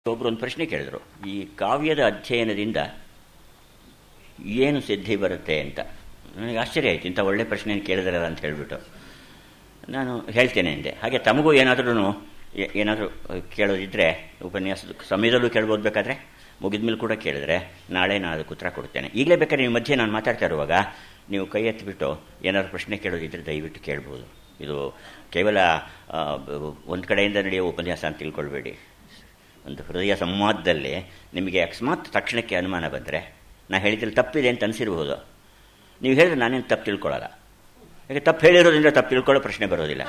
ಒಬ್ಬರು ಒಂದು ಪ್ರಶ್ನೆ ಕೇಳಿದರು ಈ ಕಾವ್ಯದ ಅಧ್ಯಯನದಿಂದ ಏನು ಸಿದ್ಧಿ ಬರುತ್ತೆ ಅಂತ ನನಗೆ ಆಶ್ಚರ್ಯ ಆಯಿತು ಇಂಥ ಒಳ್ಳೆ ಪ್ರಶ್ನೆ ಕೇಳಿದ್ರಲ್ಲ ಅಂತ ಹೇಳಿಬಿಟ್ಟು ನಾನು ಹೇಳ್ತೇನೆ ಅಂದೆ ಹಾಗೆ ತಮಗೂ ಏನಾದ್ರೂ ಏನಾದರೂ ಕೇಳೋದಿದ್ದರೆ ಉಪನ್ಯಾಸದ ಸಮಯದಲ್ಲೂ ಕೇಳ್ಬೋದು ಬೇಕಾದರೆ ಮುಗಿದ ಮೇಲೆ ಕೂಡ ಕೇಳಿದ್ರೆ ನಾಳೆ ನಾನು ಅದಕ್ಕೆ ಉತ್ತರ ಕೊಡ್ತೇನೆ ಈಗಲೇ ಬೇಕಾದ್ರೆ ನಿಮ್ಮ ಮಧ್ಯೆ ನಾನು ಮಾತಾಡ್ತಾ ಇರುವಾಗ ನೀವು ಕೈ ಎತ್ತಿಬಿಟ್ಟು ಏನಾದರೂ ಪ್ರಶ್ನೆ ಕೇಳೋದಿದ್ದರೆ ದಯವಿಟ್ಟು ಕೇಳ್ಬೋದು ಇದು ಕೇವಲ ಒಂದು ಕಡೆಯಿಂದ ನಡೆಯೋ ಉಪನ್ಯಾಸ ಅಂತ ತಿಳ್ಕೊಳ್ಬೇಡಿ ಒಂದು ಹೃದಯ ಸಂವಾದದಲ್ಲಿ ನಿಮಗೆ ಅಕಸ್ಮಾತ್ ತಕ್ಷಣಕ್ಕೆ ಅನುಮಾನ ಬಂದರೆ ನಾನು ಹೇಳಿದಲ್ಲಿ ತಪ್ಪಿದೆ ಅಂತ ಅನಿಸಿರ್ಬೋದು ನೀವು ಹೇಳಿದ್ರೆ ನಾನೇನು ತಪ್ಪು ತಿಳ್ಕೊಳ್ಳಲ್ಲ ಯಾಕೆ ತಪ್ಪು ಹೇಳಿರೋದ್ರಿಂದ ತಪ್ಪು ತಿಳ್ಕೊಳ್ಳೋ ಪ್ರಶ್ನೆ ಬರೋದಿಲ್ಲ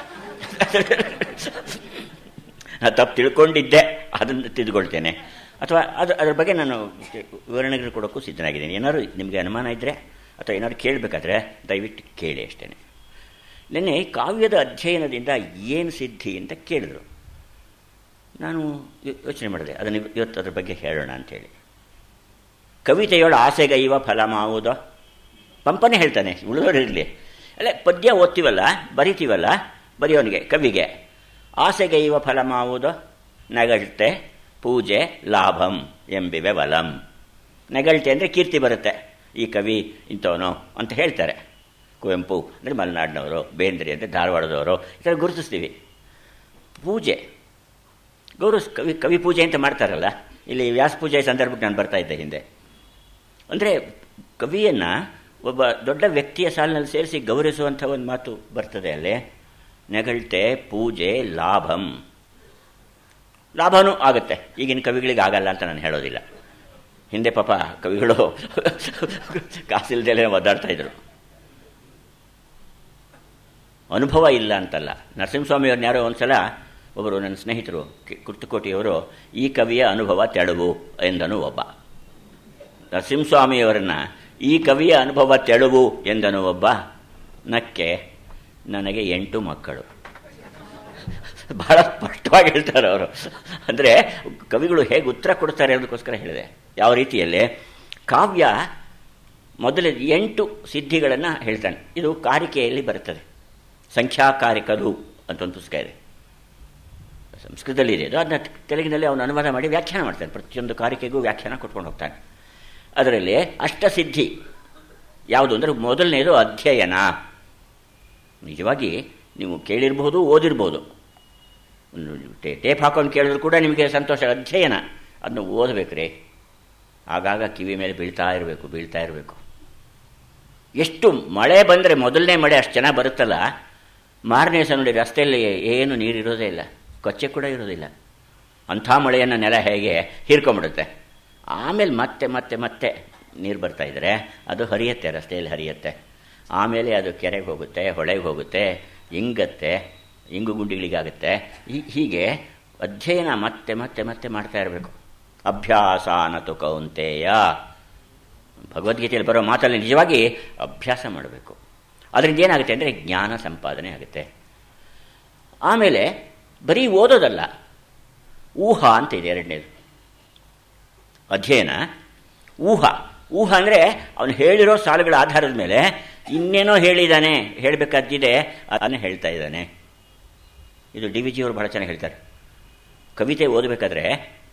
ನಾನು ತಪ್ಪು ತಿಳ್ಕೊಂಡಿದ್ದೆ ಅದನ್ನು ತಿದ್ಕೊಳ್ತೇನೆ ಅಥವಾ ಅದು ಅದ್ರ ಬಗ್ಗೆ ನಾನು ವಿವರಣೆಗಳು ಕೊಡೋಕ್ಕೂ ಸಿದ್ಧನಾಗಿದ್ದೀನಿ ಏನಾದ್ರು ನಿಮಗೆ ಅನುಮಾನ ಇದ್ದರೆ ಅಥವಾ ಏನಾದ್ರು ಕೇಳಬೇಕಾದ್ರೆ ದಯವಿಟ್ಟು ಕೇಳಿ ಅಷ್ಟೇ ನಿನ್ನೆ ಕಾವ್ಯದ ಅಧ್ಯಯನದಿಂದ ಏನು ಸಿದ್ಧಿ ಅಂತ ಕೇಳಿದ್ರು ನಾನು ಯೋಚನೆ ಮಾಡಿದೆ ಅದನ್ನು ಇವತ್ತು ಅದ್ರ ಬಗ್ಗೆ ಹೇಳೋಣ ಅಂಥೇಳಿ ಕವಿತೆಯೊಳ ಆಸೆಗೈವ ಫಲ ಮಾವುದೋ ಪಂಪನೇ ಹೇಳ್ತಾನೆ ಉಳಿದವರಿರಲಿ ಅಲ್ಲ ಪದ್ಯ ಓದ್ತೀವಲ್ಲ ಬರಿತೀವಲ್ಲ ಬರೆಯೋನಿಗೆ ಕವಿಗೆ ಆಸೆಗೈವ ಫಲ ಮಾವುದೋ ನಗಳ್ತೆ ಪೂಜೆ ಲಾಭಂ ಎಂಬಿವೆ ವಲಂ ನಗಳ್ತೆ ಅಂದರೆ ಕೀರ್ತಿ ಬರುತ್ತೆ ಈ ಕವಿ ಇಂಥವನು ಅಂತ ಹೇಳ್ತಾರೆ ಕುವೆಂಪು ಅಂದರೆ ಮಲೆನಾಡಿನವರು ಬೇಂದ್ರಿ ಅಂದರೆ ಧಾರವಾಡದವರು ಈ ಥರ ಗುರುತಿಸ್ತೀವಿ ಪೂಜೆ ಗೌರವ ಕವಿ ಕವಿ ಪೂಜೆ ಅಂತ ಮಾಡ್ತಾರಲ್ಲ ಇಲ್ಲಿ ವ್ಯಾಸ ಪೂಜೆ ಸಂದರ್ಭಕ್ಕೆ ನಾನು ಬರ್ತಾ ಇದ್ದೆ ಹಿಂದೆ ಅಂದರೆ ಕವಿಯನ್ನು ಒಬ್ಬ ದೊಡ್ಡ ವ್ಯಕ್ತಿಯ ಸಾಲಿನಲ್ಲಿ ಸೇರಿಸಿ ಗೌರವಿಸುವಂಥ ಒಂದು ಮಾತು ಬರ್ತದೆ ಅಲ್ಲಿ ನೆಗಳ್ತೆ ಪೂಜೆ ಲಾಭಂ ಲಾಭನೂ ಆಗುತ್ತೆ ಈಗಿನ ಕವಿಗಳಿಗೆ ಆಗಲ್ಲ ಅಂತ ನಾನು ಹೇಳೋದಿಲ್ಲ ಹಿಂದೆ ಪಾಪ ಕವಿಗಳು ಕಾಸಿಲ್ದೆಲೆ ಒದ್ದಾಡ್ತಾ ಇದ್ರು ಅನುಭವ ಇಲ್ಲ ಅಂತಲ್ಲ ನರಸಿಂಹಸ್ವಾಮಿಯವ್ರನ್ನ ಯಾರೋ ಒಂದ್ಸಲ ಒಬ್ಬರು ನನ್ನ ಸ್ನೇಹಿತರು ಕುರ್ತಕೋಟಿಯವರು ಈ ಕವಿಯ ಅನುಭವ ತೆಳುವು ಎಂದನು ಒಬ್ಬ ನರಸಿಂಹಸ್ವಾಮಿಯವರನ್ನ ಈ ಕವಿಯ ಅನುಭವ ತೆಳುವು ಎಂದನು ಒಬ್ಬ ನಕ್ಕೆ ನನಗೆ ಎಂಟು ಮಕ್ಕಳು ಬಹಳ ಸ್ಪಷ್ಟವಾಗಿ ಹೇಳ್ತಾರೆ ಅವರು ಅಂದರೆ ಕವಿಗಳು ಹೇಗೆ ಉತ್ತರ ಕೊಡ್ತಾರೆ ಅನ್ನೋದಕ್ಕೋಸ್ಕರ ಹೇಳಿದೆ ಯಾವ ರೀತಿಯಲ್ಲಿ ಕಾವ್ಯ ಮೊದಲ ಎಂಟು ಸಿದ್ಧಿಗಳನ್ನು ಹೇಳ್ತಾನೆ ಇದು ಕಾರಿಕೆಯಲ್ಲಿ ಬರುತ್ತದೆ ಸಂಖ್ಯಾಕಾರಿಕರು ಅಂತ ಒಂದು ಪುಸ್ತಕ ಇದೆ ಸಂಸ್ಕೃತದಲ್ಲಿ ಇದೆ ಅದು ಅದನ್ನ ತೆಲುಗಿನಲ್ಲಿ ಅವನು ಅನುವಾದ ಮಾಡಿ ವ್ಯಾಖ್ಯಾನ ಮಾಡ್ತಾನೆ ಪ್ರತಿಯೊಂದು ಕಾರಿಕೆಗೂ ವ್ಯಾಖ್ಯಾನ ಕೊಟ್ಕೊಂಡು ಹೋಗ್ತಾನೆ ಅದರಲ್ಲಿ ಅಷ್ಟಸಿದ್ಧಿ ಯಾವುದು ಅಂದರೆ ಮೊದಲನೇದು ಅಧ್ಯಯನ ನಿಜವಾಗಿ ನೀವು ಕೇಳಿರ್ಬೋದು ಓದಿರ್ಬೋದು ಟೇಪ್ ಹಾಕೊಂಡು ಕೇಳಿದ್ರು ಕೂಡ ನಿಮಗೆ ಸಂತೋಷ ಅಧ್ಯಯನ ಅದನ್ನು ಓದಬೇಕ್ರಿ ಆಗಾಗ ಕಿವಿ ಮೇಲೆ ಬೀಳ್ತಾ ಇರಬೇಕು ಬೀಳ್ತಾ ಇರಬೇಕು ಎಷ್ಟು ಮಳೆ ಬಂದರೆ ಮೊದಲನೇ ಮಳೆ ಅಷ್ಟು ಚೆನ್ನಾಗಿ ಬರುತ್ತಲ್ಲ ಮಾರನೇ ಸಹ ನೋಡಿ ರಸ್ತೆಯಲ್ಲಿ ಏನು ನೀರಿರೋದೇ ಇಲ್ಲ ಕೊಚ್ಚೆ ಕೂಡ ಇರೋದಿಲ್ಲ ಅಂಥ ಮಳೆಯನ್ನು ನೆಲ ಹೇಗೆ ಹೀರ್ಕೊಂಬಿಡುತ್ತೆ ಆಮೇಲೆ ಮತ್ತೆ ಮತ್ತೆ ಮತ್ತೆ ನೀರು ಬರ್ತಾ ಇದ್ದರೆ ಅದು ಹರಿಯುತ್ತೆ ರಸ್ತೆಯಲ್ಲಿ ಹರಿಯುತ್ತೆ ಆಮೇಲೆ ಅದು ಕೆರೆಗೆ ಹೋಗುತ್ತೆ ಹೊಳೆಗೆ ಹೋಗುತ್ತೆ ಇಂಗತ್ತೆ ಇಂಗು ಗುಂಡಿಗಳಿಗಾಗುತ್ತೆ ಹೀಗೆ ಅಧ್ಯಯನ ಮತ್ತೆ ಮತ್ತೆ ಮತ್ತೆ ಮಾಡ್ತಾ ಇರಬೇಕು ಅಭ್ಯಾಸ ಅನ್ನತು ಕೌಂತೆಯ ಭಗವದ್ಗೀತೆಯಲ್ಲಿ ಬರೋ ಮಾತಲ್ಲಿ ನಿಜವಾಗಿ ಅಭ್ಯಾಸ ಮಾಡಬೇಕು ಅದರಿಂದ ಏನಾಗುತ್ತೆ ಅಂದರೆ ಜ್ಞಾನ ಸಂಪಾದನೆ ಆಗುತ್ತೆ ಆಮೇಲೆ ಬರೀ ಓದೋದಲ್ಲ ಊಹ ಅಂತ ಇದೆ ಎರಡನೇದು ಅಧ್ಯಯನ ಊಹ ಊಹ ಅಂದರೆ ಅವನು ಹೇಳಿರೋ ಸಾಲುಗಳ ಆಧಾರದ ಮೇಲೆ ಇನ್ನೇನೋ ಹೇಳಿದ್ದಾನೆ ಹೇಳಬೇಕಾದ್ದಿದೆ ಅದನ್ನು ಹೇಳ್ತಾ ಇದ್ದಾನೆ ಇದು ಡಿ ವಿ ಜಿಯವರು ಬಹಳ ಚೆನ್ನಾಗಿ ಹೇಳ್ತಾರೆ ಕವಿತೆ ಓದಬೇಕಾದ್ರೆ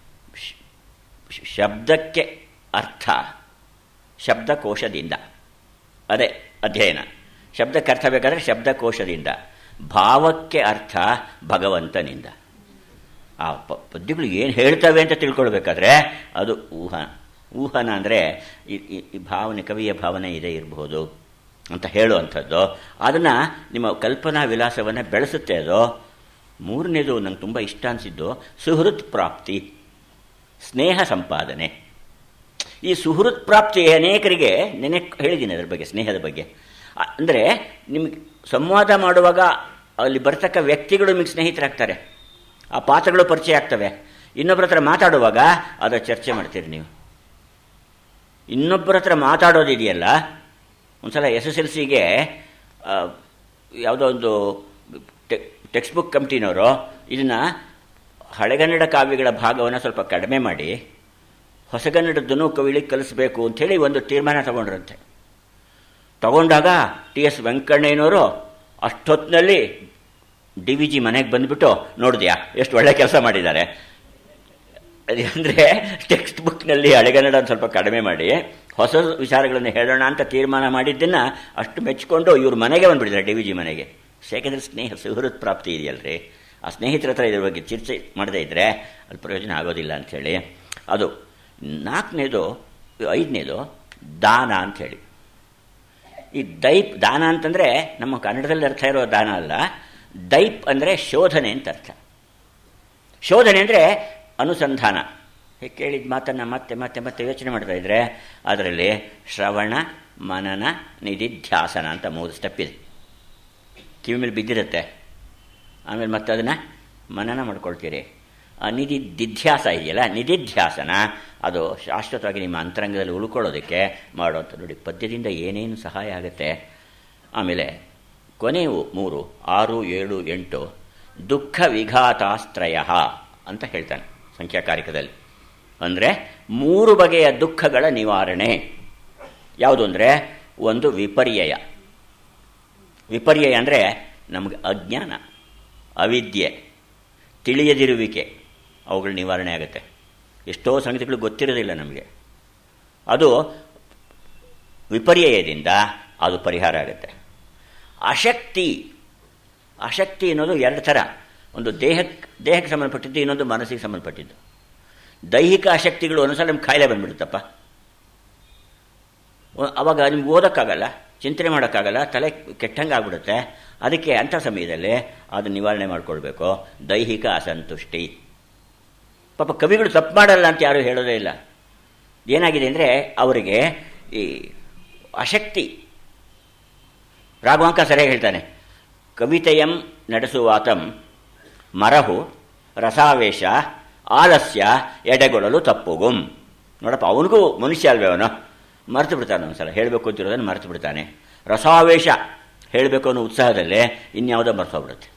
ಶಬ್ದಕ್ಕೆ ಅರ್ಥ ಶಬ್ದಕೋಶದಿಂದ ಅದೇ ಅಧ್ಯಯನ ಶಬ್ದಕ್ಕೆ ಅರ್ಥ ಬೇಕಾದರೆ ಶಬ್ದಕೋಶದಿಂದ ಭಾವಕ್ಕೆ ಅರ್ಥ ಭಗವಂತನಿಂದ ಆ ಪದ್ಯಗಳು ಏನು ಹೇಳ್ತವೆ ಅಂತ ತಿಳ್ಕೊಳ್ಬೇಕಾದ್ರೆ ಅದು ಊಹನ ಊಹನ ಅಂದರೆ ಈ ಭಾವನೆ ಕವಿಯ ಭಾವನೆ ಇದೆ ಇರಬಹುದು ಅಂತ ಹೇಳುವಂಥದ್ದು ಅದನ್ನು ನಿಮ್ಮ ಕಲ್ಪನಾ ವಿಲಾಸವನ್ನು ಬೆಳೆಸುತ್ತೆ ಅದು ಮೂರನೇದು ನಂಗೆ ತುಂಬ ಇಷ್ಟ ಅನಿಸಿದ್ದು ಸುಹೃತ್ ಪ್ರಾಪ್ತಿ ಸ್ನೇಹ ಸಂಪಾದನೆ ಈ ಸುಹೃತ್ ಪ್ರಾಪ್ತಿ ಅನೇಕರಿಗೆ ನೆನೆ ಹೇಳಿದ್ದೀನಿ ಅದರ ಬಗ್ಗೆ ಸ್ನೇಹದ ಬಗ್ಗೆ ಅಂದರೆ ನಿಮಗೆ ಸಂವಾದ ಮಾಡುವಾಗ ಅಲ್ಲಿ ಬರ್ತಕ್ಕ ವ್ಯಕ್ತಿಗಳು ನಿಮಗೆ ಸ್ನೇಹಿತರಾಗ್ತಾರೆ ಆ ಪಾತ್ರಗಳು ಪರಿಚಯ ಆಗ್ತವೆ ಇನ್ನೊಬ್ಬರ ಹತ್ರ ಮಾತಾಡುವಾಗ ಅದರ ಚರ್ಚೆ ಮಾಡ್ತೀರಿ ನೀವು ಇನ್ನೊಬ್ಬರ ಹತ್ರ ಮಾತಾಡೋದಿದೆಯಲ್ಲ ಒಂದು ಸಲ ಎಸ್ ಎಸ್ ಎಲ್ ಸಿಗೆ ಯಾವುದೋ ಒಂದು ಟೆಕ್ಸ್ಟ್ ಬುಕ್ ಕಮಿಟಿನವರು ಇದನ್ನು ಹಳೆಗನ್ನಡ ಕಾವ್ಯಗಳ ಭಾಗವನ್ನು ಸ್ವಲ್ಪ ಕಡಿಮೆ ಮಾಡಿ ಹೊಸಗನ್ನಡದ್ದನ್ನು ಕವಿಳಿಗೆ ಕಲಿಸ್ಬೇಕು ಅಂಥೇಳಿ ಒಂದು ತೀರ್ಮಾನ ತಗೊಂಡ್ರಂತೆ ತಗೊಂಡಾಗ ಟಿ ಎಸ್ ವೆಂಕಣ್ಣಯ್ಯನವರು ಅಷ್ಟೊತ್ತಿನಲ್ಲಿ ಡಿ ವಿ ಜಿ ಮನೆಗೆ ಬಂದುಬಿಟ್ಟು ನೋಡಿದ್ಯಾ ಎಷ್ಟು ಒಳ್ಳೆ ಕೆಲಸ ಮಾಡಿದ್ದಾರೆ ಅಂದರೆ ಟೆಕ್ಸ್ಟ್ ಬುಕ್ನಲ್ಲಿ ಹಳೆಗನ್ನಡ ಒಂದು ಸ್ವಲ್ಪ ಕಡಿಮೆ ಮಾಡಿ ಹೊಸ ವಿಚಾರಗಳನ್ನು ಹೇಳೋಣ ಅಂತ ತೀರ್ಮಾನ ಮಾಡಿದ್ದನ್ನು ಅಷ್ಟು ಮೆಚ್ಚಿಕೊಂಡು ಇವ್ರ ಮನೆಗೆ ಬಂದುಬಿಟ್ಟಿದ್ದಾರೆ ಡಿ ವಿ ಜಿ ಮನೆಗೆ ಯಾಕೆಂದರೆ ಸ್ನೇಹ ಸುಹೃತ್ ಪ್ರಾಪ್ತಿ ಇದೆಯಲ್ರಿ ಆ ಸ್ನೇಹಿತರ ಹತ್ರ ಇದ್ರ ಬಗ್ಗೆ ಚರ್ಚೆ ಮಾಡದೇ ಇದ್ದರೆ ಅದು ಪ್ರಯೋಜನ ಆಗೋದಿಲ್ಲ ಅಂಥೇಳಿ ಅದು ನಾಲ್ಕನೇದು ಐದನೇದು ದಾನ ಅಂಥೇಳಿ ಈ ದೈಪ್ ದಾನ ಅಂತಂದರೆ ನಮ್ಮ ಕನ್ನಡದಲ್ಲಿ ಅರ್ಥ ಇರೋ ದಾನ ಅಲ್ಲ ದೈಪ್ ಅಂದರೆ ಶೋಧನೆ ಅಂತ ಅರ್ಥ ಶೋಧನೆ ಅಂದರೆ ಅನುಸಂಧಾನ ಹೀಗೆ ಕೇಳಿದ ಮಾತನ್ನು ಮತ್ತೆ ಮತ್ತೆ ಮತ್ತೆ ಯೋಚನೆ ಮಾಡ್ತಾ ಇದ್ದರೆ ಅದರಲ್ಲಿ ಶ್ರವಣ ಮನನ ನಿಧಿಧ್ಯಾಸನ ಅಂತ ಮೂರು ಸ್ಟೆಪ್ ಇದೆ ಕಿವಿ ಮೇಲೆ ಬಿದ್ದಿರುತ್ತೆ ಆಮೇಲೆ ಮತ್ತೆ ಅದನ್ನು ಮನನ ಮಾಡ್ಕೊಳ್ತೀರಿ ಆ ನಿಧಿ ದಿಧ್ಯಾಸ ಇದೆಯಲ್ಲ ನಿಧಿಧ್ಯಾಸನ ಅದು ಶಾಶ್ವತವಾಗಿ ನಿಮ್ಮ ಅಂತರಂಗದಲ್ಲಿ ಉಳ್ಕೊಳ್ಳೋದಕ್ಕೆ ಮಾಡುವಂಥ ನೋಡಿ ಪದ್ಯದಿಂದ ಏನೇನು ಸಹಾಯ ಆಗುತ್ತೆ ಆಮೇಲೆ ಕೊನೆಯವು ಮೂರು ಆರು ಏಳು ಎಂಟು ದುಃಖ ವಿಘಾತಾಸ್ತ್ರಯ ಅಂತ ಹೇಳ್ತಾನೆ ಸಂಖ್ಯಾಕಾರಿಕದಲ್ಲಿ ಅಂದರೆ ಮೂರು ಬಗೆಯ ದುಃಖಗಳ ನಿವಾರಣೆ ಯಾವುದು ಅಂದರೆ ಒಂದು ವಿಪರ್ಯಯ ವಿಪರ್ಯಯ ಅಂದರೆ ನಮಗೆ ಅಜ್ಞಾನ ಅವಿದ್ಯೆ ತಿಳಿಯದಿರುವಿಕೆ ಅವುಗಳ ನಿವಾರಣೆ ಆಗುತ್ತೆ ಎಷ್ಟೋ ಸಂಗತಿಗಳು ಗೊತ್ತಿರೋದಿಲ್ಲ ನಮಗೆ ಅದು ವಿಪರ್ಯಯದಿಂದ ಅದು ಪರಿಹಾರ ಆಗುತ್ತೆ ಅಶಕ್ತಿ ಅಶಕ್ತಿ ಅನ್ನೋದು ಎರಡು ಥರ ಒಂದು ದೇಹಕ್ಕೆ ದೇಹಕ್ಕೆ ಸಂಬಂಧಪಟ್ಟಿದ್ದು ಇನ್ನೊಂದು ಮನಸ್ಸಿಗೆ ಸಂಬಂಧಪಟ್ಟಿದ್ದು ದೈಹಿಕ ಅಶಕ್ತಿಗಳು ಒಂದೊಂದ್ಸಲ ನಿಮ್ಗೆ ಕಾಯಿಲೆ ಬಂದ್ಬಿಡುತ್ತಪ್ಪ ಅವಾಗ ನಿಮ್ಗೆ ಓದೋಕ್ಕಾಗಲ್ಲ ಚಿಂತನೆ ಮಾಡೋಕ್ಕಾಗಲ್ಲ ತಲೆ ಕೆಟ್ಟಂಗೆ ಆಗ್ಬಿಡುತ್ತೆ ಅದಕ್ಕೆ ಅಂಥ ಸಮಯದಲ್ಲಿ ಅದು ನಿವಾರಣೆ ಮಾಡ್ಕೊಳ್ಬೇಕು ದೈಹಿಕ ಅಸಂತುಷ್ಟಿ ಪಾಪ ಕವಿಗಳು ತಪ್ಪು ಮಾಡಲ್ಲ ಅಂತ ಯಾರೂ ಹೇಳೋದೇ ಇಲ್ಲ ಏನಾಗಿದೆ ಅಂದರೆ ಅವರಿಗೆ ಈ ಅಶಕ್ತಿ ರಾಘವಾಂಕ ಸರಿಯಾಗಿ ಹೇಳ್ತಾನೆ ಕವಿತೆಯಂ ನಡೆಸುವಾತಂ ಮರಹು ರಸಾವೇಶ ಆಲಸ್ಯ ಎಡೆಗೊಳ್ಳಲು ತಪ್ಪುಗುಂ ನೋಡಪ್ಪ ಅವನಿಗೂ ಮನುಷ್ಯ ಅಲ್ವೇ ಅವನು ಮರೆತು ಬಿಡ್ತಾನೆ ಒಂದ್ಸಲ ಹೇಳಬೇಕು ಅಂತಿರೋದನ್ನು ಮರೆತು ಬಿಡ್ತಾನೆ ರಸಾವೇಶ ಹೇಳಬೇಕು ಅನ್ನೋ ಉತ್ಸಾಹದಲ್ಲೇ ಇನ್ಯಾವುದೋ ಮರ್ತೋಗ್ಬಿಡುತ್ತೆ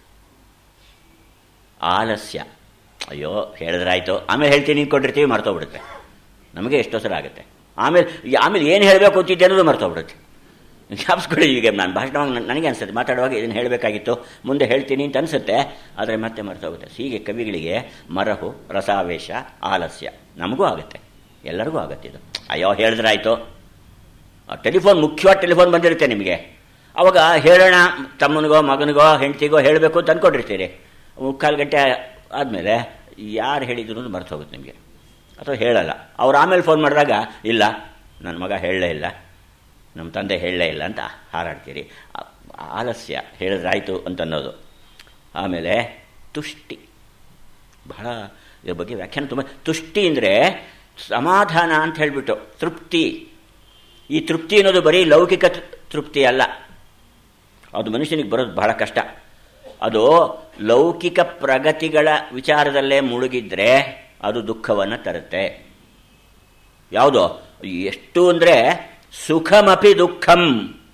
ಆಲಸ್ಯ ಅಯ್ಯೋ ಹೇಳಿದ್ರಾಯ್ತು ಆಮೇಲೆ ಹೇಳ್ತೀನಿ ಕೊಟ್ಟಿರ್ತೀವಿ ಮರ್ತೋಗ್ಬಿಡುತ್ತೆ ನಮಗೆ ಎಷ್ಟೋ ಸಲ ಆಗುತ್ತೆ ಆಮೇಲೆ ಆಮೇಲೆ ಏನು ಹೇಳಬೇಕು ಅಂತಿದ್ದೆ ಅನ್ನೋದು ಮರ್ತೋಗ್ಬಿಡುತ್ತೆ ಜ್ಞಾಪಿಸ್ಕೊಳ್ಳಿ ಈಗ ನಾನು ಭಾಷಣ ನನಗೆ ಅನಿಸುತ್ತೆ ಮಾತಾಡುವಾಗ ಇದನ್ನು ಹೇಳಬೇಕಾಗಿತ್ತು ಮುಂದೆ ಹೇಳ್ತೀನಿ ಅಂತ ಅನಿಸುತ್ತೆ ಆದರೆ ಮತ್ತೆ ಮರ್ತೋಗುತ್ತೆ ಹೀಗೆ ಕವಿಗಳಿಗೆ ಮರಹು ರಸಾವೇಶ ಆಲಸ್ಯ ನಮಗೂ ಆಗುತ್ತೆ ಎಲ್ಲರಿಗೂ ಆಗುತ್ತೆ ಇದು ಅಯ್ಯೋ ಹೇಳಿದ್ರಾಯ್ತು ಟೆಲಿಫೋನ್ ಮುಖ್ಯವಾದ ಟೆಲಿಫೋನ್ ಬಂದಿರುತ್ತೆ ನಿಮಗೆ ಅವಾಗ ಹೇಳೋಣ ತಮ್ಮನಿಗೋ ಮಗನಿಗೋ ಹೆಂಡ್ತಿಗೋ ಹೇಳಬೇಕು ಅಂತ ಅಂದ್ಕೊಂಡಿರ್ತೀರಿ ಮುಕ್ಕಾಲು ಗಂಟೆ ಆದಮೇಲೆ ಯಾರು ಹೇಳಿದ್ರು ಅಂತ ಮರ್ತು ಹೋಗುತ್ತೆ ನಿಮಗೆ ಅಥವಾ ಹೇಳಲ್ಲ ಅವ್ರು ಆಮೇಲೆ ಫೋನ್ ಮಾಡಿದಾಗ ಇಲ್ಲ ನನ್ನ ಮಗ ಹೇಳಲೇ ಇಲ್ಲ ನಮ್ಮ ತಂದೆ ಹೇಳಲೇ ಇಲ್ಲ ಅಂತ ಹಾರಾಡ್ತೀರಿ ಆಲಸ್ಯ ಹೇಳಿದ್ರಾಯ್ತು ಅಂತ ಅನ್ನೋದು ಆಮೇಲೆ ತುಷ್ಟಿ ಬಹಳ ಇದ್ರ ಬಗ್ಗೆ ವ್ಯಾಖ್ಯಾನ ತುಂಬ ತುಷ್ಟಿ ಅಂದರೆ ಸಮಾಧಾನ ಅಂತ ಹೇಳಿಬಿಟ್ಟು ತೃಪ್ತಿ ಈ ತೃಪ್ತಿ ಅನ್ನೋದು ಬರೀ ಲೌಕಿಕ ತೃಪ್ತಿ ಅಲ್ಲ ಅದು ಮನುಷ್ಯನಿಗೆ ಬರೋದು ಬಹಳ ಕಷ್ಟ ಅದು ಲೌಕಿಕ ಪ್ರಗತಿಗಳ ವಿಚಾರದಲ್ಲೇ ಮುಳುಗಿದ್ರೆ ಅದು ದುಃಖವನ್ನು ತರುತ್ತೆ ಯಾವುದು ಎಷ್ಟು ಅಂದರೆ ಸುಖಮಪಿ ದುಃಖಂ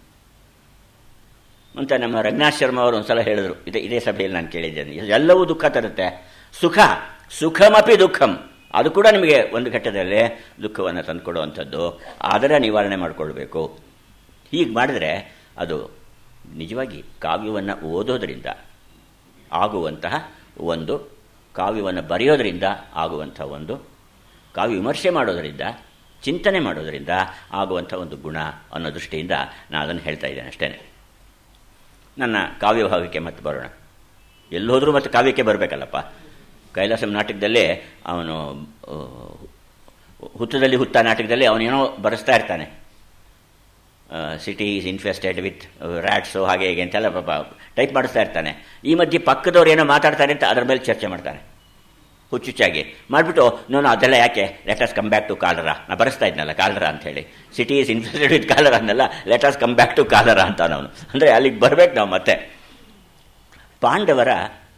ಅಂತ ನಮ್ಮ ರಂಗನಾಥ್ ಶರ್ಮಾ ಅವರು ಒಂದ್ಸಲ ಹೇಳಿದ್ರು ಇದೇ ಇದೇ ಸಭೆಯಲ್ಲಿ ನಾನು ಕೇಳಿದ್ದೇನೆ ಎಲ್ಲವೂ ದುಃಖ ತರುತ್ತೆ ಸುಖ ಸುಖಮಪಿ ದುಃಖಂ ಅದು ಕೂಡ ನಿಮಗೆ ಒಂದು ಘಟ್ಟದಲ್ಲಿ ದುಃಖವನ್ನು ತಂದುಕೊಡುವಂಥದ್ದು ಅದರ ನಿವಾರಣೆ ಮಾಡಿಕೊಳ್ಬೇಕು ಹೀಗೆ ಮಾಡಿದರೆ ಅದು ನಿಜವಾಗಿ ಕಾವ್ಯವನ್ನು ಓದೋದರಿಂದ ಆಗುವಂತಹ ಒಂದು ಕಾವ್ಯವನ್ನು ಬರೆಯೋದರಿಂದ ಆಗುವಂಥ ಒಂದು ಕಾವ್ಯ ವಿಮರ್ಶೆ ಮಾಡೋದರಿಂದ ಚಿಂತನೆ ಮಾಡೋದರಿಂದ ಆಗುವಂಥ ಒಂದು ಗುಣ ಅನ್ನೋ ದೃಷ್ಟಿಯಿಂದ ನಾನು ಅದನ್ನು ಹೇಳ್ತಾ ಇದ್ದೇನೆ ಅಷ್ಟೇ ನನ್ನ ಕಾವ್ಯಭಾವಕ್ಕೆ ಮತ್ತೆ ಬರೋಣ ಎಲ್ಲೋದ್ರೂ ಮತ್ತೆ ಕಾವ್ಯಕ್ಕೆ ಬರಬೇಕಲ್ಲಪ್ಪ ಕೈಲಾಸಂ ನಾಟಕದಲ್ಲಿ ಅವನು ಹುತ್ತದಲ್ಲಿ ಹುತ್ತ ನಾಟಕದಲ್ಲಿ ಅವನೇನೋ ಬರೆಸ್ತಾ ಇರ್ತಾನೆ city is infested with rats ಹಾಗೆ ಹೀಗೆ ಅಂತೆಲ್ಲ ಪಾಪ ಟೈಪ್ ಮಾಡಿಸ್ತಾ ಇರ್ತಾನೆ ಈ ಮಧ್ಯೆ ಪಕ್ಕದವ್ರು ಏನೋ ಮಾತಾಡ್ತಾರೆ ಅಂತ ಅದರ ಮೇಲೆ ಚರ್ಚೆ ಮಾಡ್ತಾನೆ ಹುಚ್ಚುಚ್ಚಾಗಿ ಮಾಡಿಬಿಟ್ಟು ನಾನು ಅದೆಲ್ಲ ಯಾಕೆ let's come back to cholera ನಾ ಬರೆಸ್ತಾ ಇದ್ನಲ್ಲ ಕಾಲರ ಅಂಥೇಳಿ city is infested with cholera ಅನ್ನಲ್ಲ let's come back to cholera ಅಂತ ಅವನು ಅಂದರೆ ಅಲ್ಲಿಗೆ ಬರಬೇಕು ನಾವು ಮತ್ತೆ ಪಾಂಡವರ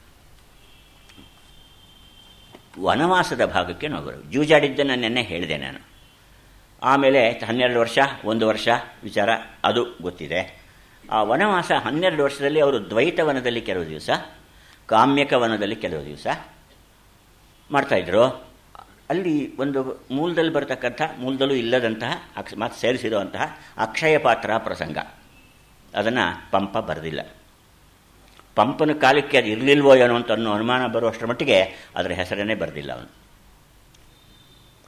ವನವಾಸದ ಭಾಗಕ್ಕೆ ನಾವು ಬರೋದು ಜೂಜಾಡಿದ್ದನ್ನು ನೆನ್ನೆ ಹೇಳಿದೆ ನಾನು ಆಮೇಲೆ ಹನ್ನೆರಡು ವರ್ಷ ಒಂದು ವರ್ಷ ವಿಚಾರ ಅದು ಗೊತ್ತಿದೆ ಆ ವನವಾಸ ಹನ್ನೆರಡು ವರ್ಷದಲ್ಲಿ ಅವರು ದ್ವೈತವನದಲ್ಲಿ ಕೆಲವು ದಿವಸ ಕಾಮ್ಯಕ ವನದಲ್ಲಿ ಕೆಲವು ದಿವಸ ಮಾಡ್ತಾಯಿದ್ರು ಅಲ್ಲಿ ಒಂದು ಮೂಲದಲ್ಲಿ ಬರತಕ್ಕಂಥ ಮೂಲದಲ್ಲೂ ಇಲ್ಲದಂತಹ ಅಕ್ಷ ಮಾತು ಸೇರಿಸಿರುವಂತಹ ಅಕ್ಷಯ ಪಾತ್ರ ಪ್ರಸಂಗ ಅದನ್ನು ಪಂಪ ಬರೆದಿಲ್ಲ ಪಂಪನ ಕಾಲಕ್ಕೆ ಅದು ಇರಲಿಲ್ವೋ ಏನೋ ಅಂತ ಅನ್ನೋ ಅನುಮಾನ ಬರುವಷ್ಟರ ಮಟ್ಟಿಗೆ ಅದರ ಹೆಸರನ್ನೇ ಬರೆದಿಲ್ಲ ಅವನು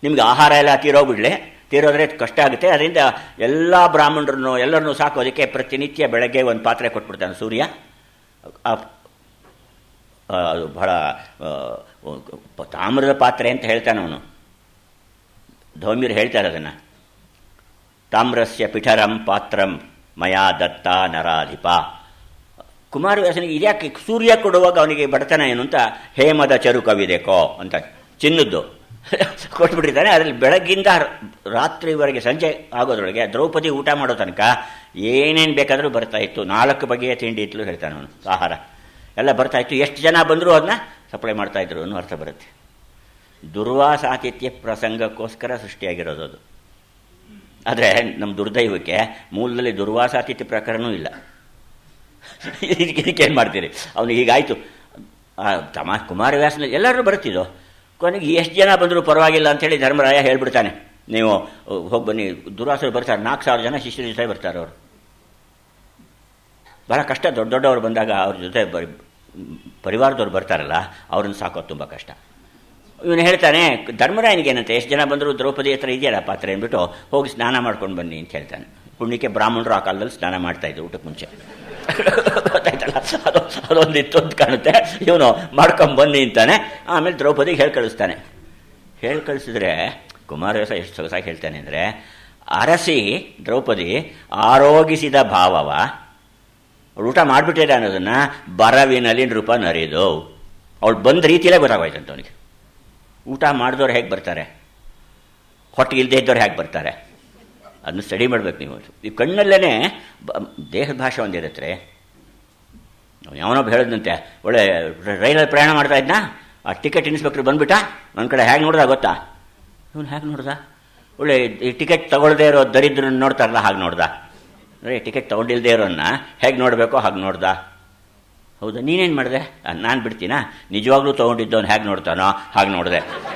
ನಿಮಗೆ ಆಹಾರ ಎಲ್ಲ ತೀರೋಗ್ಬಿಡ್ಲಿ ತೀರೋದ್ರೆ ಕಷ್ಟ ಆಗುತ್ತೆ ಅದರಿಂದ ಎಲ್ಲ ಬ್ರಾಹ್ಮಣರನ್ನು ಎಲ್ಲರನ್ನೂ ಸಾಕೋದಕ್ಕೆ ಪ್ರತಿನಿತ್ಯ ಬೆಳಗ್ಗೆ ಒಂದು ಪಾತ್ರೆ ಕೊಟ್ಬಿಡ್ತಾನೆ ಸೂರ್ಯ ಆ ಆ, ಅದು ಬಹಳ ಆ, ತಾಮ್ರದ ಪಾತ್ರೆ ಅಂತ ಹೇಳ್ತಾನೆ ಅವನು ಧೌಮ್ಯರು ಹೇಳ್ತಾರೆ ಅದನ್ನು ತಾಮ್ರಸ್ಯ ಪಿಠರಂ ಪಾತ್ರಂ ಮಯಾ ದತ್ತ ನರಾಧಿಪ ಕುಮಾರವ್ಯಾಸನಿಗೆ ಇದ್ಯಾಕೆ ಸೂರ್ಯ ಕೊಡುವಾಗ ಅವನಿಗೆ ಬಡತನ ಏನು ಅಂತ ಹೇಮದ ಚರುಕವಿದೆಕೋ ಅಂತ ಚಿನ್ನದ್ದು ಕೊಟ್ಬಿಟ್ಟಿದ್ದಾನೆ ಅದರಲ್ಲಿ ಬೆಳಗ್ಗಿಂದ ರಾತ್ರಿವರೆಗೆ ಸಂಜೆ ಆಗೋದ್ರೊಳಗೆ ದ್ರೌಪದಿ ಊಟ ಮಾಡೋ ತನಕ ಏನೇನು ಬೇಕಾದರೂ ಬರ್ತಾ ಇತ್ತು ನಾಲ್ಕು ಬಗೆಯ ತಿಂಡಿ ಇತ್ತು ಹೇಳ್ತಾನೆ ಅವನು ಆಹಾರ ಎಲ್ಲ ಬರ್ತಾ ಇತ್ತು ಎಷ್ಟು ಜನ ಬಂದರೂ ಅದನ್ನ ಸಪ್ಲೈ ಮಾಡ್ತಾ ಇದ್ರು ಅನ್ನೋ ಅರ್ಥ ಬರುತ್ತೆ ದುರ್ವಾಸಾತಿಥ್ಯ ಪ್ರಸಂಗಕ್ಕೋಸ್ಕರ ಸೃಷ್ಟಿಯಾಗಿರೋದು ಅದು ಆದರೆ ನಮ್ಮ ದುರ್ದೈವಕ್ಕೆ ಮೂಲದಲ್ಲಿ ದುರ್ವಾಸಾತಿಥ್ಯ ಪ್ರಕರಣವೂ ಇಲ್ಲ ಇದಕ್ಕೇನು ಮಾಡ್ತೀರಿ ಅವನಿಗೆ ಹೀಗಾಯಿತು ತಮ ಕುಮಾರವ್ಯಾಸನ ಎಲ್ಲರೂ ಬರ್ತಿದ್ದೋ ಕೊನೆಗೆ ಎಷ್ಟು ಜನ ಬಂದರೂ ಪರವಾಗಿಲ್ಲ ಅಂತೇಳಿ ಧರ್ಮರಾಯ ಹೇಳ್ಬಿಡ್ತಾನೆ ನೀವು ಹೋಗಿ ಬನ್ನಿ ದುರಾಸರು ಬರ್ತಾರೆ ನಾಲ್ಕು ಸಾವಿರ ಜನ ಶಿಷ್ಯರ ಜೊತೆ ಬರ್ತಾರೆ ಅವರು ಬಹಳ ಕಷ್ಟ ದೊಡ್ಡ ದೊಡ್ಡವರು ಬಂದಾಗ ಅವ್ರ ಜೊತೆ ಬರಿ ಪರಿವಾರದವ್ರು ಬರ್ತಾರಲ್ಲ ಅವ್ರನ್ನ ಸಾಕೋದು ತುಂಬ ಕಷ್ಟ ಇವನು ಹೇಳ್ತಾನೆ ಧರ್ಮರಾಯನಿಗೆ ಏನಂತೆ ಎಷ್ಟು ಜನ ಬಂದರೂ ದ್ರೌಪದಿ ಹತ್ರ ಇದೆಯಲ್ಲ ಪಾತ್ರೆ ಅಂದ್ಬಿಟ್ಟು ಹೋಗಿ ಸ್ನಾನ ಮಾಡ್ಕೊಂಡು ಬನ್ನಿ ಅಂತ ಹೇಳ್ತಾನೆ ಪುಣ್ಯಕ್ಕೆ ಬ್ರಾಹ್ಮಣರು ಆ ಕಾಲದಲ್ಲಿ ಸ್ನಾನ ಮಾಡ್ತಾ ಇದ್ರು ಊಟಕ್ಕೆ ಮುಂಚೆ ಗೊತ್ತಾಯ್ತಲ್ಲ ಅದು ಅದೊಂದು ಇತ್ತು ಅಂತ ಕಾಣುತ್ತೆ ಇವನು ಮಾಡ್ಕೊಂಡು ಬನ್ನಿ ಅಂತಾನೆ ಆಮೇಲೆ ದ್ರೌಪದಿಗೆ ಹೇಳಿ ಕಳಿಸ್ತಾನೆ ಹೇಳಿ ಕಳಿಸಿದ್ರೆ ಕುಮಾರವ್ಯಾಸ ಎಷ್ಟು ಸೊಗಸಾಗಿ ಹೇಳ್ತಾನೆ ಅಂದರೆ ಅರಸಿ ದ್ರೌಪದಿ ಆರೋಗಿಸಿದ ಭಾವವ ಊಟ ಮಾಡಿಬಿಟ್ಟಿದೆ ಅನ್ನೋದನ್ನು ಬರವಿನಲ್ಲಿ ನೃಪ ನರಿದು ಅವಳು ಬಂದ ರೀತಿಯಲ್ಲೇ ಗೊತ್ತಾಗೋಯ್ತಂತ ಅವನಿಗೆ ಊಟ ಮಾಡಿದವ್ರು ಹೇಗೆ ಬರ್ತಾರೆ ಹೊಟ್ಟೆ ಇಲ್ಲದೆ ಇದ್ದವ್ರು ಹೇಗೆ ಬರ್ತಾರೆ ಅದನ್ನ ಸ್ಟಡಿ ಮಾಡ್ಬೇಕು ನೀವು ಈ ಕಣ್ಣಲ್ಲೇ ದೇಹದ ಭಾಷೆ ಒಂದಿರುತ್ತೆ ಯಾವನೊಬ್ಬ ಹೇಳಿದಂತೆ ಒಳ್ಳೆ ರೈಲಲ್ಲಿ ಪ್ರಯಾಣ ಮಾಡ್ತಾ ಇದ್ನಾ ಆ ಟಿಕೆಟ್ ಇನ್ಸ್ಪೆಕ್ಟ್ರ್ ಬಂದ್ಬಿಟ್ಟ ನನ್ನ ಕಡೆ ಹೇಗೆ ನೋಡ್ದ ಗೊತ್ತಾ ಇವನು ಹೇಗೆ ನೋಡ್ದ ಒಳ್ಳೆ ಈ ಟಿಕೆಟ್ ತಗೊಳ್ದೇ ಇರೋ ದರಿದ್ರ ನೋಡ್ತಾರಲ್ಲ ಹಾಗೆ ನೋಡ್ದ ಅಂದರೆ ಟಿಕೆಟ್ ತೊಗೊಂಡಿಲ್ದೇ ಇರೋನ್ನ ಹೇಗೆ ನೋಡಬೇಕೋ ಹಾಗೆ ನೋಡ್ದ ಹೌದಾ ನೀನೇನು ಮಾಡಿದೆ ನಾನು ಬಿಡ್ತೀನಾ ನಿಜವಾಗ್ಲೂ ತೊಗೊಂಡಿದ್ದವನು ಹೇಗೆ ನೋಡ್ತಾನೋ ಹಾಗೆ ನೋಡಿದೆ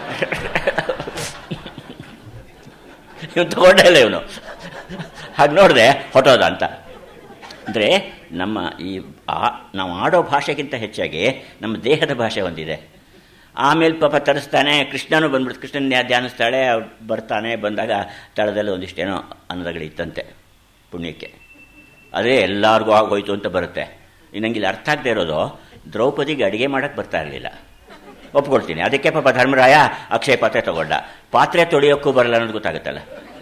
ಇವನು ತಗೊಂಡೇ ಇಲ್ಲ ಇವನು ಹಾಗೆ ನೋಡಿದೆ ಹೊಟ್ಟೋದ ಅಂತ ಅಂದರೆ ನಮ್ಮ ಈ ಆ ನಾವು ಆಡೋ ಭಾಷೆಗಿಂತ ಹೆಚ್ಚಾಗಿ ನಮ್ಮ ದೇಹದ ಭಾಷೆ ಹೊಂದಿದೆ ಆಮೇಲೆ ಪಾಪ ತರಿಸ್ತಾನೆ ಕೃಷ್ಣನೂ ಬಂದ್ಬಿಡ್ತು ಕೃಷ್ಣನ ಧ್ಯಾನಿಸ್ತಾಳೆ ಅವ್ರು ಬರ್ತಾನೆ ಬಂದಾಗ ತಳದಲ್ಲಿ ಒಂದಿಷ್ಟೇನೋ ಅನ್ನದಗಳಿತ್ತಂತೆ ಪುಣ್ಯಕ್ಕೆ ಅದೇ ಎಲ್ಲರಿಗೂ ಆಗೋಯ್ತು ಅಂತ ಬರುತ್ತೆ ನಂಗೆ ಇಲ್ಲಿ ಅರ್ಥ ಆಗದೆ ಇರೋದು ದ್ರೌಪದಿಗೆ ಅಡುಗೆ ಮಾಡೋಕ್ಕೆ ಬರ್ತಾ ಇರಲಿಲ್ಲ ಒಪ್ಕೊಳ್ತೀನಿ ಅದಕ್ಕೆ ಪಾಪ ಧರ್ಮರಾಯ ಅಕ್ಷಯ ಪಾತ್ರೆ ತಗೊಂಡ ಪಾತ್ರೆ ತೊಳೆಯೋಕ್ಕೂ ಬರಲ್ಲ ಅನ್ನೋದು ಗೊತ್ತಾಗುತ್ತಲ್ಲ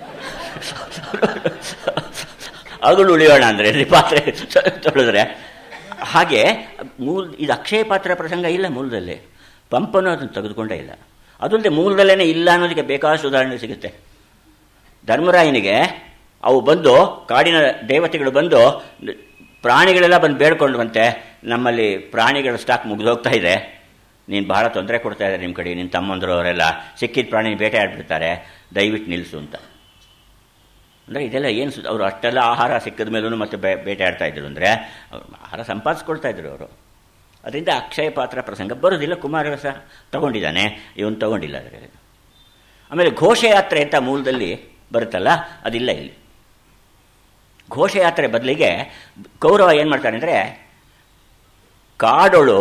ಅಗಳು ಉಳಿಯೋಣ ಅಂದರೆ ಪಾತ್ರೆ ತೊಳೆದ್ರೆ ಹಾಗೆ ಮೂಲ ಇದು ಅಕ್ಷಯ ಪಾತ್ರ ಪ್ರಸಂಗ ಇಲ್ಲ ಮೂಲದಲ್ಲಿ ಪಂಪನು ಅದನ್ನು ತೆಗೆದುಕೊಂಡೇ ಇಲ್ಲ ಅದಲ್ಲದೆ ಮೂಲದಲ್ಲೇ ಇಲ್ಲ ಅನ್ನೋದಕ್ಕೆ ಬೇಕಾದಷ್ಟು ಉದಾಹರಣೆ ಸಿಗುತ್ತೆ ಧರ್ಮರಾಯನಿಗೆ ಅವು ಬಂದು ಕಾಡಿನ ದೇವತೆಗಳು ಬಂದು ಪ್ರಾಣಿಗಳೆಲ್ಲ ಬಂದು ಬೇಡ್ಕೊಂಡ್ವಂತೆ ನಮ್ಮಲ್ಲಿ ಪ್ರಾಣಿಗಳ ಸ್ಟಾಕ್ ಮುಗಿದೋಗ್ತಾ ಇದೆ ನೀನು ಬಹಳ ತೊಂದರೆ ಕೊಡ್ತಾ ಇದ್ದಾರೆ ನಿಮ್ಮ ಕಡೆ ನಿನ್ನ ತಮ್ಮಂದರು ಅವರೆಲ್ಲ ಸಿಕ್ಕಿದ ಪ್ರಾಣಿ ಬೇಟೆ ಆಡ್ಬಿಡ್ತಾರೆ ದಯವಿಟ್ಟು ನಿಲ್ಲಿಸು ಅಂತ ಅಂದರೆ ಇದೆಲ್ಲ ಏನು ಸು ಅವರು ಅಷ್ಟೆಲ್ಲ ಆಹಾರ ಸಿಕ್ಕಿದ ಮೇಲೂ ಮತ್ತೆ ಬೇ ಬೇಟೆ ಆಡ್ತಾ ಇದ್ರು ಅಂದರೆ ಅವ್ರು ಆಹಾರ ಸಂಪಾದಿಸ್ಕೊಳ್ತಾ ಇದ್ರು ಅವರು ಅದರಿಂದ ಅಕ್ಷಯ ಪಾತ್ರ ಪ್ರಸಂಗ ಬರೋದಿಲ್ಲ ಕುಮಾರವ್ಯಾಸ ತಗೊಂಡಿದ್ದಾನೆ ಇವನು ತಗೊಂಡಿಲ್ಲ ಅದರಲ್ಲಿ ಆಮೇಲೆ ಘೋಷಯಾತ್ರೆ ಅಂತ ಮೂಲದಲ್ಲಿ ಬರುತ್ತಲ್ಲ ಅದಿಲ್ಲ ಇಲ್ಲಿ ಘೋಷಯಾತ್ರೆ ಬದಲಿಗೆ ಕೌರವ ಏನು ಮಾಡ್ತಾನೆ ಅಂದರೆ ಕಾಡೊಳು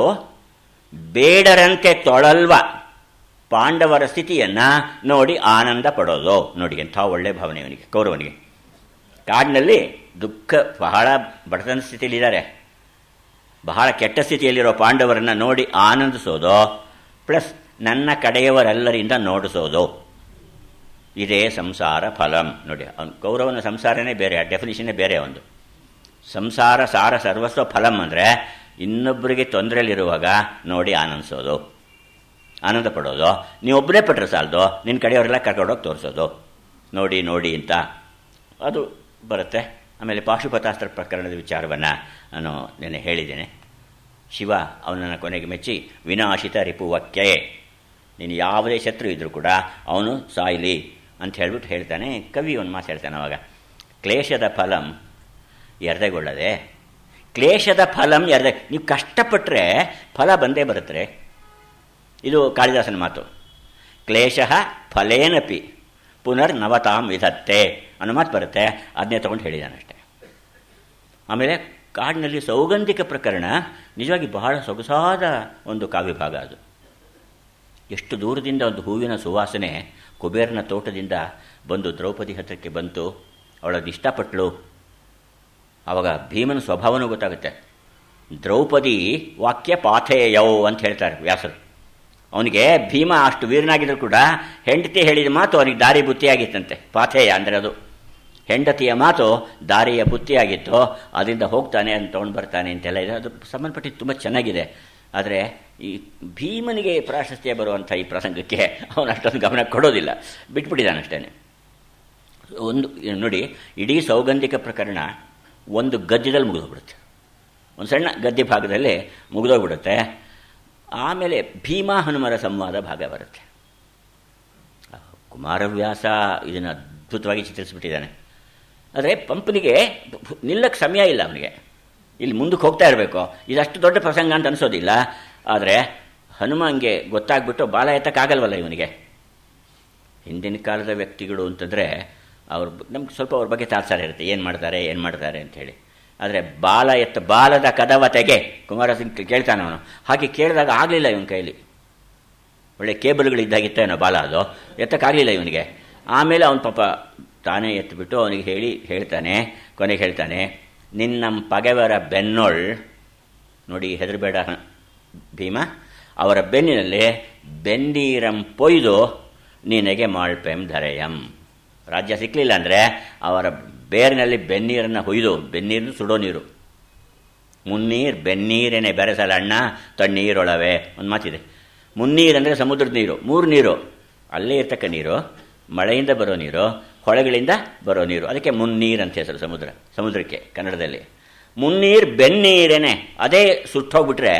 ಬೇಡರಂತೆ ತೊಳಲ್ವ ಪಾಂಡವರ ಸ್ಥಿತಿಯನ್ನು ನೋಡಿ ಆನಂದ ಪಡೋದು ನೋಡಿ ಎಂಥ ಒಳ್ಳೆ ಭಾವನೆ ಅವನಿಗೆ ಕೌರವನಿಗೆ ಕಾಡಿನಲ್ಲಿ ದುಃಖ ಬಹಳ ಬಡತನ ಸ್ಥಿತಿಯಲ್ಲಿದ್ದಾರೆ ಬಹಳ ಕೆಟ್ಟ ಸ್ಥಿತಿಯಲ್ಲಿರೋ ಪಾಂಡವರನ್ನು ನೋಡಿ ಆನಂದಿಸೋದು ಪ್ಲಸ್ ನನ್ನ ಕಡೆಯವರೆಲ್ಲರಿಂದ ನೋಡಿಸೋದು ಇದೇ ಸಂಸಾರ ಫಲಂ ನೋಡಿ ಅವನು ಕೌರವನ ಸಂಸಾರನೇ ಬೇರೆ ಆ ಡೆಫಿನಿಷನ್ನೇ ಬೇರೆ ಒಂದು ಸಂಸಾರ ಸಾರ ಸರ್ವಸ್ವ ಫಲಂ ಅಂದರೆ ಇನ್ನೊಬ್ಬರಿಗೆ ತೊಂದರೆಯಲ್ಲಿರುವಾಗ ನೋಡಿ ಆನಂದಿಸೋದು ಆನಂದ ಪಡೋದು ನೀವೊಬ್ಬರೇ ಪಟ್ಟರೆ ಸಾಲದು ನಿನ್ನ ಕಡೆಯವರೆಲ್ಲ ಕರ್ಕೊಂಡೋಗಿ ತೋರಿಸೋದು ನೋಡಿ ನೋಡಿ ಅಂತ ಅದು ಬರುತ್ತೆ ಆಮೇಲೆ ಪಾಶುಪತಾಸ್ತ್ರ ಪ್ರಕರಣದ ವಿಚಾರವನ್ನು ನಾನು ನೆನೆ ಹೇಳಿದ್ದೇನೆ ಶಿವ ಅವನನ್ನು ಕೊನೆಗೆ ಮೆಚ್ಚಿ ವಿನಾಶಿತ ರಿಪುವಕ್ಕೆ ನೀನು ಯಾವುದೇ ಶತ್ರು ಇದ್ದರೂ ಕೂಡ ಅವನು ಸಾಯ್ಲಿ ಅಂತ ಹೇಳ್ಬಿಟ್ಟು ಹೇಳ್ತಾನೆ ಕವಿ ಒಂದು ಮಾತು ಹೇಳ್ತಾನೆ ಅವಾಗ ಕ್ಲೇಶದ ಫಲಂ ಎರ್ದೆಗೊಳ್ಳದೆ ಕ್ಲೇಶದ ಫಲಂ ಎರ್ದೆ ನೀವು ಕಷ್ಟಪಟ್ಟರೆ ಫಲ ಬಂದೇ ಬರುತ್ತೆ ಇದು ಕಾಳಿದಾಸನ ಮಾತು ಕ್ಲೇಶ ಫಲೇನಪಿ ಪುನರ್ ನವತಾಂ ವಿಧತ್ತೆ ಅನ್ನೋ ಮಾತು ಬರುತ್ತೆ ಅದನ್ನೇ ತೊಗೊಂಡು ಹೇಳಿದಾನಷ್ಟೆ ಆಮೇಲೆ ಕಾಡಿನಲ್ಲಿ ಸೌಗಂಧಿಕ ಪ್ರಕರಣ ನಿಜವಾಗಿ ಬಹಳ ಸೊಗಸಾದ ಒಂದು ಕಾವ್ಯಭಾಗ ಅದು ಎಷ್ಟು ದೂರದಿಂದ ಒಂದು ಹೂವಿನ ಸುವಾಸನೆ ಕುಬೇರನ ತೋಟದಿಂದ ಬಂದು ದ್ರೌಪದಿ ಹತ್ರಕ್ಕೆ ಬಂತು ಅವಳದ್ದು ಇಷ್ಟಪಟ್ಟಳು ಆವಾಗ ಭೀಮನ ಸ್ವಭಾವನೂ ಗೊತ್ತಾಗುತ್ತೆ ದ್ರೌಪದಿ ವಾಕ್ಯ ಪಾಥೇಯೌ ಅಂತ ಹೇಳ್ತಾರೆ ವ್ಯಾಸರು ಅವನಿಗೆ ಭೀಮ ಅಷ್ಟು ವೀರನಾಗಿದ್ರು ಕೂಡ ಹೆಂಡತಿ ಹೇಳಿದ ಮಾತು ಅವನಿಗೆ ದಾರಿ ಬುತ್ತಿಯಾಗಿತ್ತಂತೆ ಪಾಥೇಯ ಅಂದರೆ ಅದು ಹೆಂಡತಿಯ ಮಾತು ದಾರಿಯ ಬುತ್ತಿಯಾಗಿತ್ತು ಅದರಿಂದ ಹೋಗ್ತಾನೆ ಅಂತ ತೊಗೊಂಡು ಬರ್ತಾನೆ ಅಂತೆಲ್ಲ ಇದೆ ಅದು ಸಂಬಂಧಪಟ್ಟಿದ್ದು ತುಂಬ ಚೆನ್ನಾಗಿದೆ ಆದರೆ ಈ ಭೀಮನಿಗೆ ಪ್ರಾಶಸ್ತ್ಯ ಬರುವಂಥ ಈ ಪ್ರಸಂಗಕ್ಕೆ ಅವನು ಅಷ್ಟೊಂದು ಗಮನ ಕೊಡೋದಿಲ್ಲ ಬಿಟ್ಬಿಟ್ಟಿದ್ದಾನಷ್ಟೇ ಒಂದು ನೋಡಿ ಇಡೀ ಸೌಗಂಧಿಕ ಪ್ರಕರಣ ಒಂದು ಗದ್ಯದಲ್ಲಿ ಮುಗಿದೋಗ್ಬಿಡುತ್ತೆ ಒಂದು ಸಣ್ಣ ಗದ್ಯ ಭಾಗದಲ್ಲಿ ಮುಗಿದೋಗ್ಬಿಡುತ್ತೆ ಆಮೇಲೆ ಭೀಮಾ ಹನುಮರ ಸಂವಾದ ಭಾಗ ಬರುತ್ತೆ ಕುಮಾರವ್ಯಾಸ ಇದನ್ನು ಅದ್ಭುತವಾಗಿ ಚಿತ್ರಿಸ್ಬಿಟ್ಟಿದ್ದಾನೆ ಆದರೆ ಪಂಪನಿಗೆ ನಿಲ್ಲಕ್ಕೆ ಸಮಯ ಇಲ್ಲ ಅವನಿಗೆ ಇಲ್ಲಿ ಮುಂದಕ್ಕೆ ಹೋಗ್ತಾ ಇರಬೇಕು ಇದಷ್ಟು ದೊಡ್ಡ ಪ್ರಸಂಗ ಅಂತ ಅನಿಸೋದಿಲ್ಲ ಆದರೆ ಹನುಮಂಗೆ ಗೊತ್ತಾಗ್ಬಿಟ್ಟು ಬಾಲ ಎತ್ತಕ್ಕಾಗಲ್ವಲ್ಲ ಇವನಿಗೆ ಹಿಂದಿನ ಕಾಲದ ವ್ಯಕ್ತಿಗಳು ಅಂತಂದರೆ ಅವ್ರ ನಮ್ಗೆ ಸ್ವಲ್ಪ ಅವ್ರ ಬಗ್ಗೆ ತಾತ್ಸಾರ ಇರುತ್ತೆ ಏನು ಮಾಡ್ತಾರೆ ಏನು ಮಾಡ್ತಾರೆ ಅಂಥೇಳಿ ಆದರೆ ಬಾಲ ಎತ್ತ ಬಾಲದ ಕದವ ತೆಗೆ ಕುಮಾರಸಿಂಗ್ ಕೇಳ್ತಾನೆ ಅವನು ಹಾಗೆ ಕೇಳಿದಾಗ ಆಗಲಿಲ್ಲ ಇವನ ಕೈಲಿ ಒಳ್ಳೆ ಕೇಬಲ್ಗಳಿದ್ದಾಗಿತ್ತೇನೋ ಬಾಲ ಅದು ಎತ್ತಕ್ಕಾಗಲಿಲ್ಲ ಇವನಿಗೆ ಆಮೇಲೆ ಅವನ ಪಾಪ ತಾನೇ ಎತ್ತಿಬಿಟ್ಟು ಅವನಿಗೆ ಹೇಳಿ ಹೇಳ್ತಾನೆ ಕೊನೆಗೆ ಹೇಳ್ತಾನೆ ನಿನ್ನ ಪಗೆವರ ಬೆನ್ನೊಳ್ ನೋಡಿ ಹೆದರಬೇಡ ಭೀಮ ಅವರ ಬೆನ್ನಿನಲ್ಲಿ ಬೆಂದೀರಂ ಪೊಯ್ದು ನಿನಗೆ ಮಾಳ್ಪೆಂ ಧರೆಯಂ ರಾಜ್ಯ ಸಿಕ್ಕಲಿಲ್ಲ ಅಂದರೆ ಅವರ ಬೇರಿನಲ್ಲಿ ಬೆನ್ನೀರನ್ನು ಹೊಯ್ದು ಬೆನ್ನೀರು ಸುಡೋ ನೀರು ಮುನ್ನೀರು ಬೆನ್ನೀರೇನೆ ಬೆರೆಸಲಣ್ಣ ತಣ್ಣೀರೊಳವೆ ಒಂದು ಮಾತಿದೆ ಮುನ್ನೀರು ಅಂದರೆ ಸಮುದ್ರದ ನೀರು ಮೂರು ನೀರು ಅಲ್ಲೇ ಇರ್ತಕ್ಕ ನೀರು ಮಳೆಯಿಂದ ಬರೋ ನೀರು ಹೊಳೆಗಳಿಂದ ಬರೋ ನೀರು ಅದಕ್ಕೆ ಮುನ್ನೀರು ಅಂತ ಹೆಸರು ಸಮುದ್ರ ಸಮುದ್ರಕ್ಕೆ ಕನ್ನಡದಲ್ಲಿ ಮುನ್ನೀರು ಬೆನ್ನೀರೇನೆ ಅದೇ ಸುಟ್ಟೋಗ್ಬಿಟ್ರೆ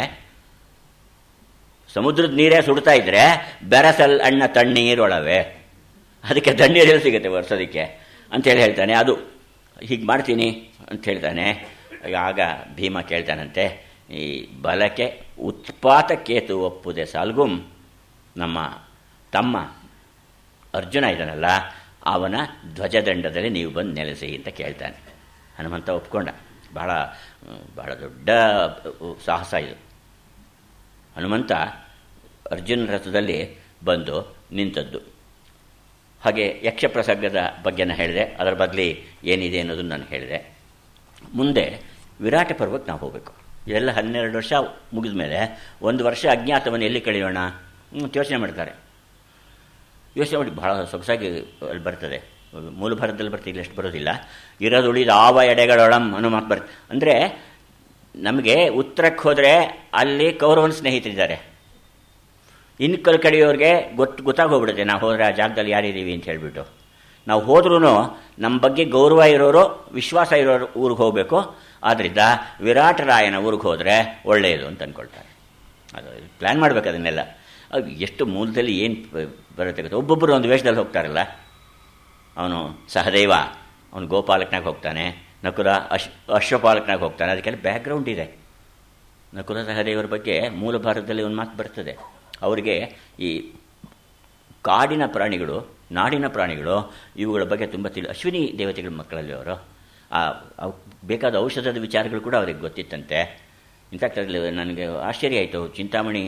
ಸಮುದ್ರದ ನೀರೇ ಸುಡ್ತಾ ಇದ್ರೆ ಬೆರಸಲ್ ಅಣ್ಣ ತಣ್ಣೀರೊಳವೆ ಅದಕ್ಕೆ ತಣ್ಣೀರು ಸಿಗುತ್ತೆ ವರ್ಷದಕ್ಕೆ ಅಂತೇಳಿ ಹೇಳ್ತಾನೆ ಅದು ಹೀಗೆ ಮಾಡ್ತೀನಿ ಅಂತ ಹೇಳ್ತಾನೆ ಆಗ ಭೀಮ ಕೇಳ್ತಾನಂತೆ ಈ ಬಲಕ್ಕೆ ಉತ್ಪಾತ ಕೇತು ಒಪ್ಪುದೆ ಸಾಲ್ಗುಂ ನಮ್ಮ ತಮ್ಮ ಅರ್ಜುನ ಇದ್ದಾನಲ್ಲ ಅವನ ಧ್ವಜದಂಡದಲ್ಲಿ ನೀವು ಬಂದು ನೆಲೆಸಿ ಅಂತ ಕೇಳ್ತಾನೆ ಹನುಮಂತ ಒಪ್ಕೊಂಡ ಭಾಳ ಭಾಳ ದೊಡ್ಡ ಸಾಹಸ ಇದು ಹನುಮಂತ ಅರ್ಜುನ ರಥದಲ್ಲಿ ಬಂದು ನಿಂತದ್ದು ಹಾಗೆ ಯಕ್ಷಪ್ರಸಂಗದ ಬಗ್ಗೆನ ಹೇಳಿದೆ ಅದರ ಬದಲಿ ಏನಿದೆ ಅನ್ನೋದನ್ನು ನಾನು ಹೇಳಿದೆ ಮುಂದೆ ವಿರಾಟ ಪರ್ವಕ್ಕೆ ನಾವು ಹೋಗಬೇಕು ಇದೆಲ್ಲ ಹನ್ನೆರಡು ವರ್ಷ ಮುಗಿದ ಮೇಲೆ ಒಂದು ವರ್ಷ ಅಜ್ಞಾತವನ್ನು ಎಲ್ಲಿ ಕಳೆಯೋಣ ಯೋಚನೆ ಮಾಡ್ತಾರೆ ಯೋಚನೆ ಮಾಡಿ ಭಾಳ ಸೊಗಸಾಗಿ ಅಲ್ಲಿ ಬರ್ತದೆ ಮೂಲ ಭಾರತದಲ್ಲಿ ಬರ್ತಿಲ್ಲ ಎಷ್ಟು ಬರೋದಿಲ್ಲ ಇರೋದುಳಿದ ಆವ ಎಡೆಗಳೊಳಂ ಅನ್ನೋ ಮಾತು ಬರ್ತದೆ ಅಂದರೆ ನಮಗೆ ಉತ್ತರಕ್ಕೆ ಹೋದರೆ ಅಲ್ಲಿ ಕೌರವನ ಸ್ನೇಹಿತರಿದ್ದಾರೆ ಇನ್ನು ಕಲ್ ಕಡೆಯವ್ರಿಗೆ ಗೊತ್ತು ಗೊತ್ತಾಗೋಗ್ಬಿಡುತ್ತೆ ನಾವು ಹೋದರೆ ಆ ಜಾಗದಲ್ಲಿ ಯಾರಿದ್ದೀವಿ ಅಂತ ಹೇಳಿಬಿಟ್ಟು ನಾವು ಹೋದ್ರೂ ನಮ್ಮ ಬಗ್ಗೆ ಗೌರವ ಇರೋರು ವಿಶ್ವಾಸ ಇರೋರು ಊರಿಗೆ ಹೋಗಬೇಕು ಆದ್ದರಿಂದ ವಿರಾಟರಾಯನ ಊರಿಗೆ ಹೋದರೆ ಒಳ್ಳೆಯದು ಅಂತ ಅಂದ್ಕೊಳ್ತಾರೆ ಅದು ಪ್ಲ್ಯಾನ್ ಮಾಡಬೇಕು ಅದನ್ನೆಲ್ಲ ಅದು ಎಷ್ಟು ಮೂಲದಲ್ಲಿ ಏನು ಬರುತ್ತೆ ಗೊತ್ತಾ ಒಬ್ಬೊಬ್ಬರು ಒಂದು ವೇಷದಲ್ಲಿ ಹೋಗ್ತಾರಲ್ಲ ಅವನು ಸಹದೇವ ಅವನು ಗೋಪಾಲಕನಾಗ ಹೋಗ್ತಾನೆ ನಕುಲ ಅಶ್ ಅಶ್ವಪಾಲಕನಾಗ ಹೋಗ್ತಾನೆ ಅದಕ್ಕೆಲ್ಲ ಬ್ಯಾಕ್ಗ್ರೌಂಡ್ ಇದೆ ನಕುಲ ಸಹದೇವರ ಬಗ್ಗೆ ಮೂಲ ಭಾರತದಲ್ಲಿ ಒಂದು ಮಾತು ಬರ್ತದೆ ಅವರಿಗೆ ಈ ಕಾಡಿನ ಪ್ರಾಣಿಗಳು ನಾಡಿನ ಪ್ರಾಣಿಗಳು ಇವುಗಳ ಬಗ್ಗೆ ತುಂಬ ತಿಳಿ ಅಶ್ವಿನಿ ದೇವತೆಗಳ ಮಕ್ಕಳಲ್ಲಿ ಅವರು ಆ ಬೇಕಾದ ಔಷಧದ ವಿಚಾರಗಳು ಕೂಡ ಅವರಿಗೆ ಗೊತ್ತಿತ್ತಂತೆ ಇನ್ಫ್ಯಾಕ್ಟ್ ಅದರಲ್ಲಿ ನನಗೆ ಆಶ್ಚರ್ಯ ಆಯಿತು ಚಿಂತಾಮಣಿ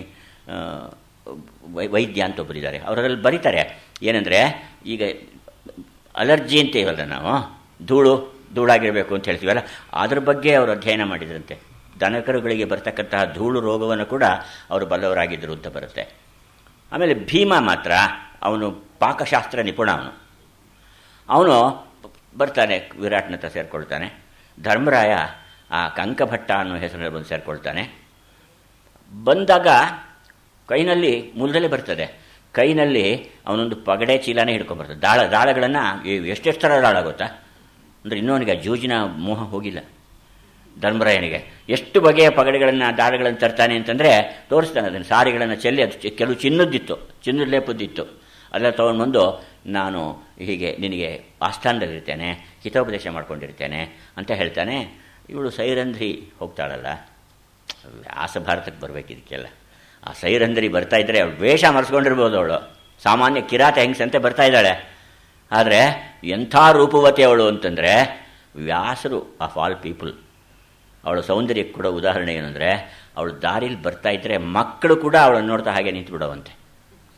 ವೈದ್ಯ ಅಂತ ಒಬ್ಬರಿದ್ದಾರೆ ಅವರಲ್ಲಿ ಬರೀತಾರೆ ಏನಂದರೆ ಈಗ ಅಲರ್ಜಿ ಅಂತ ಇವಲ್ಲ ನಾವು ಧೂಳು ಧೂಳಾಗಿರಬೇಕು ಅಂತ ಹೇಳ್ತೀವಲ್ಲ ಅದ್ರ ಬಗ್ಗೆ ಅವರು ಅಧ್ಯಯನ ಮಾಡಿದ್ರಂತೆ ದನಕರುಗಳಿಗೆ ಬರ್ತಕ್ಕಂತಹ ಧೂಳು ರೋಗವನ್ನು ಕೂಡ ಅವರು ಬಲ್ಲವರಾಗಿದ್ದರು ಅಂತ ಬರುತ್ತೆ ಆಮೇಲೆ ಭೀಮ ಮಾತ್ರ ಅವನು ಪಾಕಶಾಸ್ತ್ರ ನಿಪುಣ ಅವನು ಅವನು ಬರ್ತಾನೆ ವಿರಾಟ್ನ ಹತ್ರ ಸೇರಿಕೊಳ್ತಾನೆ ಧರ್ಮರಾಯ ಆ ಕಂಕಭಟ್ಟ ಅನ್ನೋ ಹೆಸರಲ್ಲಿ ಬಂದು ಸೇರಿಕೊಳ್ತಾನೆ ಬಂದಾಗ ಕೈನಲ್ಲಿ ಮೂಲದಲ್ಲೇ ಬರ್ತದೆ ಕೈನಲ್ಲಿ ಅವನೊಂದು ಪಗಡೆ ಚೀಲನೇ ಹಿಡ್ಕೊಂಬರ್ತದೆ ದಾಳ ದಾಳಗಳನ್ನು ಎಷ್ಟೆಷ್ಟು ಥರ ದಾಳ ಗೊತ್ತಾ ಅಂದರೆ ಇನ್ನೊವನಿಗೆ ಆ ಜೂಜಿನ ಮೋಹ ಹೋಗಿಲ್ಲ ಧರ್ಮರಾಯನಿಗೆ ಎಷ್ಟು ಬಗೆಯ ಪಗಡೆಗಳನ್ನು ದಾಳಗಳನ್ನು ತರ್ತಾನೆ ಅಂತಂದರೆ ತೋರಿಸ್ತಾನೆ ಅದನ್ನು ಸಾರಿಗಳನ್ನು ಚೆಲ್ಲಿ ಅದು ಕೆಲವು ಚಿನ್ನದ್ದಿತ್ತು ಚಿನ್ನದ ಲೇಪದ್ದಿತ್ತು ಅದೆಲ್ಲ ತೊಗೊಂಡು ಬಂದು ನಾನು ಹೀಗೆ ನಿನಗೆ ಆಸ್ಥಾನದಲ್ಲಿರ್ತೇನೆ ಹಿತೋಪದೇಶ ಮಾಡ್ಕೊಂಡಿರ್ತೇನೆ ಅಂತ ಹೇಳ್ತಾನೆ ಇವಳು ಸೈರಂಧ್ರಿ ಹೋಗ್ತಾಳಲ್ಲ ವ್ಯಾಸ ಭಾರತಕ್ಕೆ ಬರಬೇಕು ಇದಕ್ಕೆಲ್ಲ ಆ ಸೈರಂಧ್ರಿ ಬರ್ತಾ ಇದ್ದರೆ ಅವಳು ವೇಷ ಮರೆಸ್ಕೊಂಡಿರ್ಬೋದು ಅವಳು ಸಾಮಾನ್ಯ ಕಿರಾತ ಹೆಂಗಸಂತೆ ಬರ್ತಾ ಇದ್ದಾಳೆ ಆದರೆ ಎಂಥ ರೂಪವತಿ ಅವಳು ಅಂತಂದರೆ ವ್ಯಾಸರು ಆಫ್ ಆಲ್ ಪೀಪಲ್ ಅವಳ ಸೌಂದರ್ಯಕ್ಕೆ ಕೂಡ ಉದಾಹರಣೆ ಏನಂದರೆ ಅವಳು ದಾರಿಲಿ ಬರ್ತಾ ಇದ್ದರೆ ಮಕ್ಕಳು ಕೂಡ ಅವಳನ್ನು ನೋಡ್ತಾ ಹಾಗೆ ನಿಂತು ಬಿಡೋವಂತೆ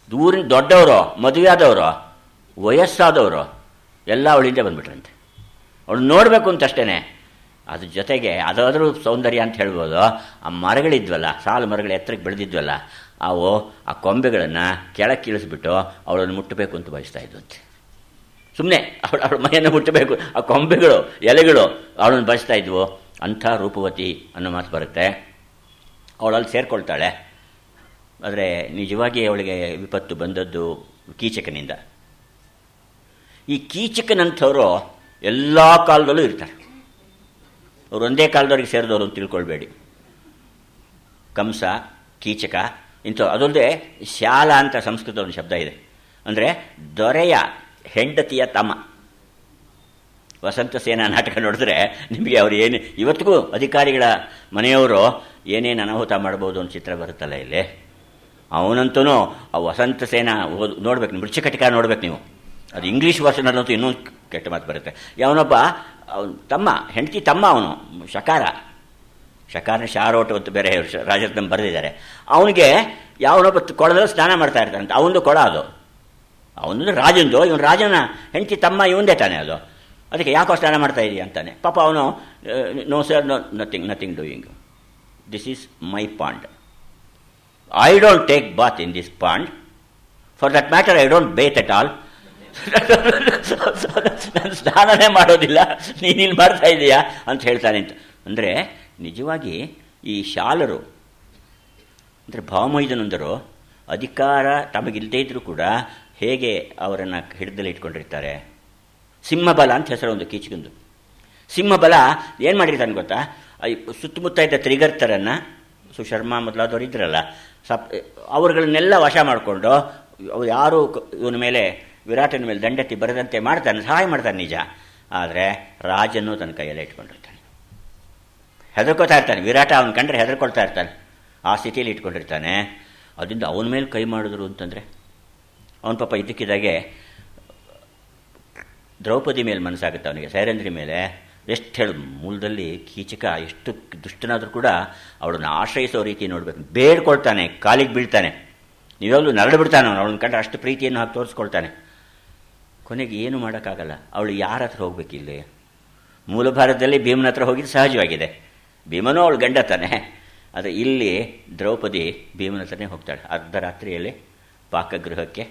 ದೂರಿನ ದೊಡ್ಡವರು ಮದುವೆ ಆದವರು ವಯಸ್ಸಾದವರು ಎಲ್ಲ ಅವಳಿಂದ ಬಂದ್ಬಿಟ್ರಂತೆ ಅವಳು ನೋಡಬೇಕು ಅಂತ ಅಷ್ಟೇ ಅದ್ರ ಜೊತೆಗೆ ಅದಾದರೂ ಸೌಂದರ್ಯ ಅಂತ ಹೇಳ್ಬೋದು ಆ ಮರಗಳಿದ್ವಲ್ಲ ಸಾಲು ಮರಗಳು ಎತ್ತರಕ್ಕೆ ಬೆಳೆದಿದ್ವಲ್ಲ ಅವು ಆ ಕೊಂಬೆಗಳನ್ನು ಕೆಳಕ್ಕೆ ಇಳಿಸ್ಬಿಟ್ಟು ಅವಳನ್ನು ಮುಟ್ಟಬೇಕು ಅಂತ ಬಯಸ್ತಾ ಇದ್ವಂತೆ ಸುಮ್ಮನೆ ಅವಳು ಅವಳ ಮೈಯನ್ನು ಮುಟ್ಟಬೇಕು ಆ ಕೊಂಬೆಗಳು ಎಲೆಗಳು ಅವಳನ್ನು ಬಯಸ್ತಾ ಇದ್ವು ಅಂಥ ರೂಪವತಿ ಅನ್ನೋ ಮಾತು ಬರುತ್ತೆ ಅವಳಲ್ಲಿ ಸೇರಿಕೊಳ್ತಾಳೆ ಆದರೆ ನಿಜವಾಗಿ ಅವಳಿಗೆ ವಿಪತ್ತು ಬಂದದ್ದು ಕೀಚಕನಿಂದ ಈ ಕೀಚಕನಂಥವರು ಎಲ್ಲ ಕಾಲದಲ್ಲೂ ಇರ್ತಾರೆ ಅವರು ಒಂದೇ ಕಾಲದವ್ರಿಗೆ ಸೇರಿದವರು ಅಂತ ತಿಳ್ಕೊಳ್ಬೇಡಿ ಕಂಸ ಕೀಚಕ ಇಂಥ ಅದಲ್ಲದೆ ಶಾಲ ಅಂತ ಸಂಸ್ಕೃತ ಒಂದು ಶಬ್ದ ಇದೆ ಅಂದರೆ ದೊರೆಯ ಹೆಂಡತಿಯ ತಮ್ಮ ವಸಂತ ಸೇನಾ ನಾಟಕ ನೋಡಿದ್ರೆ ನಿಮಗೆ ಅವ್ರು ಏನು ಇವತ್ತಿಗೂ ಅಧಿಕಾರಿಗಳ ಮನೆಯವರು ಏನೇನು ಅನಾಹುತ ಮಾಡ್ಬೋದು ಅಂತ ಚಿತ್ರ ಬರುತ್ತಲ್ಲ ಇಲ್ಲಿ ಅವನಂತೂ ಆ ವಸಂತ ಸೇನಾ ಓದ್ ನೋಡ್ಬೇಕು ನೀವು ಮೃಚ್ಛಕಟಿಕ ನೋಡ್ಬೇಕು ನೀವು ಅದು ಇಂಗ್ಲೀಷ್ ವರ್ಷನಲ್ಲಂತೂ ಇನ್ನೂ ಕೆಟ್ಟ ಮಾತು ಬರುತ್ತೆ ಯಾವನೊಬ್ಬ ಅವನು ತಮ್ಮ ಹೆಂಡತಿ ತಮ್ಮ ಅವನು ಶಕಾರ ಶಕಾರನ ಶಾರೋಟ ಅಂತ ಬೇರೆ ರಾಜರತ್ನ ಬರೆದಿದ್ದಾರೆ ಅವನಿಗೆ ಯಾವನೊಬ್ಬ ಕೊಳದಲ್ಲಿ ಸ್ನಾನ ಮಾಡ್ತಾ ಇರ್ತಾನಂತೆ ಅವನದು ಕೊಳ ಅದು ಅವನದು ರಾಜಂದು ಇವನು ರಾಜನ ಹೆಂಡತಿ ತಮ್ಮ ಇವಂದೇ ತಾನೆ ಅದು ಅದಕ್ಕೆ ಯಾಕೋ ಸ್ನಾನ ಮಾಡ್ತಾ ಇದೀಯ ಅಂತಾನೆ ಪಾಪ ಅವನು no sir no nothing nothing doing this is my pond I don't take bath in this pond for that matter I don't bathe at all ನಾನು ಸ್ನಾನನೇ ಮಾಡೋದಿಲ್ಲ ನೀನು ಇಲ್ಲಿ ಮಾಡ್ತಾ ಇದೀಯಾ ಅಂತ ಹೇಳ್ತಾನೆ ಅಂತ ಅಂದರೆ ನಿಜವಾಗಿ ಈ ಶಾಲರು ಅಂದರೆ ಭಾವಮೈದನಂದರು ಅಧಿಕಾರ ತಮಗಿಲ್ಲದೇ ಇದ್ದರೂ ಕೂಡ ಹೇಗೆ ಅವರನ್ನು ಹಿಡಿದಲ್ಲಿ ಇಟ್ಕೊಂಡಿರ್ತಾರೆ ಸಿಂಹಬಲ ಅಂತ ಹೆಸರು ಒಂದು ಕೀಚಕಂದು ಸಿಂಹಬಲ ಏನು ಮಾಡಿರ್ತಾನೆ ಗೊತ್ತಾ ಸುತ್ತಮುತ್ತ ಇದ್ದ ತ್ರಿಗರ್ತರನ್ನು ಸುಶರ್ಮಾ ಮೊದಲಾದವರು ಇದ್ರಲ್ಲ ಸಪ್ ಅವರುಗಳನ್ನೆಲ್ಲ ವಶ ಮಾಡಿಕೊಂಡು ಅವ್ರು ಯಾರು ಇವನ ಮೇಲೆ ವಿರಾಟನ ಮೇಲೆ ದಂಡೆತ್ತಿ ಬರದಂತೆ ಮಾಡ್ತಾನೆ ಸಹಾಯ ಮಾಡ್ತಾನೆ ನಿಜ ಆದರೆ ರಾಜನ್ನು ತನ್ನ ಕೈಯಲ್ಲೇ ಇಟ್ಕೊಂಡಿರ್ತಾನೆ ಹೆದರ್ಕೋತಾ ಇರ್ತಾನೆ ವಿರಾಟ ಅವನ ಕಂಡ್ರೆ ಹೆದರ್ಕೊಳ್ತಾ ಇರ್ತಾನೆ ಆ ಸ್ಥಿತಿಯಲ್ಲಿ ಇಟ್ಕೊಂಡಿರ್ತಾನೆ ಅದರಿಂದ ಅವನ ಮೇಲೆ ಕೈ ಮಾಡಿದ್ರು ಅಂತಂದರೆ ಅವನ ಪಾಪ ಇದ್ದಕ್ಕಿದ್ದಾಗೆ ದ್ರೌಪದಿ ಮೇಲೆ ಮನಸ್ಸಾಗುತ್ತೆ ಅವನಿಗೆ ಸೈರಂದ್ರಿ ಮೇಲೆ ಎಷ್ಟು ಹೇಳು ಮೂಲದಲ್ಲಿ ಕೀಚಕ ಎಷ್ಟು ದುಷ್ಟನಾದರೂ ಕೂಡ ಅವಳನ್ನು ಆಶ್ರಯಿಸೋ ರೀತಿ ನೋಡಬೇಕು ಬೇಡ್ಕೊಳ್ತಾನೆ ಕಾಲಿಗೆ ಬೀಳ್ತಾನೆ ನೀವಾಗಲೂ ನರಳು ಬಿಡ್ತಾನೆ ಅವನು ಅವಳನ್ನ ಕಂಡ್ರೆ ಅಷ್ಟು ಪ್ರೀತಿಯನ್ನು ಹಾಕಿ ತೋರಿಸ್ಕೊಳ್ತಾನೆ ಕೊನೆಗೆ ಏನು ಮಾಡೋಕ್ಕಾಗಲ್ಲ ಅವಳು ಯಾರ ಹತ್ರ ಹೋಗ್ಬೇಕಿಲ್ಲಿ ಮೂಲ ಭಾರತದಲ್ಲಿ ಭೀಮನ ಹತ್ರ ಹೋಗಿದ್ದು ಸಹಜವಾಗಿದೆ ಭೀಮನೂ ಅವಳು ಗಂಡ ತಾನೆ ಆದರೆ ಇಲ್ಲಿ ದ್ರೌಪದಿ ಭೀಮನ ಹತ್ರನೇ ಹೋಗ್ತಾಳೆ ಅರ್ಧರಾತ್ರಿಯಲ್ಲಿ ಪಾಕಗೃಹಕ್ಕೆ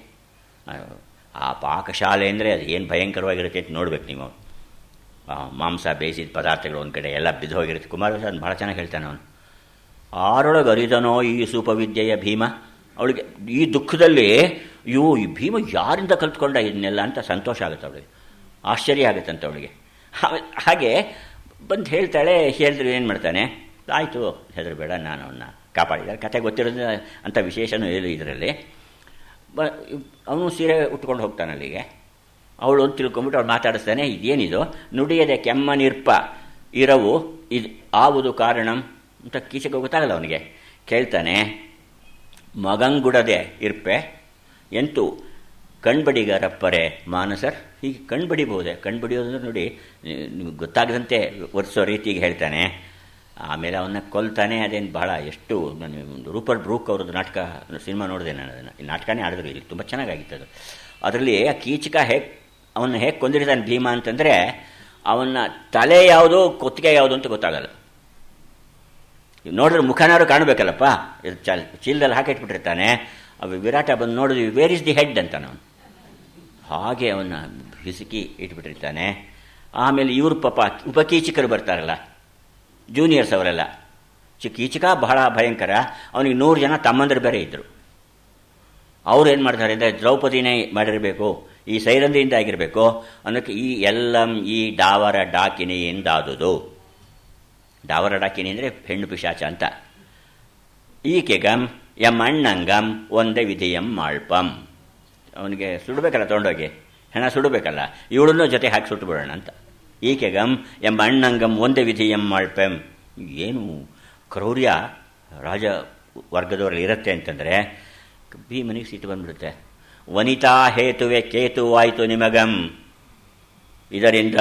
ಆ ಪಾಕಶಾಲೆ ಅಂದರೆ ಅದು ಏನು ಭಯಂಕರವಾಗಿರುತ್ತೆ ಅಂತ ನೋಡ್ಬೇಕು ನೀವು ಮಾಂಸ ಬೇಯಿಸಿದ ಪದಾರ್ಥಗಳು ಒಂದು ಕಡೆ ಎಲ್ಲ ಬಿದ್ದು ಹೋಗಿರುತ್ತೆ ಕುಮಾರಸ್ವಾಮಿ ಭಾಳ ಚೆನ್ನಾಗಿ ಹೇಳ್ತಾನೆ ಅವನು ಆರೊಳಗೆ ಅರಿದನೋ ಈ ಸೂಪವಿದ್ಯೆಯ ಭೀಮ ಅವಳಿಗೆ ಈ ದುಃಖದಲ್ಲಿ ಅಯ್ಯೋ ಈ ಭೀಮ ಯಾರಿಂದ ಕಲ್ತ್ಕೊಂಡ ಇದನ್ನೆಲ್ಲ ಅಂತ ಸಂತೋಷ ಆಗುತ್ತೆ ಅವಳಿಗೆ ಆಶ್ಚರ್ಯ ಆಗುತ್ತಂತೆ ಅವಳಿಗೆ ಹಾಗೆ ಬಂದು ಹೇಳ್ತಾಳೆ ಹೇಳಿದ್ರೆ ಏನು ಮಾಡ್ತಾನೆ ಆಯಿತು ಹೆದರಬೇಡ ನಾನು ಅವನ್ನ ಕಾಪಾಡಿದ್ದಾರೆ ಕತೆ ಗೊತ್ತಿರೋದು ಅಂತ ವಿಶೇಷನೂ ಏನು ಇದರಲ್ಲಿ ಬ ಅವನು ಸೀರೆ ಉಟ್ಕೊಂಡು ಹೋಗ್ತಾನೆ ಅಲ್ಲಿಗೆ ಅವಳು ಅಂತ ತಿಳ್ಕೊಂಬಿಟ್ಟು ಅವ್ಳು ಮಾತಾಡಿಸ್ತಾನೆ ಇದೇನಿದು ನುಡಿಯದೆ ಕೆಮ್ಮ ನಿರ್ಪ ಇರವು ಇದು ಆವುದು ಕಾರಣಂ ಅಂತ ಕೀಚಕ ಗೊತ್ತಾಗಲ್ಲ ಅವನಿಗೆ ಕೇಳ್ತಾನೆ ಮಗಂಗುಡದೆ ಇರ್ಪೆ ಎಂತು ಕಣ್ಬಡಿಗರಪ್ಪರೆ ಮಾನಸರ್ ಹೀಗೆ ಕಣ್ಬಡಿಬಹುದೇ ಕಣ್ಬಡಿಯೋದಂದ್ರೆ ನೋಡಿ ನಿಮಗೆ ಗೊತ್ತಾಗದಂತೆ ಒರೆಸೋ ರೀತಿಗೆ ಹೇಳ್ತಾನೆ ಆಮೇಲೆ ಅವನ್ನ ಕೊಲ್ತಾನೆ ಅದೇನು ಬಹಳ ಎಷ್ಟು ನಾನು ರೂಪರ್ ಬ್ರೂಕ್ ಅವ್ರದ್ದು ನಾಟಕ ಸಿನಿಮಾ ನೋಡಿದೆ ನಾನು ಅದನ್ನು ಈ ನಾಟಕನೇ ಆಡಿದ್ರು ಇಲ್ಲಿ ತುಂಬ ಚೆನ್ನಾಗಾಗಿತ್ತು ಅದು ಅದರಲ್ಲಿ ಆ ಕೀಚಕ ಹೇಗೆ ಅವನ್ನ ಹೇಗೆ ಕೊಂದಿರ್ತಾನೆ ಭೀಮ ಅಂತಂದರೆ ಅವನ ತಲೆ ಯಾವುದು ಕೊತ್ತಿಗೆ ಯಾವುದು ಅಂತ ಗೊತ್ತಾಗಲ್ಲ ನೋಡಿದ್ರೆ ಮುಖನಾರು ಕಾಣಬೇಕಲ್ಲಪ್ಪ ಇದು ಚಲ್ ಚೀಲದಲ್ಲಿ ಹಾಕಿಟ್ಬಿಟ್ಟಿರ್ತಾನೆ ಅವು ವಿರಾಟ ಬಂದು ನೋಡಿದ್ವಿ ವೇರ್ ಇಸ್ ದಿ ಹೆಡ್ ಅಂತ ಅವನು ಹಾಗೆ ಅವನ್ನ ಹಿಸುಕಿ ಇಟ್ಬಿಟ್ಟಿರ್ತಾನೆ ಆಮೇಲೆ ಇವರು ಪಾಪ ಉಪಕೀಚಕರು ಬರ್ತಾರಲ್ಲ ಜೂನಿಯರ್ಸ್ ಅವರೆಲ್ಲ ಚಿ ಕೀಚಕ ಬಹಳ ಭಯಂಕರ ಅವನಿಗೆ ನೂರು ಜನ ತಮ್ಮಂದರು ಬೇರೆ ಇದ್ದರು ಅವ್ರು ಏನು ಮಾಡ್ತಾರೆ ಅಂದರೆ ದ್ರೌಪದಿನೇ ಮಾಡಿರಬೇಕು ಈ ಸೈರಂದಿಯಿಂದ ಆಗಿರಬೇಕು ಅನ್ನೋಕ್ಕೆ ಈ ಎಲ್ಲಂ ಈ ಡಾವರ ಡಾಕಿನಿಯಿಂದಾದುದು ಡಾವರ ಡಾಕಿನಿ ಅಂದರೆ ಹೆಣ್ಣು ಪಿಶಾಚ ಅಂತ ಈಕೆಗಂ ಎಂ ಅಣ್ಣಂಗಂ ಒಂದೇ ವಿಧಿಯಂ ಮಾಳ್ಪಂ ಅವನಿಗೆ ಸುಡಬೇಕಲ್ಲ ತೊಗೊಂಡೋಗಿ ಹೆಣ ಸುಡಬೇಕಲ್ಲ ಇವಳನ್ನೂ ಜೊತೆ ಹಾಕಿ ಸುಟ್ಟು ಬಿಡೋಣ ಅಂತ ಈಕೆಗಂ ಎಂಬ ಅಣ್ಣಂಗಂ ಒಂದೇ ವಿಧಿಯಂ ಮಾಳ್ಪೆಂ ಏನು ಕ್ರೌರ್ಯ ರಾಜ ವರ್ಗದವರಲ್ಲಿ ಇರುತ್ತೆ ಅಂತಂದರೆ ಭೀಮನಿಗೆ ಸಿಟ್ಟು ಬಂದ್ಬಿಡುತ್ತೆ ವನಿತಾ ಹೇತುವೆ ಕೇತುವಾಯಿತು ನಿಮಗಂ ಇದರಿಂದ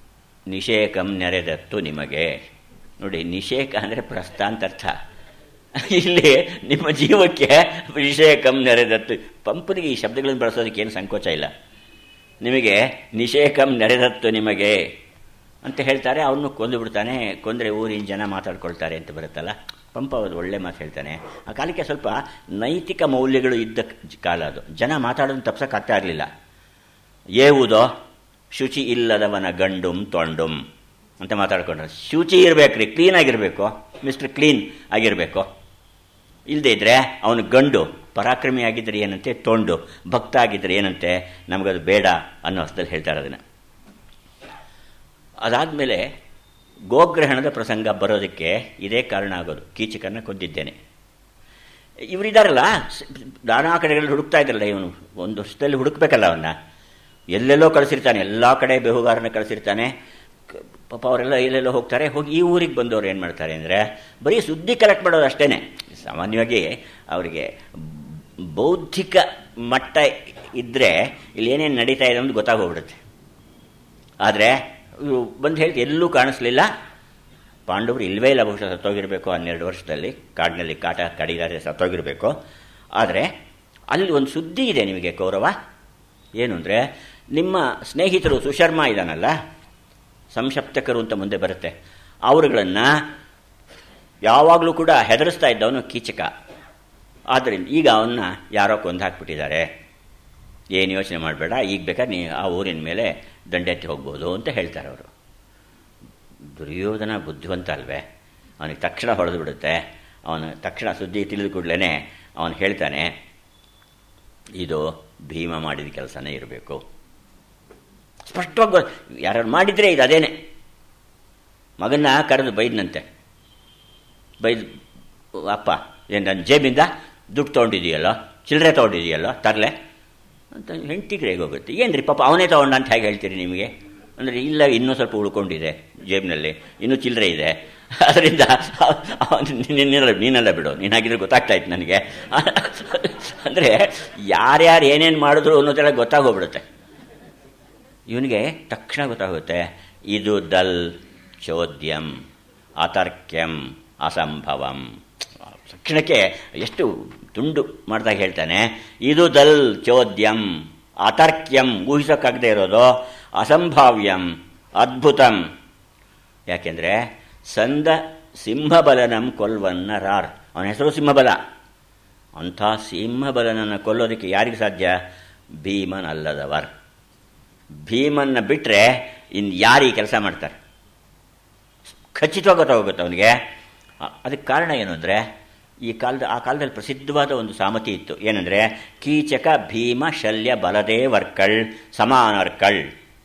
ನಿಷೇಕಂ ನೆರೆದತ್ತು ನಿಮಗೆ ನೋಡಿ ನಿಷೇಕ ಅಂದರೆ ಪ್ರಸ್ಥ ಅಂತ ಅರ್ಥ ಇಲ್ಲಿ ನಿಮ್ಮ ಜೀವಕ್ಕೆ ನಿಷೇಕಂ ನೆರೆದತ್ತು ಪಂಪನಿಗೆ ಈ ಶಬ್ದಗಳನ್ನು ಬಳಸೋದಕ್ಕೆ ಏನು ಸಂಕೋಚ ಇಲ್ಲ ನಿಮಗೆ ನಿಷೇಕಂ ನೆರೆದತ್ತು ನಿಮಗೆ ಅಂತ ಹೇಳ್ತಾರೆ ಅವನು ಕೊಂದು ಬಿಡ್ತಾನೆ ಕೊಂದರೆ ಊರಿನ ಜನ ಮಾತಾಡ್ಕೊಳ್ತಾರೆ ಅಂತ ಬರುತ್ತಲ್ಲ ಪಂಪ ಅವರು ಒಳ್ಳೆ ಮಾತು ಹೇಳ್ತಾನೆ ಆ ಕಾಲಕ್ಕೆ ಸ್ವಲ್ಪ ನೈತಿಕ ಮೌಲ್ಯಗಳು ಇದ್ದ ಕಾಲ ಅದು ಜನ ಮಾತಾಡೋದನ್ನು ತಪ್ಸೋಕ್ಕಾಗ್ತಾ ಇರಲಿಲ್ಲ ಏವುದೋ ಶುಚಿ ಇಲ್ಲದವನ ಗಂಡುಂ ತೊಂಡುಂ ಅಂತ ಮಾತಾಡ್ಕೊಂಡ್ರೆ ಶುಚಿ ಇರಬೇಕ್ರಿ ಕ್ಲೀನ್ ಆಗಿರಬೇಕು ಮಿಸ್ಟರ್ ಕ್ಲೀನ್ ಆಗಿರಬೇಕು ಇಲ್ಲದೇ ಇದ್ದರೆ ಅವನು ಗಂಡು ಪರಾಕ್ರಮಿ ಆಗಿದ್ದರೆ ಏನಂತೆ ತೊಂಡು ಭಕ್ತ ಆಗಿದ್ದರೆ ಏನಂತೆ ನಮಗದು ಬೇಡ ಅನ್ನೋ ಅರ್ಥದಲ್ಲಿ ಹೇಳ್ತಾರೆ ಅದನ್ನು ಅದಾದಮೇಲೆ ಗೋಗ್ರಹಣದ ಪ್ರಸಂಗ ಬರೋದಕ್ಕೆ ಇದೇ ಕಾರಣ ಆಗೋದು ಕೀಚಕನ್ನ ಕೊಂದಿದ್ದೇನೆ ಇವರಿದ್ದಾರಲ್ಲ ನಾನಾ ಕಡೆಗಳಲ್ಲಿ ಹುಡುಕ್ತಾ ಇದ್ರಲ್ಲ ಇವನು ಒಂದು ವರ್ಷದಲ್ಲಿ ಹುಡುಕ್ಬೇಕಲ್ಲ ಅವನ್ನ ಎಲ್ಲೆಲ್ಲೋ ಕಳಿಸಿರ್ತಾನೆ ಎಲ್ಲ ಕಡೆ ಬೇಹುಗಾರನ ಕಳಿಸಿರ್ತಾನೆ ಪಾಪ ಅವರೆಲ್ಲ ಎಲ್ಲೆಲ್ಲೋ ಹೋಗ್ತಾರೆ ಹೋಗಿ ಈ ಊರಿಗೆ ಬಂದವರು ಏನು ಮಾಡ್ತಾರೆ ಅಂದರೆ ಬರೀ ಸುದ್ದಿ ಕಲೆಕ್ಟ್ ಮಾಡೋದು ಅಷ್ಟೇ ಸಾಮಾನ್ಯವಾಗಿ ಅವರಿಗೆ ಬೌದ್ಧಿಕ ಮಟ್ಟ ಇದ್ದರೆ ಇಲ್ಲಿ ಏನೇನು ನಡೀತಾ ಇದೆ ಅಂತ ಗೊತ್ತಾಗೋಗ್ಬಿಡುತ್ತೆ ಆದರೆ ಇವರು ಬಂದು ಹೇಳಿ ಎಲ್ಲೂ ಕಾಣಿಸ್ಲಿಲ್ಲ ಪಾಂಡವರು ಇಲ್ಲವೇ ಇಲ್ಲ ಬಹುಶಃ ಸತ್ತೋಗಿರಬೇಕು ಹನ್ನೆರಡು ವರ್ಷದಲ್ಲಿ ಕಾಡಿನಲ್ಲಿ ಕಾಟ ಕಡಿದಾರೆ ಸತ್ತೋಗಿರಬೇಕು ಆದರೆ ಅಲ್ಲಿ ಒಂದು ಸುದ್ದಿ ಇದೆ ನಿಮಗೆ ಕೌರವ ಏನು ಅಂದರೆ ನಿಮ್ಮ ಸ್ನೇಹಿತರು ಸುಶರ್ಮ ಇದ್ದಾನಲ್ಲ ಸಂಶಪ್ತಕರು ಅಂತ ಮುಂದೆ ಬರುತ್ತೆ ಅವರುಗಳನ್ನು ಯಾವಾಗಲೂ ಕೂಡ ಹೆದರಿಸ್ತಾ ಇದ್ದವನು ಕೀಚಕ ಆದ್ದರಿಂದ ಈಗ ಅವನ್ನ ಯಾರೋ ಕೊಂದು ಹಾಕ್ಬಿಟ್ಟಿದ್ದಾರೆ ಏನು ಯೋಚನೆ ಮಾಡಬೇಡ ಈಗ ಬೇಕಾದ್ರೆ ನೀ ಆ ಊರಿನ ಮೇಲೆ ದಂಡೆತ್ತಿ ಹೋಗ್ಬೋದು ಅಂತ ಹೇಳ್ತಾರೆ ಅವರು ದುರ್ಯೋಧನ ಬುದ್ಧಿವಂತ ಅಲ್ವೇ ಅವನಿಗೆ ತಕ್ಷಣ ಹೊಡೆದು ಬಿಡುತ್ತೆ ಅವನು ತಕ್ಷಣ ಸುದ್ದಿ ತಿಳಿದು ಕೂಡಲೇ ಅವನು ಹೇಳ್ತಾನೆ ಇದು ಭೀಮ ಮಾಡಿದ ಕೆಲಸನೇ ಇರಬೇಕು ಸ್ಪಷ್ಟವಾಗಿ ಯಾರು ಮಾಡಿದರೆ ಇದು ಅದೇನೆ ಮಗನ್ನ ಕರೆದು ಬೈದನಂತೆ ಬೈದು ಅಪ್ಪ ಏನು ನನ್ನ ಜೇಬಿಂದ ದುಡ್ಡು ತೊಗೊಂಡಿದೆಯಲ್ಲ ಚಿಲ್ಲರೆ ತೊಗೊಂಡಿದೆಯಲ್ಲ ತರಲೆ ಅಂತ ಹೆಂಡ್ತಿಗೆ ರೇಗೋಗುತ್ತೆ ಏನು ರೀ ಪಾಪ ಅವನೇ ತೊಗೊಂಡ ಅಂತ ಹೇಗೆ ಹೇಳ್ತೀರಿ ನಿಮಗೆ ಅಂದರೆ ಇಲ್ಲ ಇನ್ನೂ ಸ್ವಲ್ಪ ಉಳ್ಕೊಂಡಿದೆ ಜೇಬಿನಲ್ಲಿ ಇನ್ನೂ ಚಿಲ್ಲರೆ ಇದೆ ಅದರಿಂದ ನಿನ್ನೆಲ್ಲ ನೀನೆಲ್ಲ ಬಿಡು ನೀನು ಹಾಗಿದ್ರೆ ಗೊತ್ತಾಗ್ತಾ ಇತ್ತು ನನಗೆ ಅಂದರೆ ಯಾರ್ಯಾರು ಏನೇನು ಮಾಡಿದ್ರು ಅನ್ನೋದೆಲ್ಲ ಗೊತ್ತಾಗೋಗ್ಬಿಡುತ್ತೆ ಇವನಿಗೆ ತಕ್ಷಣ ಗೊತ್ತಾಗುತ್ತೆ ಇದು ದಲ್ ಚೋದ್ಯಂ ಅತರ್ಕ್ಯಂ ಅಸಂಭವಂ ತಕ್ಷಣಕ್ಕೆ ಎಷ್ಟು ತುಂಡು ಮಾಡಿದಾಗ ಹೇಳ್ತಾನೆ ಇದು ದಲ್ ಚೋದ್ಯಂ ಅತರ್ಕ್ಯಂ ಊಹಿಸೋಕ್ಕಾಗದೇ ಇರೋದು ಅಸಂಭಾವ್ಯಂ ಅದ್ಭುತಂ ಯಾಕೆಂದರೆ ಸಂದ ಸಿಂಹಬಲನಂ ಕೊಲ್ವನ್ನ ರಾರ್ ಅವನ ಹೆಸರು ಸಿಂಹಬಲ ಅಂಥ ಸಿಂಹಬಲನನ್ನು ಕೊಲ್ಲೋದಕ್ಕೆ ಯಾರಿಗೆ ಸಾಧ್ಯ ಭೀಮನ್ ಅಲ್ಲದವರ್ ಭೀಮನ್ನ ಬಿಟ್ಟರೆ ಇನ್ನು ಯಾರು ಈ ಕೆಲಸ ಮಾಡ್ತಾರೆ ಖಚಿತವಾಗಿ ಗೊತ್ತಾಗೋಗುತ್ತೆ ಅವನಿಗೆ ಅದಕ್ಕೆ ಕಾರಣ ಏನು ಅಂದರೆ ಈ ಕಾಲದ ಆ ಕಾಲದಲ್ಲಿ ಪ್ರಸಿದ್ಧವಾದ ಒಂದು ಸಾಮತಿ ಇತ್ತು ಏನಂದರೆ ಕೀಚಕ ಭೀಮ ಶಲ್ಯ ಬಲದೇವರ್ಕಳ್ ಸಮಾನರ್ಕಳ್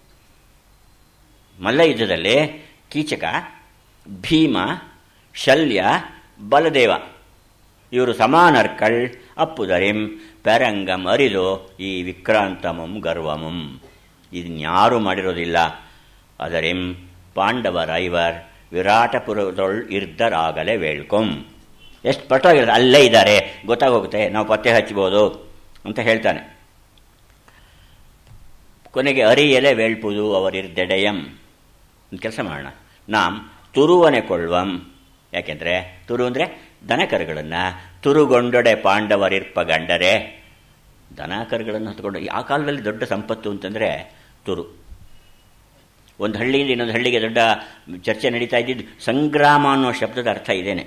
ಮಲ್ಲ ಯುದ್ಧದಲ್ಲಿ ಕೀಚಕ ಭೀಮ ಶಲ್ಯ ಬಲದೇವ ಇವರು ಸಮಾನರ್ಕಳ್ ಅಪ್ಪುದರಿಂ ಪೆರಂಗಂ ಅರಿದು ಈ ವಿಕ್ರಾಂತಮಂ ಗರ್ವಮಂ ಇದನ್ಯಾರೂ ಮಾಡಿರೋದಿಲ್ಲ ಅದರಿಂ ಪಾಂಡವರ ಐವರ್ ವಿರಾಟಪುರದೊಳ್ ಇರ್ದರಾಗಲೇ ವೇಳ್ಕೊಂ ಎಷ್ಟು ಪಟ್ಟವಾಗಿರೋದು ಅಲ್ಲೇ ಇದ್ದಾರೆ ಗೊತ್ತಾಗೋಗುತ್ತೆ ನಾವು ಪತ್ತೆ ಹಚ್ಬೋದು ಅಂತ ಹೇಳ್ತಾನೆ ಕೊನೆಗೆ ಅರಿಯಲೆ ವೇಳ್ಪುದು ಅವರಿರ್ದೆಡೆಯಂ ಒಂದು ಕೆಲಸ ಮಾಡೋಣ ನಾಂ ತುರುವನೆ ಕೊಳ್ಳುವಂ ಯಾಕೆಂದರೆ ತುರು ಅಂದರೆ ದನಕರುಗಳನ್ನು ತುರುಗೊಂಡೊಡೆ ಪಾಂಡವರಿರ್ಪ ಗಂಡರೆ ದನಕರುಗಳನ್ನು ಹೊತ್ಕೊಂಡು ಆ ಕಾಲದಲ್ಲಿ ದೊಡ್ಡ ಸಂಪತ್ತು ಅಂತಂದರೆ ತುರು ಒಂದು ಹಳ್ಳಿಯಿಂದ ಇನ್ನೊಂದು ಹಳ್ಳಿಗೆ ದೊಡ್ಡ ಚರ್ಚೆ ನಡೀತಾ ಇದ್ದಿದ್ದು ಸಂಗ್ರಾಮ ಅನ್ನೋ ಶಬ್ದದ ಅರ್ಥ ಇದೇನೆ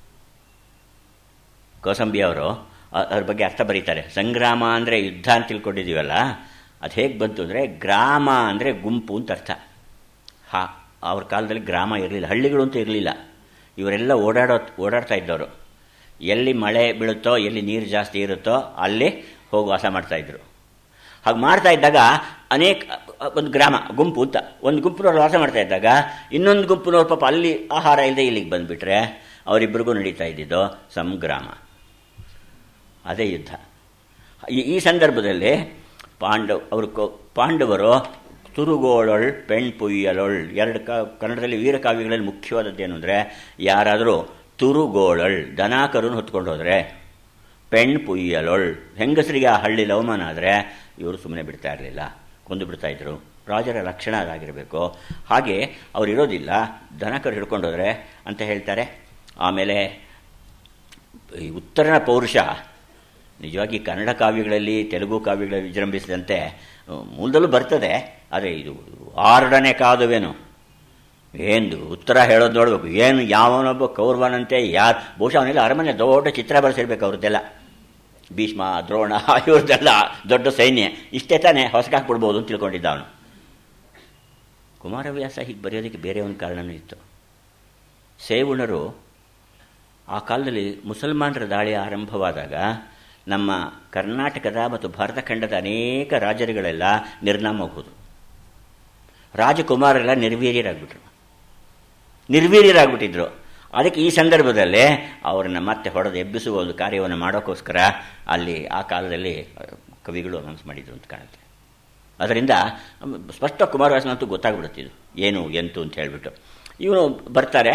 ಕೋಸಂಬಿ ಅವರು ಅದ್ರ ಬಗ್ಗೆ ಅರ್ಥ ಬರೀತಾರೆ ಸಂಗ್ರಾಮ ಅಂದರೆ ಯುದ್ಧ ಅಂತ ತಿಳ್ಕೊಂಡಿದ್ದೀವಲ್ಲ ಅದು ಹೇಗೆ ಬಂತು ಅಂದರೆ ಗ್ರಾಮ ಅಂದರೆ ಗುಂಪು ಅಂತ ಅರ್ಥ ಹಾ ಅವ್ರ ಕಾಲದಲ್ಲಿ ಗ್ರಾಮ ಇರಲಿಲ್ಲ ಹಳ್ಳಿಗಳು ಅಂತ ಇರಲಿಲ್ಲ ಇವರೆಲ್ಲ ಓಡಾಡೋ ಓಡಾಡ್ತಾ ಇದ್ದವರು ಎಲ್ಲಿ ಮಳೆ ಬೀಳುತ್ತೋ ಎಲ್ಲಿ ನೀರು ಜಾಸ್ತಿ ಇರುತ್ತೋ ಅಲ್ಲಿ ಹೋಗಿ ವಾಸ ಮಾಡ್ತಾಯಿದ್ರು ಹಾಗೆ ಮಾಡ್ತಾ ಇದ್ದಾಗ ಅನೇಕ ಒಂದು ಗ್ರಾಮ ಗುಂಪು ಅಂತ ಒಂದು ಗುಂಪಿನವ್ರು ವಾಸ ಮಾಡ್ತಾ ಇದ್ದಾಗ ಇನ್ನೊಂದು ಗುಂಪಿನವ್ರು ಪಾಪ ಅಲ್ಲಿ ಆಹಾರ ಇಲ್ಲದೆ ಇಲ್ಲಿಗೆ ಬಂದುಬಿಟ್ರೆ ಅವರಿಬ್ಬರಿಗೂ ನಡೀತಾ ಇದ್ದಿದ್ದು ಸಂಗ್ರಾಮ ಅದೇ ಯುದ್ಧ ಈ ಸಂದರ್ಭದಲ್ಲಿ ಪಾಂಡವ್ ಅವರು ಪಾಂಡವರು ತುರುಗೋಳೊಳ್ ಪೆಣ್ ಪುಯ್ಯಲೊಳ್ ಎರಡು ಕ ಕನ್ನಡದಲ್ಲಿ ವೀರಕಾವ್ಯಗಳಲ್ಲಿ ಮುಖ್ಯವಾದದ್ದೇನು ಅಂದರೆ ಯಾರಾದರೂ ತುರುಗೋಳಳ್ ದನಾಕರನ್ನು ಹೊತ್ಕೊಂಡು ಹೋದರೆ ಪೆಣ್ ಪುಯ್ಯಲೊಳ್ ಹೆಂಗಸರಿಗೆ ಆ ಹಳ್ಳಿಲಿ ಅವಮಾನ ಆದರೆ ಇವರು ಸುಮ್ಮನೆ ಬಿಡ್ತಾ ಇರಲಿಲ್ಲ ಕೊಂದು ಬಿಡ್ತಾ ಇದ್ರು ರಾಜರ ಲಕ್ಷಣ ಅದಾಗಿರಬೇಕು ಹಾಗೆ ಅವ್ರು ಇರೋದಿಲ್ಲ ದನಕರು ಹಿಡ್ಕೊಂಡೋದ್ರೆ ಅಂತ ಹೇಳ್ತಾರೆ ಆಮೇಲೆ ಈ ಉತ್ತರನ ಪೌರುಷ ನಿಜವಾಗಿ ಕನ್ನಡ ಕಾವ್ಯಗಳಲ್ಲಿ ತೆಲುಗು ಕಾವ್ಯಗಳಲ್ಲಿ ವಿಜೃಂಭಿಸಿದಂತೆ ಮೂಲದಲ್ಲೂ ಬರ್ತದೆ ಆದರೆ ಇದು ಆರಡನೆ ಕಾದುವೇನು ಏನು ಉತ್ತರ ಹೇಳೋದು ನೋಡಬೇಕು ಏನು ಯಾವನೊಬ್ಬ ಕೌರವನಂತೆ ಯಾರು ಬಹುಶಃ ಅವನೆಲ್ಲ ಅರಮನೆ ದೊಡ್ಡ ಚಿತ್ರ ಬರೆಸಿರ್ಬೇಕು ಅವ್ರದ್ದೆಲ್ಲ ಭೀಷ್ಮ ದ್ರೋಣ ಇವ್ರದ್ದೆಲ್ಲ ದೊಡ್ಡ ಸೈನ್ಯ ಇಷ್ಟೇ ತಾನೇ ಹೊಸಕಾಕ್ಬಿಡ್ಬೋದು ಅಂತ ತಿಳ್ಕೊಂಡಿದ್ದ ಅವನು ಕುಮಾರವ್ಯಾಸ ಹೀಗೆ ಬರೆಯೋದಕ್ಕೆ ಬೇರೆ ಒಂದು ಕಾರಣವೂ ಇತ್ತು ಸೇವುಣರು ಆ ಕಾಲದಲ್ಲಿ ಮುಸಲ್ಮಾನರ ದಾಳಿ ಆರಂಭವಾದಾಗ ನಮ್ಮ ಕರ್ನಾಟಕದ ಮತ್ತು ಭಾರತ ಖಂಡದ ಅನೇಕ ರಾಜರುಗಳೆಲ್ಲ ನಿರ್ನಾಮ ಹೋದರು ರಾಜಕುಮಾರರೆಲ್ಲ ನಿರ್ವೀರ್ಯರಾಗ್ಬಿಟ್ರು ನಿರ್ವೀರ್ಯರಾಗ್ಬಿಟ್ಟಿದ್ರು ಅದಕ್ಕೆ ಈ ಸಂದರ್ಭದಲ್ಲಿ ಅವರನ್ನು ಮತ್ತೆ ಹೊಡೆದು ಎಬ್ಬಿಸುವ ಒಂದು ಕಾರ್ಯವನ್ನು ಮಾಡೋಕ್ಕೋಸ್ಕರ ಅಲ್ಲಿ ಆ ಕಾಲದಲ್ಲಿ ಕವಿಗಳು ಅನೌನ್ಸ್ ಮಾಡಿದ್ರು ಅಂತ ಕಾಣುತ್ತೆ ಅದರಿಂದ ಸ್ಪಷ್ಟ ಕುಮಾರವ್ಯಾಸನಂತೂ ಗೊತ್ತಾಗ್ಬಿಡುತ್ತಿದ್ದು ಏನು ಎಂತು ಅಂತ ಹೇಳಿಬಿಟ್ಟು ಇವನು ಬರ್ತಾರೆ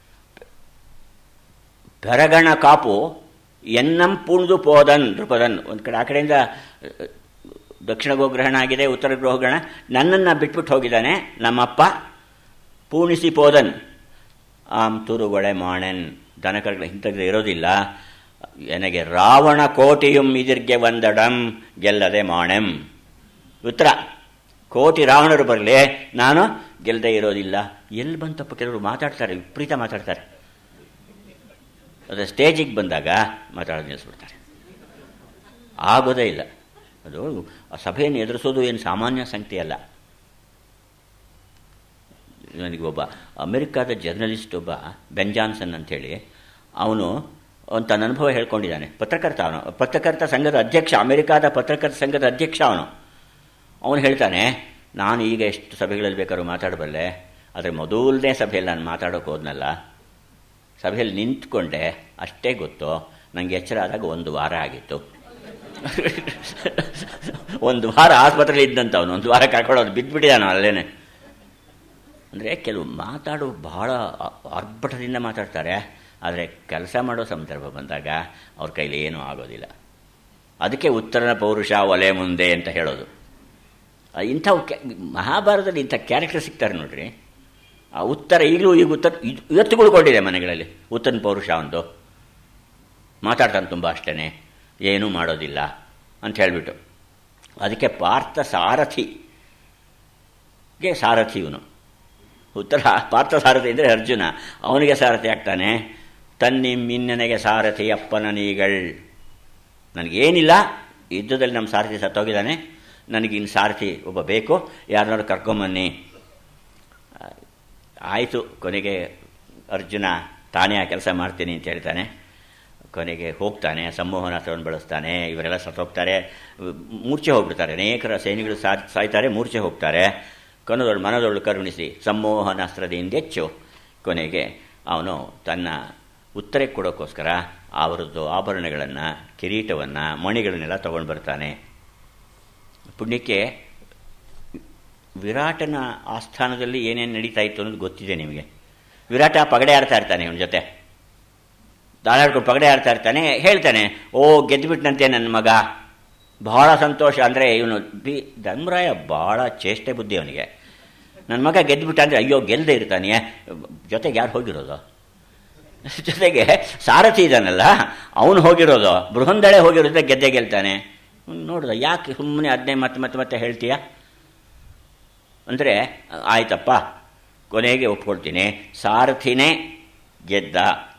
ಬೆರಗಣ ಕಾಪು ಎನ್ನಂ ಪೂಣ್ದು ಪೋದನ್ ನೃಪದನ್ ಒಂದು ಕಡೆ ಆ ಕಡೆಯಿಂದ ದಕ್ಷಿಣ ಗೋಗ್ರಹಣ ಆಗಿದೆ ಉತ್ತರ ಗೋಗ್ರಹಣ ನನ್ನನ್ನು ಬಿಟ್ಬಿಟ್ಟು ಹೋಗಿದ್ದಾನೆ ನಮ್ಮಪ್ಪ ಪೂಣಿಸಿ ಪೋದನ್ ಆಮ್ ತುರುಗೊಳೆ ಮಾಣೆನ್ ದನಕರಗಳ ಹಿಂತಗದೆ ಇರೋದಿಲ್ಲ ನನಗೆ ರಾವಣ ಕೋಟಿಯುಂ ಇದಿರ್ಗೆ ಒಂದಡಂ ಗೆಲ್ಲದೆ ಮಾಣೆಂ ಉತ್ತರ ಕೋಟಿ ರಾವಣರು ಬರಲಿ ನಾನು ಗೆಲ್ಲದೆ ಇರೋದಿಲ್ಲ ಎಲ್ಲಿ ಬಂತಪ್ಪ ಕೆಲವರು ಮಾತಾಡ್ತಾರೆ ವಿಪರೀತ ಮಾತಾಡ್ತಾರೆ ಅದು ಸ್ಟೇಜಿಗೆ ಬಂದಾಗ ಮಾತಾಡೋದು ನಿಲ್ಲಿಸ್ಬಿಡ್ತಾರೆ ಆಗೋದೇ ಇಲ್ಲ ಅದು ಆ ಸಭೆಯನ್ನು ಎದುರಿಸೋದು ಏನು ಸಾಮಾನ್ಯ ಸಂಗತಿ ಅಲ್ಲ ನನಗೆ ಒಬ್ಬ ಅಮೆರಿಕಾದ ಜರ್ನಲಿಸ್ಟ್ ಒಬ್ಬ ಬೆನ್ ಜಾನ್ಸನ್ ಅಂಥೇಳಿ ಅವನು ಅವನು ತನ್ನ ಅನುಭವ ಹೇಳ್ಕೊಂಡಿದ್ದಾನೆ ಪತ್ರಕರ್ತ ಅವನು ಪತ್ರಕರ್ತ ಸಂಘದ ಅಧ್ಯಕ್ಷ ಅಮೆರಿಕಾದ ಪತ್ರಕರ್ತ ಸಂಘದ ಅಧ್ಯಕ್ಷ ಅವನು ಅವನು ಹೇಳ್ತಾನೆ ನಾನು ಈಗ ಎಷ್ಟು ಸಭೆಗಳಲ್ಲಿ ಬೇಕಾದ್ರೂ ಮಾತಾಡಬಲ್ಲೆ ಆದರೆ ಮೊದಲನೇ ಸಭೆಯಲ್ಲಿ ನಾನು ಮಾತಾಡೋಕೆ ಹೋದ್ನಲ್ಲ ಸಭೆಯಲ್ಲಿ ನಿಂತ್ಕೊಂಡೆ ಅಷ್ಟೇ ಗೊತ್ತು ನನಗೆ ಎಚ್ಚರ ಆದಾಗ ಒಂದು ವಾರ ಆಗಿತ್ತು ಒಂದು ವಾರ ಆಸ್ಪತ್ರೆಯಲ್ಲಿ ಇದ್ದಂತ ಅವನು ಒಂದು ವಾರ ಕರ್ಕೊಳ್ಳೋದು ಬಿದ್ದುಬಿಟ್ಟಿದ್ದಾನು ಅಲ್ಲೇನೆ ಅಂದರೆ ಕೆಲವು ಮಾತಾಡೋ ಬಹಳ ಆರ್ಭಟದಿಂದ ಮಾತಾಡ್ತಾರೆ ಆದರೆ ಕೆಲಸ ಮಾಡೋ ಸಂದರ್ಭ ಬಂದಾಗ ಅವ್ರ ಕೈಲಿ ಏನೂ ಆಗೋದಿಲ್ಲ ಅದಕ್ಕೆ ಉತ್ತರನ ಪೌರುಷ ಒಲೆ ಮುಂದೆ ಅಂತ ಹೇಳೋದು ಇಂಥವು ಕೆ ಮಹಾಭಾರತದಲ್ಲಿ ಇಂಥ ಕ್ಯಾರೆಕ್ಟರ್ ಸಿಗ್ತಾರೆ ನೋಡ್ರಿ ಆ ಉತ್ತರ ಈಗಲೂ ಈಗ ಉತ್ತರ ಇವತ್ತುಗಳ್ಕೊಂಡಿದೆ ಮನೆಗಳಲ್ಲಿ ಉತ್ತರನ ಪೌರುಷ ಒಂದು ಮಾತಾಡ್ತಾನೆ ತುಂಬ ಅಷ್ಟೇ ಏನೂ ಮಾಡೋದಿಲ್ಲ ಅಂತ ಹೇಳಿಬಿಟ್ಟು ಅದಕ್ಕೆ ಪಾರ್ಥ ಸಾರಥಿಗೆ ಸಾರಥಿ ಇವನು ಉತ್ತರ ಪಾರ್ಥ ಸಾರಥಿ ಅಂದರೆ ಅರ್ಜುನ ಅವನಿಗೆ ಸಾರಥಿ ಆಗ್ತಾನೆ ತನ್ನಿ ಮಿನ್ನನೆಗೆ ಸಾರಥಿ ಅಪ್ಪನ ನೀಗಳ್ ನನಗೇನಿಲ್ಲ ಯುದ್ಧದಲ್ಲಿ ನಮ್ಮ ಸಾರಥಿ ಸತ್ತೋಗಿದ್ದಾನೆ ನನಗಿನ್ನು ಸಾರಥಿ ಒಬ್ಬ ಬೇಕು ಯಾರನ್ನಾರು ಕರ್ಕೊಂಬನ್ನಿ ಆಯಿತು ಕೊನೆಗೆ ಅರ್ಜುನ ತಾನೇ ಆ ಕೆಲಸ ಮಾಡ್ತೀನಿ ಅಂತ ಹೇಳ್ತಾನೆ ಕೊನೆಗೆ ಹೋಗ್ತಾನೆ ಸಂಮೋಹನಾಸ್ತ್ರವನ್ನು ಬಳಸ್ತಾನೆ ಇವರೆಲ್ಲ ಸತ್ತೋಗ್ತಾರೆ ಮೂರ್ಛೆ ಹೋಗ್ಬಿಡ್ತಾರೆ ಅನೇಕರ ಸೈನಿಕರು ಸಾ ಸಾಯ್ತಾರೆ ಮೂರ್ಛೆ ಹೋಗ್ತಾರೆ ಕೊನೆದೊಳು ಮನದೊಳು ಕರುಣಿಸಿ ಸಂಮೋಹನಾಸ್ತ್ರದಿಂದ ಹೆಚ್ಚು ಕೊನೆಗೆ ಅವನು ತನ್ನ ಉತ್ತರಕ್ಕೆ ಕೊಡೋಕ್ಕೋಸ್ಕರ ಅವರದ್ದು ಆಭರಣಗಳನ್ನು ಕಿರೀಟವನ್ನು ಮಣಿಗಳನ್ನೆಲ್ಲ ತೊಗೊಂಡು ಬರ್ತಾನೆ ಪುಣ್ಯಕ್ಕೆ ವಿರಾಟನ ಆಸ್ಥಾನದಲ್ಲಿ ಏನೇನು ನಡೀತಾ ಇತ್ತು ಅನ್ನೋದು ಗೊತ್ತಿದೆ ನಿಮಗೆ ವಿರಾಟ ಪಗಡೆ ಆಡ್ತಾ ಇರ್ತಾನೆ ಇವನ ಜೊತೆ ದಾಳಾಡ್ಕೊಂಡು ಪಗಡೆ ಆಡ್ತಾ ಇರ್ತಾನೆ ಹೇಳ್ತಾನೆ ಓ ಗೆದ್ದುಬಿಟ್ನಂತೆ ನನ್ನ ಮಗ ಬಹಳ ಸಂತೋಷ ಅಂದರೆ ಇವನು ಬಿ ಧರ್ಮರಾಯ ಭಾಳ ಚೇಷ್ಟೆ ಬುದ್ಧಿ ಅವನಿಗೆ ನನ್ನ ಮಗ ಗೆದ್ದುಬಿಟ್ಟ ಅಂದರೆ ಅಯ್ಯೋ ಗೆಲ್ಲದೆ ಇರ್ತಾನೆ ಜೊತೆಗೆ ಯಾರು ಹೋಗಿರೋದು ಜೊತೆಗೆ ಸಾರಥಿ ಇದ್ದಾನಲ್ಲ ಅವನು ಹೋಗಿರೋದು ಬೃಹಂದಳೆ ಹೋಗಿರೋದ್ರೆ ಗೆದ್ದೆ ಗೆಲ್ತಾನೆ ನೋಡ್ದ ಯಾಕೆ ಸುಮ್ಮನೆ ಅದನ್ನೇ ಮತ್ತೆ ಮತ್ತೆ ಮತ್ತೆ ಹೇಳ್ತೀಯ ಅಂದರೆ ಆಯ್ತಪ್ಪ ಕೊನೆಗೆ ಒಪ್ಕೊಳ್ತೀನಿ ಸಾರಥಿನೇ ಗೆದ್ದ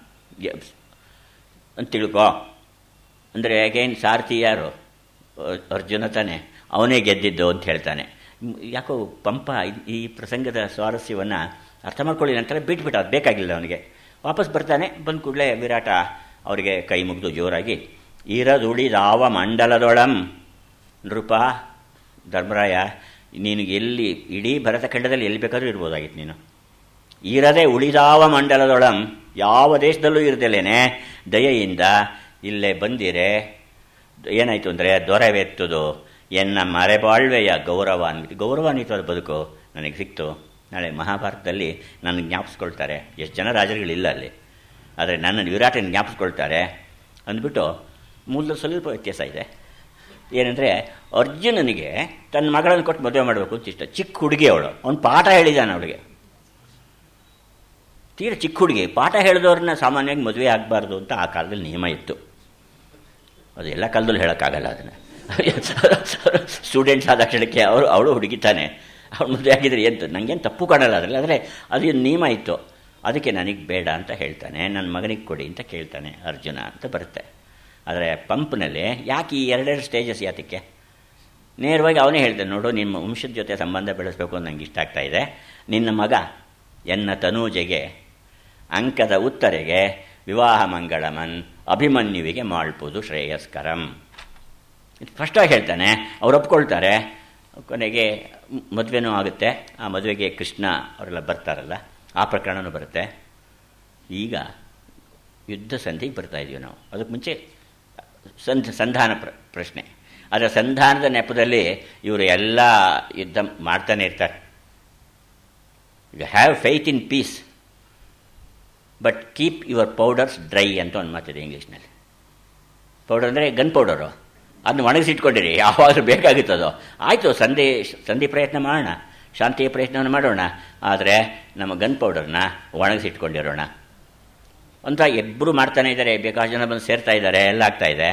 ಅಂತ ತಿಳ್ಕೊ ಅಂದರೆ ಅಗೇನ್ ಸಾರಥಿ ಯಾರು ಅರ್ಜುನ ತಾನೆ ಅವನೇ ಗೆದ್ದಿದ್ದು ಅಂತ ಹೇಳ್ತಾನೆ ಯಾಕೋ ಪಂಪ ಈ ಪ್ರಸಂಗದ ಸ್ವಾರಸ್ಯವನ್ನು ಅರ್ಥ ಮಾಡ್ಕೊಳ್ಳಿ ನಂತರ ಬಿಟ್ಬಿಟ್ಟು ಅದು ಬೇಕಾಗಿಲ್ಲ ಅವನಿಗೆ ವಾಪಸ್ ಬರ್ತಾನೆ ಬಂದ ಕೂಡಲೇ ವಿರಾಟ ಅವರಿಗೆ ಕೈ ಮುಗಿದು ಜೋರಾಗಿ ಇರದುಳಿದಾವ ಮಂಡಲದೊಳಂ ನೃಪ ಧರ್ಮರಾಯ ನೀನು ಎಲ್ಲಿ ಇಡೀ ಭರತಖಂಡದಲ್ಲಿ ಎಲ್ಲಿ ಬೇಕಾದರೂ ಇರ್ಬೋದಾಗಿತ್ತು ನೀನು ಇರದೆ ಉಳಿದಾವ ಮಂಡಲದೊಳಂ ಯಾವ ದೇಶದಲ್ಲೂ ಇರದಲೇನೆ ದಯೆಯಿಂದ ಇಲ್ಲೇ ಬಂದಿರೆ ಏನಾಯಿತು ಅಂದರೆ ದೊರೆವೆತ್ತದು ಎನ್ನ ಮರೆಬಾಳ್ವೆಯ ಗೌರವಾನ್ವಿತ ಗೌರವಾನ್ವಿತವಾದ ಬದುಕು ನನಗೆ ಸಿಕ್ತು ನಾಳೆ ಮಹಾಭಾರತದಲ್ಲಿ ನನಗೆ ಜ್ಞಾಪಿಸ್ಕೊಳ್ತಾರೆ ಎಷ್ಟು ಜನ ರಾಜರುಗಳಿಲ್ಲ ಅಲ್ಲಿ ಆದರೆ ನನ್ನನ್ನು ವಿರಾಟನ ಜ್ಞಾಪಿಸ್ಕೊಳ್ತಾರೆ ಅಂದ್ಬಿಟ್ಟು ಮೂಲದ ಸ್ವಲ್ಪ ವ್ಯತ್ಯಾಸ ಇದೆ ಏನಂದರೆ ಅರ್ಜುನನಿಗೆ ತನ್ನ ಮಗಳನ್ನು ಕೊಟ್ಟು ಮದುವೆ ಮಾಡಬೇಕು ಅಂತ ಇಷ್ಟ ಚಿಕ್ಕ ಹುಡುಗಿ ಅವಳು ಅವನು ಪಾಠ ಹೇಳಿದ್ದಾನೆ ಅವಳಿಗೆ ತೀರ ಚಿಕ್ಕ ಹುಡುಗಿ ಪಾಠ ಹೇಳಿದವ್ರನ್ನ ಸಾಮಾನ್ಯವಾಗಿ ಮದುವೆ ಆಗಬಾರ್ದು ಅಂತ ಆ ಕಾಲದಲ್ಲಿ ನಿಯಮ ಇತ್ತು ಅದು ಎಲ್ಲ ಕಾಲದಲ್ಲೂ ಹೇಳೋಕ್ಕಾಗಲ್ಲ ಅದನ್ನು ಸ್ಟೂಡೆಂಟ್ಸ್ ಆದ ಕ್ಷಣಕ್ಕೆ ಅವರು ಅವಳು ಹುಡುಗಿತಾನೆ ಅವಳು ಮದುವೆ ಆಗಿದ್ರೆ ಎಂತ ನನಗೇನು ತಪ್ಪು ಕಾಣಲ್ಲ ಅದರಲ್ಲಿ ಆದರೆ ಅದು ನಿಯಮ ಇತ್ತು ಅದಕ್ಕೆ ನನಗೆ ಬೇಡ ಅಂತ ಹೇಳ್ತಾನೆ ನನ್ನ ಮಗನಿಗೆ ಕೊಡಿ ಅಂತ ಕೇಳ್ತಾನೆ ಅರ್ಜುನ ಅಂತ ಬರುತ್ತೆ ಆದರೆ ಪಂಪ್ನಲ್ಲಿ ಯಾಕೆ ಈ ಎರಡೆರಡು ಸ್ಟೇಜಸ್ ಯಾತಕ್ಕೆ ನೇರವಾಗಿ ಅವನೇ ಹೇಳ್ತಾನೆ ನೋಡು ನಿಮ್ಮ ವಂಶದ ಜೊತೆ ಸಂಬಂಧ ಬೆಳೆಸಬೇಕು ಅಂತ ನಂಗೆ ಇಷ್ಟ ಆಗ್ತಾ ಇದೆ ನಿನ್ನ ಮಗ ಎನ್ನ ತನೂಜೆಗೆ ಅಂಕದ ಉತ್ತರೆಗೆ ವಿವಾಹ ಮಂಗಳಮನ್ ಅಭಿಮನ್ಯುವಿಗೆ ಮಾಡ್ಬೋದು ಶ್ರೇಯಸ್ಕರಂ ಸ್ಪಷ್ಟವಾಗಿ ಹೇಳ್ತಾನೆ ಅವ್ರು ಒಪ್ಕೊಳ್ತಾರೆ ಕೊನೆಗೆ ಮದುವೆನೂ ಆಗುತ್ತೆ ಆ ಮದುವೆಗೆ ಕೃಷ್ಣ ಅವರೆಲ್ಲ ಬರ್ತಾರಲ್ಲ ಆ ಪ್ರಕರಣವೂ ಬರುತ್ತೆ ಈಗ ಯುದ್ಧ ಸಂಧಿಗೆ ಬರ್ತಾ ಇದೀವಿ ನಾವು ಅದಕ್ಕೆ ಮುಂಚೆ ಸಂಧ ಸಂಧಾನ ಪ್ರ ಪ್ರಶ್ನೆ ಆದರೆ ಸಂಧಾನದ ನೆಪದಲ್ಲಿ ಇವರು ಎಲ್ಲ ಯುದ್ಧ ಮಾಡ್ತಾನೆ ಇರ್ತಾರೆ you have faith in peace but keep your powders dry ಅಂತ ಒಂದು ಮಾತಿದೆ ಇಂಗ್ಲೀಷ್ನಲ್ಲಿ ಪೌಡರ್ ಅಂದರೆ ಗನ್ ಪೌಡರು ಅದನ್ನ ಒಣಗಿಸಿಟ್ಕೊಂಡಿರಿ ಯಾವಾಗಲೂ ಬೇಕಾಗುತ್ತದೋ ಆಯಿತು ಸಂಧಿ ಸಂಧಿ ಪ್ರಯತ್ನ ಮಾಡೋಣ ಶಾಂತಿಯ ಪ್ರಯತ್ನವನ್ನು ಮಾಡೋಣ ಆದರೆ ನಮ್ಮ ಗನ್ ಪೌಡರ್ನ ಒಣಗಿಸಿಟ್ಕೊಂಡಿರೋಣ ಅಂತ ಇಬ್ಬರು ಮಾಡ್ತಾನೆ ಇದ್ದಾರೆ ಬೇಕಾಷ್ಟು ಜನ ಬಂದು ಸೇರ್ತಾ ಇದ್ದಾರೆ ಎಲ್ಲ ಆಗ್ತಾ ಇದೆ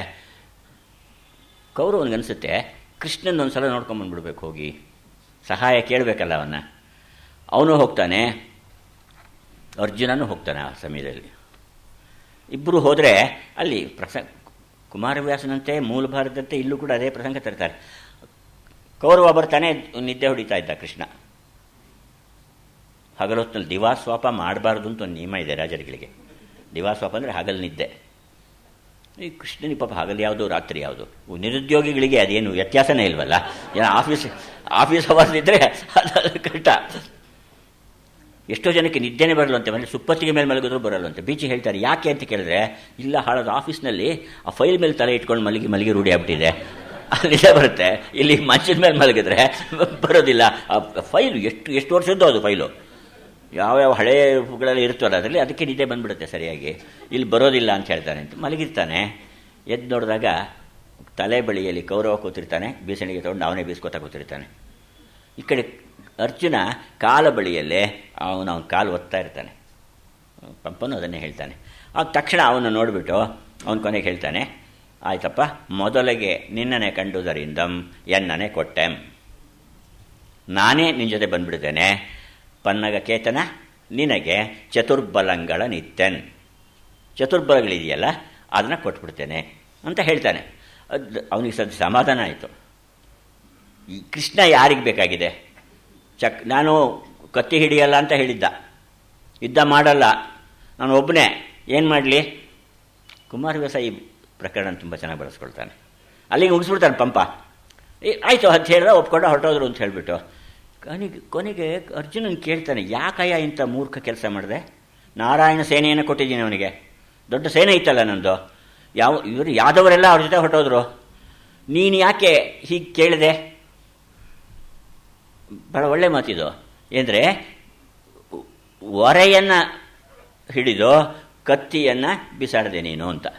ಕೌರವನಿಗನ್ಸುತ್ತೆ ಕೃಷ್ಣನ ಒಂದು ಸಲ ನೋಡ್ಕೊಂಬಂದ್ಬಿಡ್ಬೇಕು ಹೋಗಿ ಸಹಾಯ ಕೇಳಬೇಕಲ್ಲ ಅವನ್ನ ಅವನು ಹೋಗ್ತಾನೆ ಅರ್ಜುನನೂ ಹೋಗ್ತಾನೆ ಆ ಸಮಯದಲ್ಲಿ ಇಬ್ಬರು ಹೋದರೆ ಅಲ್ಲಿ ಪ್ರಸ ಕುಮಾರವ್ಯಾಸನಂತೆ ಮೂಲ ಭಾರತದಂತೆ ಇಲ್ಲೂ ಕೂಡ ಅದೇ ಪ್ರಸಂಗ ತರ್ತಾರೆ ಕೌರವ ಬರ್ತಾನೆ ನಿದ್ದೆ ಹೊಡಿತಾ ಇದ್ದ ಕೃಷ್ಣ ಹಗಲೊತ್ತಿನಲ್ಲಿ ದಿವಾಸ್ವಾಪ ಮಾಡಬಾರ್ದು ಅಂತ ಒಂದು ನಿಯಮ ಇದೆ ರಾಜರುಗಳಿಗೆ ದಿವಾಸ್ವಾಪ ಅಂದರೆ ಹಗಲು ನಿದ್ದೆ ಈ ಕೃಷ್ಣನಿಗೆ ಪಾಪ ಹಗಲು ಯಾವುದು ರಾತ್ರಿ ಯಾವುದು ನಿರುದ್ಯೋಗಿಗಳಿಗೆ ಅದೇನು ವ್ಯತ್ಯಾಸನೇ ಇಲ್ವಲ್ಲ ಏನೋ ಆಫೀಸ್ ಆಫೀಸ್ ಅವರ್ಸ್ ಇದ್ದರೆ ಅದು ಕಷ್ಟ ಎಷ್ಟೋ ಜನಕ್ಕೆ ನಿದ್ದೆನೇ ಬರಲ್ಲಂತೆ ಮನೆ ಸುಪ್ಪತ್ತಿಗೆ ಮೇಲೆ ಮಲಗಿದ್ರು ಬರಲ್ಲಂತೆ ಬೀಚಿ ಹೇಳ್ತಾರೆ ಯಾಕೆ ಅಂತ ಕೇಳಿದ್ರೆ ಇಲ್ಲ ಹಾಳೋದು ಆಫೀಸ್ನಲ್ಲಿ ಆ ಫೈಲ್ ಮೇಲೆ ತಲೆ ಇಟ್ಕೊಂಡು ಮಲಗಿ ಮಲಗಿ ರೂಢಿ ಆಗ್ಬಿಟ್ಟಿದೆ ಅಲ್ಲಿದೆ ಬರುತ್ತೆ ಇಲ್ಲಿ ಮಂಚದ ಮೇಲೆ ಮಲಗಿದ್ರೆ ಬರೋದಿಲ್ಲ ಆ ಫೈಲು ಎಷ್ಟು ಎಷ್ಟು ವರ್ಷದ್ದು ಅದು ಫೈಲು ಯಾವ್ಯಾವ ಹಳೆಗಳಲ್ಲಿ ಇರ್ತವಲ್ಲ ಅದರಲ್ಲಿ ಅದಕ್ಕೆ ನಿದ್ದೆ ಬಂದ್ಬಿಡುತ್ತೆ ಸರಿಯಾಗಿ ಇಲ್ಲಿ ಬರೋದಿಲ್ಲ ಅಂತ ಹೇಳ್ತಾನೆ ಅಂತ ಮಲಗಿರ್ತಾನೆ ಎದ್ದು ನೋಡಿದಾಗ ತಲೆ ಬಳಿಯಲ್ಲಿ ಕೌರವ ಕೂತಿರ್ತಾನೆ ಬೀಸಣಿಗೆ ತೊಗೊಂಡು ಅವನೇ ಬೀಸ್ಕೊತಾ ಕೂತಿರ್ತಾನೆ ಈ ಕಡೆ ಅರ್ಜುನ ಕಾಲ ಬಳಿಯಲ್ಲೇ ಅವನು ಅವನ ಕಾಲು ಒತ್ತಾ ಇರ್ತಾನೆ ಪಂಪನು ಅದನ್ನೇ ಹೇಳ್ತಾನೆ ಆಗ ತಕ್ಷಣ ಅವನು ನೋಡಿಬಿಟ್ಟು ಅವನ ಕೊನೆಗೆ ಹೇಳ್ತಾನೆ ಆಯ್ತಪ್ಪ ಮೊದಲಿಗೆ ನಿನ್ನನೆ ಕಂಡುದರಿಂದಂ ಎನ್ನನೆ ಕೊಟ್ಟೆಂ ನಾನೇ ನಿನ್ನ ಜೊತೆ ಬಂದ್ಬಿಡ್ತೇನೆ ಪನ್ನಗ ಕೇತನ ನಿನಗೆ ಚತುರ್ಬಲಂಗಳ ನಿತ್ಯನ್ ಚತುರ್ಬಲಗಳಿದೆಯಲ್ಲ ಅದನ್ನು ಕೊಟ್ಬಿಡ್ತೇನೆ ಅಂತ ಹೇಳ್ತಾನೆ ಅದು ಅವನಿಗೆ ಸದ್ ಸಮಾಧಾನ ಆಯಿತು ಈ ಕೃಷ್ಣ ಯಾರಿಗೆ ಬೇಕಾಗಿದೆ ಚಕ್ ನಾನು ಕತ್ತಿ ಹಿಡಿಯಲ್ಲ ಅಂತ ಹೇಳಿದ್ದ ಯುದ್ಧ ಮಾಡಲ್ಲ ನಾನು ಒಬ್ಬನೇ ಏನು ಮಾಡಲಿ ಕುಮಾರವ್ಯಾಸ ಈ ಪ್ರಕರಣ ತುಂಬ ಚೆನ್ನಾಗಿ ಬಳಸ್ಕೊಳ್ತಾನೆ ಅಲ್ಲಿಗೆ ಮುಗಿಸ್ಬಿಡ್ತಾನೆ ಪಂಪ ಆಯಿತು ಅಂತ ಹೇಳಿದ ಒಪ್ಕೊಂಡು ಹೊರಟೋದ್ರು ಅಂತ ಹೇಳಿಬಿಟ್ಟು ಕೊನೆಗೆ ಕೊನೆಗೆ ಅರ್ಜುನನ್ ಕೇಳ್ತಾನೆ ಯಾಕಯ್ಯ ಇಂಥ ಮೂರ್ಖ ಕೆಲಸ ಮಾಡಿದೆ ನಾರಾಯಣ ಸೇನೆಯನ್ನು ಕೊಟ್ಟಿದ್ದೀನಿ ಅವನಿಗೆ ದೊಡ್ಡ ಸೇನೆ ಇತ್ತಲ್ಲ ನಂದು ಯಾವ ಇವರು ಯಾದವರೆಲ್ಲ ಅವ್ರ ಜೊತೆ ಹೊರಟೋದ್ರು ನೀನು ಯಾಕೆ ಹೀಗೆ ಕೇಳಿದೆ ಬಹಳ ಒಳ್ಳೆ ಮಾತಿದು ಏನೆಂದರೆ ಒರೆಯನ್ನು ಹಿಡಿದು ಕತ್ತಿಯನ್ನು ಬಿಸಾಡಿದೆ ನೀನು ಅಂತ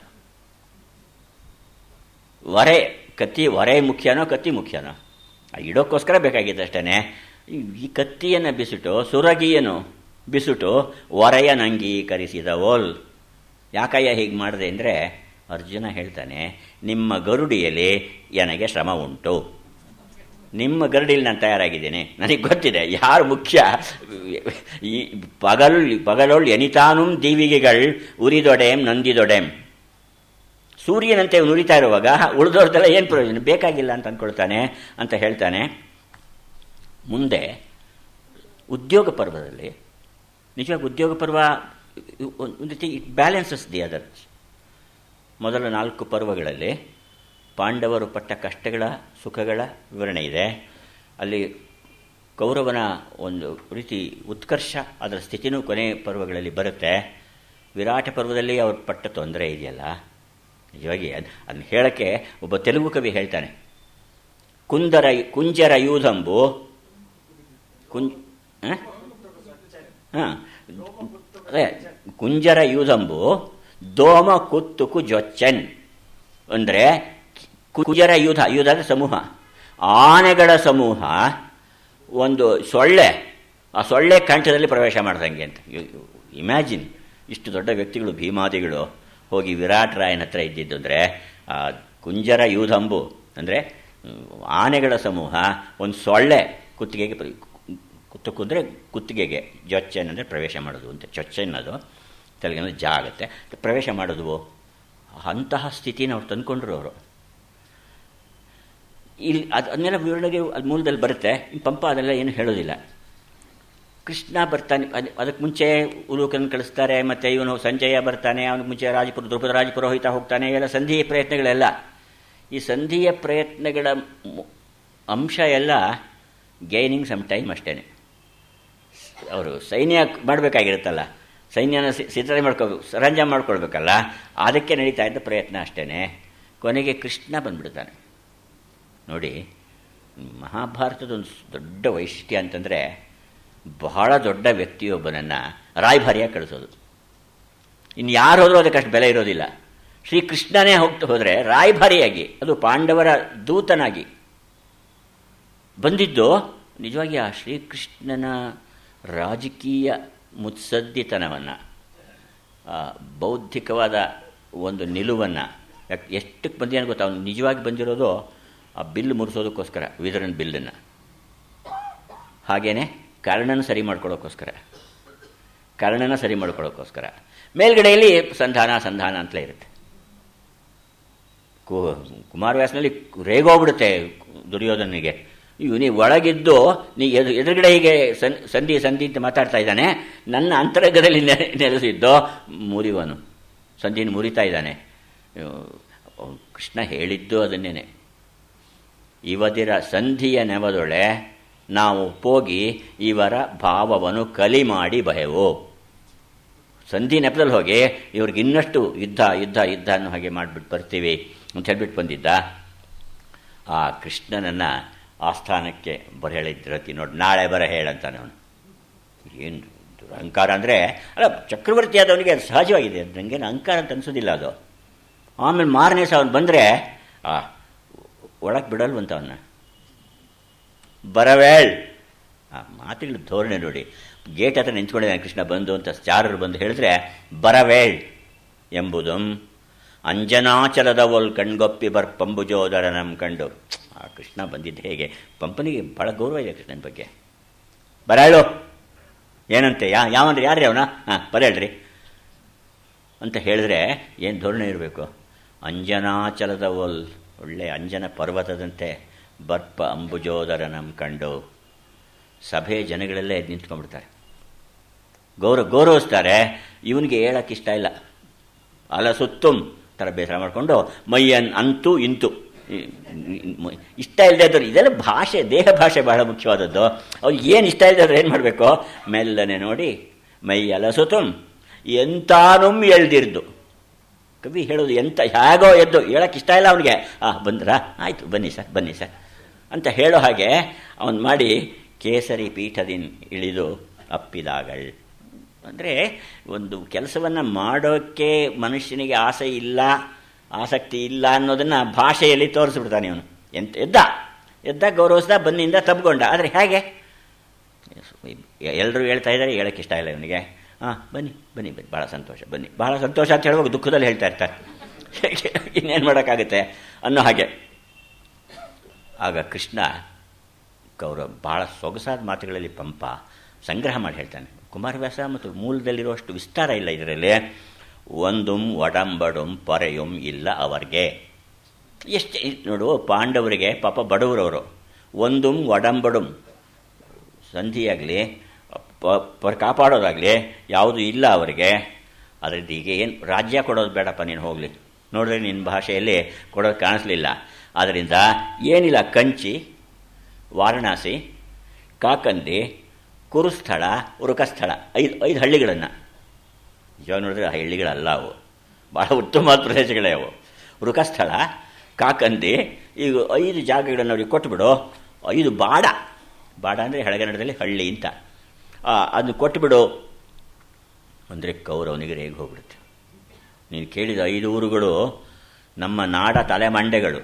ಒರೆ ಕತ್ತಿ ಒರೆ ಮುಖ್ಯನೋ ಕತ್ತಿ ಮುಖ್ಯನೋ ಇಡೋಕ್ಕೋಸ್ಕರ ಬೇಕಾಗಿತ್ತು ಅಷ್ಟೇ ಈ ಕತ್ತಿಯನ್ನು ಬಿಸಿಟು ಸುರಗಿಯನ್ನು ಬಿಸಿಟು ಒರೆಯನಂಗೀಕರಿಸಿದ ಓಲ್ ಯಾಕಯ್ಯ ಹೀಗೆ ಮಾಡಿದೆ ಅಂದರೆ ಅರ್ಜುನ ಹೇಳ್ತಾನೆ ನಿಮ್ಮ ಗರುಡಿಯಲ್ಲಿ ನನಗೆ ಶ್ರಮ ಉಂಟು ನಿಮ್ಮ ಗರಡಿಲಿ ನಾನು ತಯಾರಾಗಿದ್ದೇನೆ ನನಗೆ ಗೊತ್ತಿದೆ ಯಾರು ಮುಖ್ಯ ಈ ಪಗಲ್ ಪಗಲೊಳ್ ಎನಿತಾನುಂ ದೀವಿಗೆಗಳು ಉರಿದೊಡೆಂ ನಂದಿದೊಡೆಂ ಸೂರ್ಯನಂತೆ ನುರಿತಾ ಇರುವಾಗ ಉಳಿದವ್ರದ್ದೆಲ್ಲ ಏನು ಪ್ರಯೋಜನ ಬೇಕಾಗಿಲ್ಲ ಅಂತ ಅಂದ್ಕೊಳ್ತಾನೆ ಅಂತ ಹೇಳ್ತಾನೆ ಮುಂದೆ ಉದ್ಯೋಗ ಪರ್ವದಲ್ಲಿ ನಿಜವಾಗಿ ಉದ್ಯೋಗ ಪರ್ವ ಒಂದು ರೀತಿ ಇಟ್ ಬ್ಯಾಲೆನ್ಸಸ್ ದಿ ಅದರ್ಸ್ ಮೊದಲ ನಾಲ್ಕು ಪರ್ವಗಳಲ್ಲಿ ಪಾಂಡವರು ಪಟ್ಟ ಕಷ್ಟಗಳ ಸುಖಗಳ ವಿವರಣೆ ಇದೆ ಅಲ್ಲಿ ಕೌರವನ ಒಂದು ರೀತಿ ಉತ್ಕರ್ಷ ಅದರ ಸ್ಥಿತಿನೂ ಕೊನೆ ಪರ್ವಗಳಲ್ಲಿ ಬರುತ್ತೆ ವಿರಾಟ ಪರ್ವದಲ್ಲಿ ಅವ್ರ ಪಟ್ಟ ತೊಂದರೆ ಇದೆಯಲ್ಲ ನಿಜವಾಗಿ ಅದು ಅದನ್ನ ಹೇಳೋಕ್ಕೆ ಒಬ್ಬ ತೆಲುಗು ಕವಿ ಹೇಳ್ತಾನೆ ಕುಂದರ ಕುಂಜರ ಯೂಧಂಬು ಕುಂಜ್ ಹಾಂ ಅದೇ ಕುಂಜರ ಯೂಧಂಬು ದೋಮ ಕುತ್ತುಕು ಜೊಚ್ಚನ್ ಅಂದರೆ ಕುಜರ ಯೂಧ ಯೂಧ ಅಂದರೆ ಸಮೂಹ ಆನೆಗಳ ಸಮೂಹ ಒಂದು ಸೊಳ್ಳೆ ಆ ಸೊಳ್ಳೆ ಕಂಠದಲ್ಲಿ ಪ್ರವೇಶ ಮಾಡ್ದಂಗೆ ಅಂತ ಇಮ್ಯಾಜಿನ್ ಇಷ್ಟು ದೊಡ್ಡ ವ್ಯಕ್ತಿಗಳು ಭೀಮಾದಿಗಳು ಹೋಗಿ ವಿರಾಟ್ ರಾಯನ ಹತ್ರ ಇದ್ದಿದ್ದು ಅಂದರೆ ಆ ಕುಂಜರ ಯೂಧಂಬು ಅಂದರೆ ಆನೆಗಳ ಸಮೂಹ ಒಂದು ಸೊಳ್ಳೆ ಕುತ್ತಿಗೆಗೆ ಕುತ್ತು ಕುದ್ರೆ ಕುತ್ತಿಗೆಗೆ ಜೊಚ್ಚೆನ್ ಅಂದರೆ ಪ್ರವೇಶ ಮಾಡೋದು ಅಂತ ಚೊಚ್ಚೆ ಅನ್ನೋದು ತೆಲುಗಿನಲ್ಲಿ ಜಾ ಆಗುತ್ತೆ ಪ್ರವೇಶ ಮಾಡೋದು ಅಂತಹ ಸ್ಥಿತಿನ ಅವ್ರು ತಂದ್ಕೊಂಡ್ರು ಅವರು ಇಲ್ಲಿ ಅದು ಅದನ್ನೆಲ್ಲ ವಿವರಣೆಗೆ ಅದು ಮೂಲದಲ್ಲಿ ಬರುತ್ತೆ ಪಂಪ ಅದೆಲ್ಲ ಏನು ಹೇಳೋದಿಲ್ಲ ಕೃಷ್ಣ ಬರ್ತಾನೆ ಅದು ಅದಕ್ಕೆ ಮುಂಚೆ ಉಲೂಕನ್ ಕಳಿಸ್ತಾರೆ ಮತ್ತು ಇವನು ಸಂಜಯ ಬರ್ತಾನೆ ಅವನಿಗೆ ಮುಂಚೆ ರಾಜಪುರ ದ್ರುಪದ ರಾಜಪುರೋಹಿತ ಹೋಗ್ತಾನೆ ಎಲ್ಲ ಸಂಧಿಯ ಪ್ರಯತ್ನಗಳೆಲ್ಲ ಈ ಸಂಧಿಯ ಪ್ರಯತ್ನಗಳ ಅಂಶ ಎಲ್ಲ ಗೈನಿಂಗ್ ಸಮ್ ಟೈಮ್ ಅಷ್ಟೇ ಅವರು ಸೈನ್ಯ ಮಾಡಬೇಕಾಗಿರುತ್ತಲ್ಲ ಸೈನ್ಯನ ಸಿದ್ಧತೆ ಮಾಡ್ಕೋ ಸರಂಜಾಮ ಮಾಡ್ಕೊಳ್ಬೇಕಲ್ಲ ಅದಕ್ಕೆ ನಡೀತಾ ಇದ್ದ ಪ್ರಯತ್ನ ಅಷ್ಟೇ ಕೊನೆಗೆ ಕೃಷ್ಣ ಬಂದ್ಬಿಡ್ತಾನೆ ನೋಡಿ ಮಹಾಭಾರತದ ಒಂದು ದೊಡ್ಡ ವೈಶಿಷ್ಟ್ಯ ಅಂತಂದರೆ ಬಹಳ ದೊಡ್ಡ ವ್ಯಕ್ತಿಯೊಬ್ಬನನ್ನು ರಾಯಭಾರಿಯಾಗಿ ಕಳಿಸೋದು ಇನ್ನು ಯಾರು ಹೋದರೂ ಅದಕ್ಕಷ್ಟು ಬೆಲೆ ಇರೋದಿಲ್ಲ ಶ್ರೀಕೃಷ್ಣನೇ ಹೋಗ್ತಾ ಹೋದರೆ ರಾಯಭಾರಿಯಾಗಿ ಅದು ಪಾಂಡವರ ದೂತನಾಗಿ ಬಂದಿದ್ದು ನಿಜವಾಗಿ ಆ ಶ್ರೀಕೃಷ್ಣನ ರಾಜಕೀಯ ಮುತ್ಸದ್ದಿತನವನ್ನು ಬೌದ್ಧಿಕವಾದ ಒಂದು ನಿಲುವನ್ನು ಎಷ್ಟಕ್ಕೆ ಬಂದಿದ್ದಾನೆ ಗೊತ್ತಾ ಅವನು ನಿಜವಾಗಿ ಬಂದಿರೋದು ಆ ಬಿಲ್ ಮುರಿಸೋದಕ್ಕೋಸ್ಕರ ವಿದರನ್ ಬಿಲ್ಲನ್ನು ಹಾಗೇನೆ ಕರ್ಣನ ಸರಿ ಮಾಡ್ಕೊಳ್ಳೋಕ್ಕೋಸ್ಕರ ಕರ್ಣನ ಸರಿ ಮಾಡ್ಕೊಳ್ಳೋಕ್ಕೋಸ್ಕರ ಮೇಲ್ಗಡೆಯಲ್ಲಿ ಸಂಧಾನ ಸಂಧಾನ ಅಂತಲೇ ಇರುತ್ತೆ ಕು ಕುಮಾರವ್ಯಾಸನಲ್ಲಿ ರೇಗೋಗ್ಬಿಡುತ್ತೆ ದುರ್ಯೋಧನಿಗೆ ಇವನಿ ಒಳಗಿದ್ದು ನೀ ಎದು ಎದುರುಗಡೆ ಹೀಗೆ ಸನ್ ಸಂಧಿ ಸಂಧಿ ಅಂತ ಮಾತಾಡ್ತಾ ಇದ್ದಾನೆ ನನ್ನ ಅಂತರಂಗದಲ್ಲಿ ನೆಲೆಸಿದ್ದು ಮುರಿವನು ಸಂಧಿನ ಮುರಿತಾ ಇದ್ದಾನೆ ಕೃಷ್ಣ ಹೇಳಿದ್ದು ಅದನ್ನೇನೆ ಇವದಿರ ಸಂಧಿಯ ನೆವದೊಳೆ ನಾವು ಹೋಗಿ ಇವರ ಭಾವವನ್ನು ಕಲಿ ಮಾಡಿ ಬಯವು ಸಂಧಿ ನೆಪದಲ್ಲಿ ಹೋಗಿ ಇವ್ರಿಗೆ ಇನ್ನಷ್ಟು ಯುದ್ಧ ಯುದ್ಧ ಯುದ್ಧ ಅನ್ನೋ ಹಾಗೆ ಮಾಡಿಬಿಟ್ಟು ಬರ್ತೀವಿ ಅಂತ ಹೇಳ್ಬಿಟ್ಟು ಬಂದಿದ್ದ ಆ ಕೃಷ್ಣನನ್ನು ಆಸ್ಥಾನಕ್ಕೆ ಬರ ಹೇಳಿದ್ರತಿ ನೋಡಿ ನಾಳೆ ಬರ ಹೇಳಂತಾನೆ ಅವನು ಏನು ಅಹಂಕಾರ ಅಂದರೆ ಅಲ್ಲ ಚಕ್ರವರ್ತಿ ಆದವನಿಗೆ ಅದು ಸಹಜವಾಗಿದೆ ನನಗೇನು ಅಹಂಕಾರ ಅಂತ ಅನಿಸೋದಿಲ್ಲ ಅದು ಆಮೇಲೆ ಮಾರನೇ ಸಹ ಅವನು ಬಂದರೆ ಆ ಒಳಗೆ ಬಿಡಲ್ವಂತ ಅವನ್ನ ಬರವೇಳ್ ಆ ಮಾತುಗಳ ಧೋರಣೆ ನೋಡಿ ಗೇಟ್ ಹತ್ರ ನಿಂತ್ಕೊಂಡಿದ್ದಾನೆ ಕೃಷ್ಣ ಬಂದು ಅಂತ ಚಾರರು ಬಂದು ಹೇಳಿದ್ರೆ ಬರವೇಳ್ ಎಂಬುದು ಅಂಜನಾಚಲದ ಒಲ್ ಕಣ್ಗೊಪ್ಪಿ ಬರ್ ಪಂಬುಜೋದರ ನಮ್ಮ ಕಂಡು ಆ ಕೃಷ್ಣ ಬಂದಿದ್ದು ಹೇಗೆ ಪಂಪನಿಗೆ ಭಾಳ ಗೌರವ ಇದೆ ಕೃಷ್ಣನ ಬಗ್ಗೆ ಬರೇಳು ಏನಂತೆ ಯಾ ಯಾವಂದ್ರೆ ಯಾರ್ರಿ ಅವನ ಹಾಂ ಬರೇಳ್ರಿ ಅಂತ ಹೇಳಿದ್ರೆ ಏನು ಧೋರಣೆ ಇರಬೇಕು ಅಂಜನಾಚಲದ ಒಲ್ ಒಳ್ಳೆ ಅಂಜನ ಪರ್ವತದಂತೆ ಬರ್ಪ ಅಂಬುಜೋದರ ನಮ್ಮ ಕಂಡು ಸಭೆ ಜನಗಳಲ್ಲೇ ನಿಂತ್ಕೊಂಡ್ಬಿಡ್ತಾರೆ ಗೌರವ ಗೌರವಿಸ್ತಾರೆ ಇವನಿಗೆ ಹೇಳಕ್ಕೆ ಇಷ್ಟ ಇಲ್ಲ ಅಲ ಸುತ್ತುಂ ಥರ ಬೇಸರ ಮಾಡಿಕೊಂಡು ಮೈಯನ್ ಅಂತೂ ಇಂತು ಇಷ್ಟ ಇಲ್ಲದೆ ಇದ್ದವ್ರು ಇದೆಲ್ಲ ಭಾಷೆ ದೇಹ ಭಾಷೆ ಬಹಳ ಮುಖ್ಯವಾದದ್ದು ಅವ್ರಿಗೆ ಏನು ಇಷ್ಟ ಇಲ್ಲದ್ರೆ ಏನು ಮಾಡಬೇಕು ಮೆಲ್ಲನೆ ನೋಡಿ ಮೈ ಅಲಸುತುಂ ಎಂತಾನುಂ ಎಳ್ದಿರ್ದು ಕವಿ ಹೇಳೋದು ಎಂತ ಹೇಗೋ ಎದ್ದು ಹೇಳಕ್ಕೆ ಇಷ್ಟ ಇಲ್ಲ ಅವನಿಗೆ ಆ ಬಂದ್ರಾ ಆಯಿತು ಬನ್ನಿ ಸರ್ ಬನ್ನಿ ಸರ್ ಅಂತ ಹೇಳೋ ಹಾಗೆ ಅವನು ಮಾಡಿ ಕೇಸರಿ ಪೀಠದಿನ್ ಇಳಿದು ಅಪ್ಪಿದಾಗಳ್ ಅಂದರೆ ಒಂದು ಕೆಲಸವನ್ನು ಮಾಡೋಕ್ಕೆ ಮನುಷ್ಯನಿಗೆ ಆಸೆ ಇಲ್ಲ ಆಸಕ್ತಿ ಇಲ್ಲ ಅನ್ನೋದನ್ನು ಭಾಷೆಯಲ್ಲಿ ತೋರಿಸ್ಬಿಡ್ತಾನೆ ಅವನು ಎಂತ ಎದ್ದ ಎದ್ದ ಗೌರವಿಸ್ದ ಬನ್ನಿಂದ ತಬ್ಕೊಂಡ ಆದರೆ ಹೇಗೆ ಎಲ್ಲರೂ ಹೇಳ್ತಾ ಇದ್ದಾರೆ ಹೇಳೋಕ್ಕೆ ಇಷ್ಟ ಇಲ್ಲ ಇವನಿಗೆ ಹಾಂ ಬನ್ನಿ ಬನ್ನಿ ಬನ್ನಿ ಭಾಳ ಸಂತೋಷ ಬನ್ನಿ ಭಾಳ ಸಂತೋಷ ಅಂತ ಹೇಳುವಾಗ ದುಃಖದಲ್ಲಿ ಹೇಳ್ತಾ ಇರ್ತಾರೆ ಇನ್ನೇನು ಮಾಡೋಕ್ಕಾಗುತ್ತೆ ಅನ್ನೋ ಹಾಗೆ ಆಗ ಕೃಷ್ಣ ಗೌರವ ಭಾಳ ಸೊಗಸಾದ ಮಾತುಗಳಲ್ಲಿ ಪಂಪ ಸಂಗ್ರಹ ಮಾಡಿ ಹೇಳ್ತಾನೆ ಕುಮಾರವ್ಯಾಸ ಮತ್ತು ಮೂಲದಲ್ಲಿರುವಷ್ಟು ವಿಸ್ತಾರ ಇಲ್ಲ ಇದರಲ್ಲಿ ಒಂದುಂ ಒಡಂಬಡುಂ ಪೊರೆಯುಂ ಇಲ್ಲ ಅವರಿಗೆ ಎಷ್ಟು ನೋಡು ಪಾಂಡವರಿಗೆ ಪಾಪ ಬಡವರವರು ಒಂದುಂ ಒಡಂಬಡುಂ ಸಂಧಿಯಾಗಲಿ ಪ ಕಾಪಾಡೋದಾಗಲಿ ಯಾವುದು ಇಲ್ಲ ಅವರಿಗೆ ಅದರಿಂದ ಈಗ ಏನು ರಾಜ್ಯ ಕೊಡೋದು ಬೇಡಪ್ಪ ನೀನು ಹೋಗಲಿ ನೋಡಿದ್ರೆ ನಿನ್ನ ಭಾಷೆಯಲ್ಲಿ ಕೊಡೋದು ಕಾಣಿಸ್ಲಿಲ್ಲ ಆದ್ದರಿಂದ ಏನಿಲ್ಲ ಕಂಚಿ ವಾರಣಾಸಿ ಕಾಕಂದಿ ಕುರುಸ್ಥಳ ಉರುಕಸ್ಥಳ ಐದು ಐದು ಹಳ್ಳಿಗಳನ್ನು ನಿಜವಾಗಿ ನೋಡಿದ್ರೆ ಆ ಹಳ್ಳಿಗಳಲ್ಲ ಅವು ಭಾಳ ಉತ್ತಮವಾದ ಪ್ರದೇಶಗಳೇ ಅವು ವೃಕಸ್ಥಳ ಕಾಕಂದಿ ಈಗ ಐದು ಜಾಗಗಳನ್ನು ಅವ್ರಿಗೆ ಕೊಟ್ಬಿಡು ಐದು ಬಾಡ ಬಾಡ ಅಂದರೆ ಹಳೆಗನ್ನಡದಲ್ಲಿ ಹಳ್ಳಿ ಅಂತ ಅದನ್ನು ಕೊಟ್ಬಿಡು ಅಂದರೆ ಕೌರವನಿಗೆ ರೇಗಿ ಹೋಗ್ಬಿಡುತ್ತೆ ನೀನು ಕೇಳಿದ ಐದು ಊರುಗಳು ನಮ್ಮ ನಾಡ ತಲೆಮಂಡೆಗಳು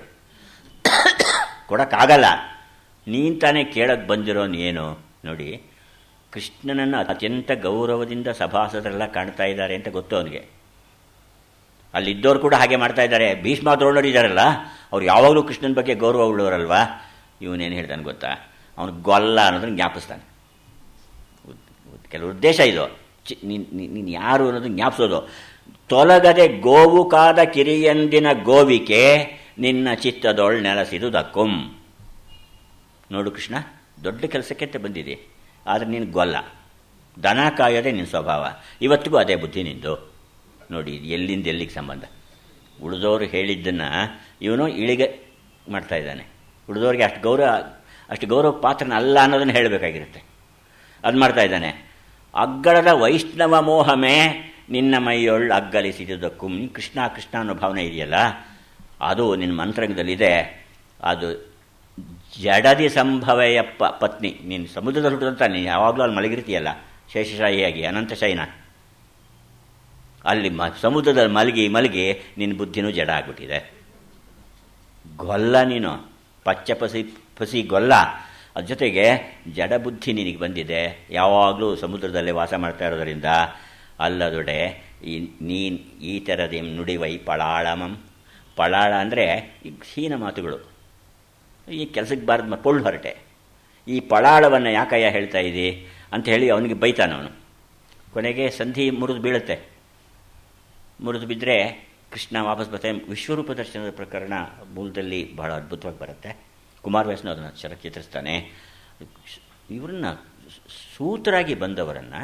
ಕೊಡೋಕ್ಕಾಗಲ್ಲ ನೀನು ತಾನೇ ಕೇಳಕ್ಕೆ ಬಂದಿರೋನು ಏನು ನೋಡಿ ಕೃಷ್ಣನನ್ನು ಅತ್ಯಂತ ಗೌರವದಿಂದ ಸಭಾಸದರೆಲ್ಲ ಕಾಣ್ತಾ ಇದ್ದಾರೆ ಅಂತ ಗೊತ್ತು ಅವನಿಗೆ ಅಲ್ಲಿದ್ದವ್ರು ಕೂಡ ಹಾಗೆ ಮಾಡ್ತಾ ಇದ್ದಾರೆ ಭೀಷ್ಮ ದ್ರೋಣರು ಇದ್ದಾರಲ್ಲ ಅವ್ರು ಯಾವಾಗಲೂ ಕೃಷ್ಣನ ಬಗ್ಗೆ ಗೌರವ ಉಳ್ಳವರಲ್ವಾ ಇವನೇನು ಹೇಳ್ತಾನೆ ಗೊತ್ತಾ ಅವನು ಗೊಲ್ಲ ಅನ್ನೋದನ್ನ ಜ್ಞಾಪಿಸ್ತಾನೆ ಕೆಲವು ಉದ್ದೇಶ ಇದು ಚಿ ನೀನು ಯಾರು ಅನ್ನೋದನ್ನ ಜ್ಞಾಪಿಸೋದು ತೊಲಗದೆ ಗೋವು ಕಾದ ಕಿರಿಯಂದಿನ ಗೋವಿಕೆ ನಿನ್ನ ಚಿತ್ತದೊಳ್ ನೆಲೆಸಿದುದಕ್ಕುಂ ನೋಡು ಕೃಷ್ಣ ದೊಡ್ಡ ಕೆಲಸಕ್ಕೆ ಅಂತ ಬಂದಿದೆ ಆದರೆ ನೀನು ಗೊಲ್ಲ ದನ ಕಾಯೋದೇ ನಿನ್ನ ಸ್ವಭಾವ ಇವತ್ತಿಗೂ ಅದೇ ಬುದ್ಧಿ ನಿಂದು ನೋಡಿ ಎಲ್ಲಿಂದ ಎಲ್ಲಿಗೆ ಸಂಬಂಧ ಉಳಿದವರು ಹೇಳಿದ್ದನ್ನು ಇವನು ಇಳಿಗೆ ಮಾಡ್ತಾ ಇದ್ದಾನೆ ಉಳಿದವ್ರಿಗೆ ಅಷ್ಟು ಗೌರವ ಅಷ್ಟು ಗೌರವ ಪಾತ್ರನ ಅಲ್ಲ ಅನ್ನೋದನ್ನು ಹೇಳಬೇಕಾಗಿರುತ್ತೆ ಅದು ಮಾಡ್ತಾ ಇದ್ದಾನೆ ಅಗ್ಗಳದ ವೈಷ್ಣವ ಮೋಹಮೇ ನಿನ್ನ ಮೈಯೊಳ್ಳು ಅಗ್ಗಲಿಸಿದುದಕ್ಕೂ ನೀನು ಕೃಷ್ಣ ಕೃಷ್ಣ ಅನ್ನೋ ಭಾವನೆ ಇದೆಯಲ್ಲ ಅದು ನಿನ್ನ ಮಂತ್ರಂಗದಲ್ಲಿದೆ ಅದು ಜಡದಿ ಸಂಭವೆಯಪ್ಪ ಪತ್ನಿ ನೀನು ಸಮುದ್ರದಲ್ಲಿ ಹುಟ್ಟಿದಂತ ನೀನು ಯಾವಾಗಲೂ ಅಲ್ಲಿ ಮಲಗಿರ್ತೀಯಲ್ಲ ಶೇಷಶಾಹಿಯಾಗಿ ಅನಂತ ಶೈನ ಅಲ್ಲಿ ಮ ಸಮುದ್ರದಲ್ಲಿ ಮಲಗಿ ಮಲಗಿ ನಿನ್ನ ಬುದ್ಧಿನೂ ಜಡ ಆಗ್ಬಿಟ್ಟಿದೆ ಗೊಲ್ಲ ನೀನು ಪಚ್ಚ ಪಸಿ ಪಸಿ ಗೊಲ್ಲ ಅದ್ರ ಜೊತೆಗೆ ಜಡ ಬುದ್ಧಿ ನಿನಗೆ ಬಂದಿದೆ ಯಾವಾಗಲೂ ಸಮುದ್ರದಲ್ಲೇ ವಾಸ ಮಾಡ್ತಾ ಇರೋದರಿಂದ ಅಲ್ಲದೊಡೆ ಈ ನೀನು ಈ ಥರದ ನುಡಿವೈ ಪಳಾಳಮಂ ಪಳಾಳ ಅಂದರೆ ಈಗ ಹೀನ ಮಾತುಗಳು ಈ ಕೆಲಸಕ್ಕೆ ಬಾರದ ಪೊಳ್ಳು ಹೊರಟೆ ಈ ಪಳಾಳವನ್ನು ಯಾಕಯ್ಯ ಹೇಳ್ತಾ ಇದ್ದಿ ಅಂತ ಹೇಳಿ ಅವನಿಗೆ ಬೈತಾನವನು ಕೊನೆಗೆ ಸಂಧಿ ಮುರಿದು ಬೀಳುತ್ತೆ ಮುರಿದು ಬಿದ್ದರೆ ಕೃಷ್ಣ ವಾಪಸ್ ಬರ್ತಾನೆ ವಿಶ್ವರೂಪ ದರ್ಶನದ ಪ್ರಕರಣ ಮೂಲದಲ್ಲಿ ಬಹಳ ಅದ್ಭುತವಾಗಿ ಬರುತ್ತೆ ಕುಮಾರವ್ಯಾಸನ ಅದನ್ನು ಚೆನ್ನಾಗಿ ಚಿತ್ರಿಸ್ತಾನೆ ಇವರನ್ನ ಸೂತರಾಗಿ ಬಂದವರನ್ನು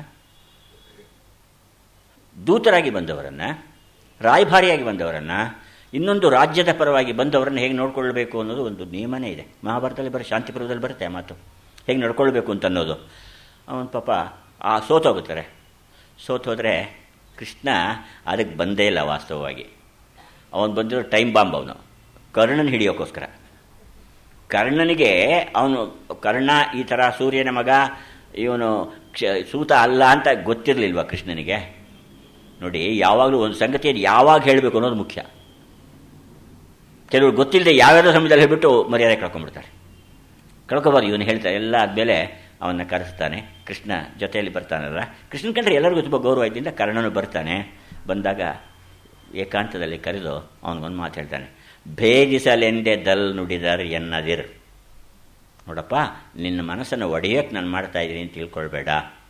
ದೂತರಾಗಿ ಬಂದವರನ್ನು ರಾಯಭಾರಿಯಾಗಿ ಬಂದವರನ್ನು ಇನ್ನೊಂದು ರಾಜ್ಯದ ಪರವಾಗಿ ಬಂದವರನ್ನು ಹೇಗೆ ನೋಡ್ಕೊಳ್ಬೇಕು ಅನ್ನೋದು ಒಂದು ನಿಯಮನೇ ಇದೆ ಮಹಾಭಾರತದಲ್ಲಿ ಬರೋ ಶಾಂತಿಪುರದಲ್ಲಿ ಬರುತ್ತೆ ಆ ಮಾತು ಹೇಗೆ ನಡ್ಕೊಳ್ಬೇಕು ಅಂತ ಅನ್ನೋದು ಅವನ ಪಾಪ ಆ ಸೋತೋಗುತ್ತಾರೆ ಸೋತೋದ್ರೆ ಕೃಷ್ಣ ಅದಕ್ಕೆ ಬಂದೇ ಇಲ್ಲ ವಾಸ್ತವವಾಗಿ ಅವನು ಬಂದಿರೋ ಟೈಮ್ ಬಾಂಬ್ ಅವನು ಕರ್ಣನ ಹಿಡಿಯೋಕ್ಕೋಸ್ಕರ ಕರ್ಣನಿಗೆ ಅವನು ಕರ್ಣ ಈ ಥರ ಸೂರ್ಯನ ಮಗ ಇವನು ಕ್ಷ ಸೂತ ಅಲ್ಲ ಅಂತ ಗೊತ್ತಿರಲಿಲ್ವ ಕೃಷ್ಣನಿಗೆ ನೋಡಿ ಯಾವಾಗಲೂ ಒಂದು ಸಂಗತಿಯನ್ನು ಯಾವಾಗ ಹೇಳಬೇಕು ಅನ್ನೋದು ಮುಖ್ಯ ಕೆಲವರು ಗೊತ್ತಿಲ್ಲದೆ ಯಾವ್ಯಾವ ಸಮಯದಲ್ಲಿ ಹೇಳಿಬಿಟ್ಟು ಮರ್ಯಾದೆ ಕಳ್ಕೊಂಡ್ಬಿಡ್ತಾರೆ ಕಳ್ಕೊಬಾರ್ದು ಇವನು ಹೇಳ್ತಾರೆ ಎಲ್ಲ ಆದಮೇಲೆ ಅವನ್ನ ಕರೆಸ್ತಾನೆ ಕೃಷ್ಣ ಜೊತೆಯಲ್ಲಿ ಬರ್ತಾನಲ್ಲ ಕೃಷ್ಣನ ಕಂಡ್ರೆ ಎಲ್ಲರಿಗೂ ತುಂಬ ಗೌರವ ಇದ್ದಿಂದ ಕರ್ಣನು ಬರ್ತಾನೆ ಬಂದಾಗ ಏಕಾಂತದಲ್ಲಿ ಕರೆದು ಅವನಿಗೊಂದು ಮಾತು ಹೇಳ್ತಾನೆ ಭೇದಿಸಲೆಂದೇ ದಲ್ ನುಡಿದರ್ ಎನ್ನದಿರ್ ನೋಡಪ್ಪ ನಿನ್ನ ಮನಸ್ಸನ್ನು ಒಡೆಯೋಕ್ಕೆ ನಾನು ಮಾಡ್ತಾ ಇದ್ದೀನಿ ಅಂತ ತಿಳ್ಕೊಳ್ಬೇಡ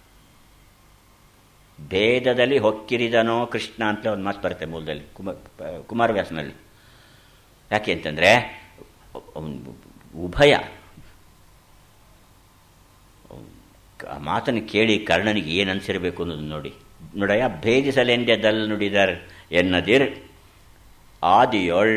ಭೇದದಲ್ಲಿ ಹೊಕ್ಕಿರಿದನೋ ಕೃಷ್ಣ ಅಂತ ಒಂದು ಮಾತು ಬರುತ್ತೆ ಮೂಲದಲ್ಲಿ ಕುಮಾರ್ ಕುಮಾರವ್ಯಾಸನಲ್ಲಿ ಯಾಕೆ ಅಂತಂದರೆ ಉಭಯ ಆ ಮಾತನ್ನು ಕೇಳಿ ಕರ್ಣನಿಗೆ ಏನು ಅನಿಸಿರಬೇಕು ಅನ್ನೋದು ನೋಡಿ ನೋಡಯ್ಯ ಭೇದಿಸಲೆಂದೆ ದಲ್ ನುಡಿದರ್ ಎನ್ನದಿರ್ ಆದಿಯೊಳ್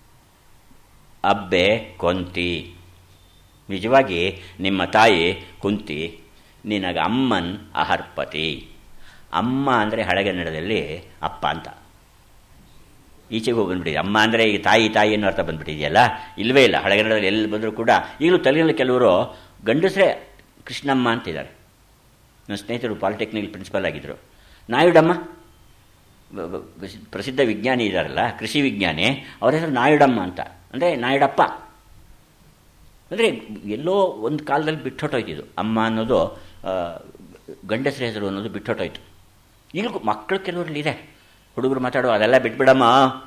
ಅಬ್ಬೆ ಕೊಂತಿ ನಿಜವಾಗಿ ನಿಮ್ಮ ತಾಯಿ ಕುಂತಿ ನಿನಗೆ ಅಮ್ಮನ್ ಅಹರ್ಪತಿ ಅಮ್ಮ ಅಂದರೆ ಹಳೆಗನ್ನಡದಲ್ಲಿ ಅಪ್ಪ ಅಂತ ಈಚೆಗೆ ಹೋಗಿ ಬಂದ್ಬಿಟ್ಟಿದೆ ಅಮ್ಮ ಅಂದರೆ ಈಗ ತಾಯಿ ತಾಯಿ ಅನ್ನೋ ಅರ್ಥ ಬಂದ್ಬಿಟ್ಟಿದೆಯಲ್ಲ ಇಲ್ಲವೇ ಇಲ್ಲ ಹಳೆಗನ್ನಡದಲ್ಲಿ ಎಲ್ಲಿ ಬಂದರೂ ಕೂಡ ಈಗಲೂ ತಲೆಯಲ್ಲಿ ಕೆಲವರು ಗಂಡಸರೇ ಕೃಷ್ಣಮ್ಮ ಅಂತಿದ್ದಾರೆ ನನ್ನ ಸ್ನೇಹಿತರು ಪಾಲಿಟೆಕ್ನಿಕ್ ಪ್ರಿನ್ಸಿಪಲ್ ಆಗಿದ್ದರು ನಾಯುಡಮ್ಮ ಪ್ರಸಿದ್ಧ ವಿಜ್ಞಾನಿ ಇದ್ದಾರಲ್ಲ ಕೃಷಿ ವಿಜ್ಞಾನಿ ಅವ್ರ ಹೆಸರು ನಾಯುಡಮ್ಮ ಅಂತ ಅಂದರೆ ನಾಯುಡಪ್ಪ ಅಂದರೆ ಎಲ್ಲೋ ಒಂದು ಕಾಲದಲ್ಲಿ ಬಿಟ್ಟೊಟ್ಟೋಯ್ತಿದ್ದು ಅಮ್ಮ ಅನ್ನೋದು ಗಂಡಸರ ಹೆಸರು ಅನ್ನೋದು ಬಿಟ್ಟೊಟ್ಟೋಯ್ತು ಈಗಲೂ ಮಕ್ಕಳು ಕೆಲವರಲ್ಲಿ ಇದೆ ಹುಡುಗರು ಮಾತಾಡೋ ಅದೆಲ್ಲ ಬಿಟ್ಬಿಡಮ್ಮ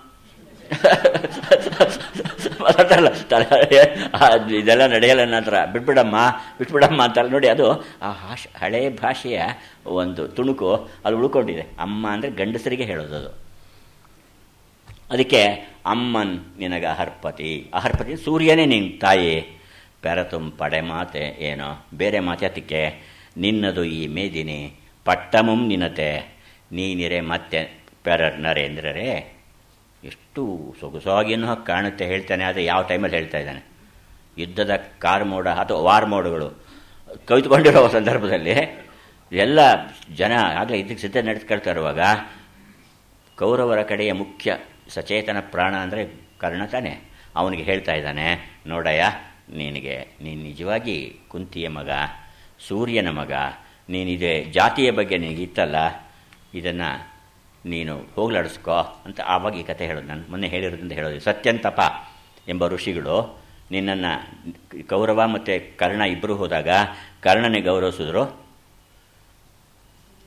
ಮಾತಾಡಲ್ಲ ಇದೆಲ್ಲ ನಡೆಯಲ್ಲ ನಂತರ ಬಿಟ್ಬಿಡಮ್ಮ ಬಿಟ್ಬಿಡಮ್ಮ ಅಂತಾರೆ ನೋಡಿ ಅದು ಆ ಭಾಷೆ ಹಳೆಯ ಭಾಷೆಯ ಒಂದು ತುಣುಕು ಅದು ಉಳ್ಕೊಂಡಿದೆ ಅಮ್ಮ ಅಂದರೆ ಗಂಡಸರಿಗೆ ಹೇಳೋದು ಅದು ಅದಕ್ಕೆ ಅಮ್ಮನ್ ನಿನಗೆ ಅಹರ್ಪತಿ ಅಹರ್ಪತಿ ಸೂರ್ಯನೇ ನಿನ್ನ ತಾಯಿ ಪೆರತುಂ ಪಡೆ ಮಾತೆ ಏನೋ ಬೇರೆ ಮಾತಾತಿಕೆ ನಿನ್ನದು ಈ ಮೇದಿನಿ ಪಟ್ಟಮುಂ ನಿನತೆ ನೀನಿರೆ ಮತ್ತೆ ಪೆರರ್ ನರೇಂದ್ರರೇ ಎಷ್ಟು ಸೊಗಸಾಗಿನೂ ಹಾಗೆ ಕಾಣುತ್ತೆ ಹೇಳ್ತಾನೆ ಆದರೆ ಯಾವ ಟೈಮಲ್ಲಿ ಹೇಳ್ತಾ ಇದ್ದಾನೆ ಯುದ್ಧದ ಕಾರ್ ಮೋಡ ಅಥವಾ ವಾರ್ ಮೋಡ್ಗಳು ಕವಿತುಕೊಂಡಿರೋ ಸಂದರ್ಭದಲ್ಲಿ ಎಲ್ಲ ಜನ ಆಗಲೇ ಇದಕ್ಕೆ ಸಿದ್ಧ ನಡೆಸ್ಕೊಳ್ತಾ ಇರುವಾಗ ಕೌರವರ ಕಡೆಯ ಮುಖ್ಯ ಸಚೇತನ ಪ್ರಾಣ ಅಂದರೆ ಕರ್ಣ ತಾನೆ ಅವನಿಗೆ ಹೇಳ್ತಾ ಇದ್ದಾನೆ ನೋಡಯ್ಯ ನಿನಗೆ ನೀನು ನಿಜವಾಗಿ ಕುಂತಿಯ ಮಗ ಸೂರ್ಯನ ಮಗ ನೀನಿದೆ ಜಾತಿಯ ಬಗ್ಗೆ ನಿನಗಿತ್ತಲ್ಲ ಇದನ್ನು ನೀನು ಹೋಗ್ಲಾಡಿಸ್ಕೋ ಅಂತ ಆವಾಗ ಈ ಕತೆ ಹೇಳೋದು ನಾನು ಮೊನ್ನೆ ಹೇಳಿರೋದ್ರಿಂದ ಹೇಳೋದು ಸತ್ಯಂತಪ ಎಂಬ ಋಷಿಗಳು ನಿನ್ನನ್ನು ಕೌರವ ಮತ್ತು ಕರ್ಣ ಇಬ್ಬರು ಹೋದಾಗ ಕರ್ಣನೇ ಗೌರವಿಸಿದ್ರು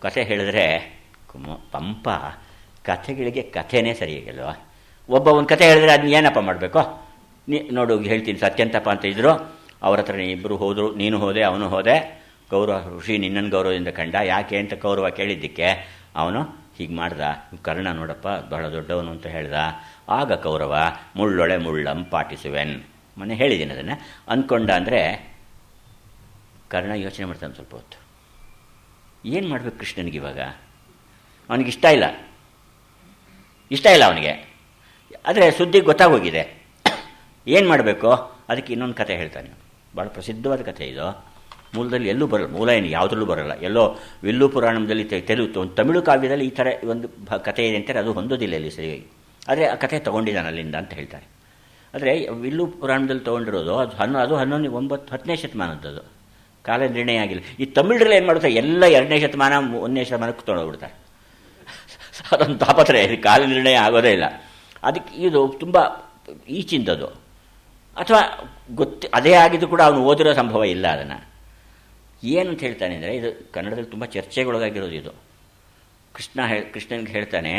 ಕಥೆ ಹೇಳಿದ್ರೆ ಕುಮ ಪಂಪ ಕಥೆಗಳಿಗೆ ಕಥೆನೇ ಸರಿಯಾಗಿಲ್ವ ಒಬ್ಬ ಒಂದು ಕಥೆ ಹೇಳಿದ್ರೆ ಅದನ್ನ ಏನಪ್ಪ ಮಾಡಬೇಕು ನೀ ನೋಡು ಹೇಳ್ತೀನಿ ಸತ್ಯಂತಪ್ಪ ಅಂತ ಇದ್ರು ಅವ್ರ ಹತ್ರ ಇಬ್ಬರು ಹೋದರು ನೀನು ಹೋದೆ ಅವನು ಹೋದೆ ಗೌರವ ಋಷಿ ನಿನ್ನನ್ನು ಗೌರವದಿಂದ ಕಂಡ ಯಾಕೆ ಅಂತ ಗೌರವ ಕೇಳಿದ್ದಕ್ಕೆ ಅವನು ಹೀಗೆ ಮಾಡ್ದ ಕರ್ಣ ನೋಡಪ್ಪ ಬಹಳ ದೊಡ್ಡವನು ಅಂತ ಹೇಳ್ದ ಆಗ ಕೌರವ ಮುಳ್ಳೊಳೆ ಮುಳ್ಳಂ ಪಾಟಿಸುವೆನ್ ಮೊನ್ನೆ ಹೇಳಿದ್ದೀನಿ ಅದನ್ನು ಅಂದ್ಕೊಂಡ ಅಂದರೆ ಕರ್ಣ ಯೋಚನೆ ಮಾಡ್ತಾನೆ ಸ್ವಲ್ಪ ಹೊತ್ತು ಏನು ಮಾಡಬೇಕು ಕೃಷ್ಣನಿಗೆ ಇವಾಗ ಅವನಿಗೆ ಇಷ್ಟ ಇಲ್ಲ ಇಷ್ಟ ಇಲ್ಲ ಅವನಿಗೆ ಆದರೆ ಸುದ್ದಿ ಗೊತ್ತಾಗೋಗಿದೆ ಏನು ಮಾಡಬೇಕು ಅದಕ್ಕೆ ಇನ್ನೊಂದು ಕತೆ ಹೇಳ್ತಾನೆ ಭಾಳ ಪ್ರಸಿದ್ಧವಾದ ಕಥೆ ಇದು ಮೂಲದಲ್ಲಿ ಎಲ್ಲೂ ಬರಲ್ಲ ಮೂಲ ಏನು ಯಾವುದ್ರಲ್ಲೂ ಬರಲ್ಲ ಎಲ್ಲೋ ವಿಲ್ಲು ಪುರಾಣದಲ್ಲಿ ತೆಲುಗು ಒಂದು ತಮಿಳು ಕಾವ್ಯದಲ್ಲಿ ಈ ಥರ ಒಂದು ಭ ಕಥೆ ಇದೆ ಅಂತಾರೆ ಅದು ಹೊಂದೋದಿಲ್ಲ ಇಲ್ಲಿ ಸರಿಯಾಗಿ ಆದರೆ ಆ ಕಥೆ ತೊಗೊಂಡಿದ್ದಾನೆ ಅಲ್ಲಿಂದ ಅಂತ ಹೇಳ್ತಾರೆ ಆದರೆ ವಿಲ್ಲು ಪುರಾಣದಲ್ಲಿ ತೊಗೊಂಡಿರೋದು ಅದು ಹನ್ನೊ ಅದು ಹನ್ನೊಂದು ಒಂಬತ್ತು ಹತ್ತನೇ ಶತಮಾನದ್ದು ಕಾಲ ನಿರ್ಣಯ ಆಗಿಲ್ಲ ಈ ತಮಿಳರಲ್ಲಿ ಏನು ಮಾಡ್ತಾರೆ ಎಲ್ಲ ಎರಡನೇ ಶತಮಾನ ಒಂದನೇ ಶತಮಾನಕ್ಕೆ ತೊಗೊಂಡೋಗ್ಬಿಡ್ತಾರೆ ಅದೊಂದು ತಾಪತ್ರೆ ಇದು ಕಾಲ ನಿರ್ಣಯ ಆಗೋದೇ ಇಲ್ಲ ಅದಕ್ಕೆ ಇದು ತುಂಬ ಈಚಿಂದದು ಅಥವಾ ಗೊತ್ತು ಅದೇ ಆಗಿದ್ದು ಕೂಡ ಅವನು ಓದಿರೋ ಸಂಭವ ಇಲ್ಲ ಅದನ್ನು ಏನಂತ ಹೇಳ್ತಾನೆ ಅಂದರೆ ಇದು ಕನ್ನಡದಲ್ಲಿ ತುಂಬ ಚರ್ಚೆಗೊಳಗಾಗಿರೋದು ಇದು ಕೃಷ್ಣ ಹೇ ಕೃಷ್ಣನಿಗೆ ಹೇಳ್ತಾನೆ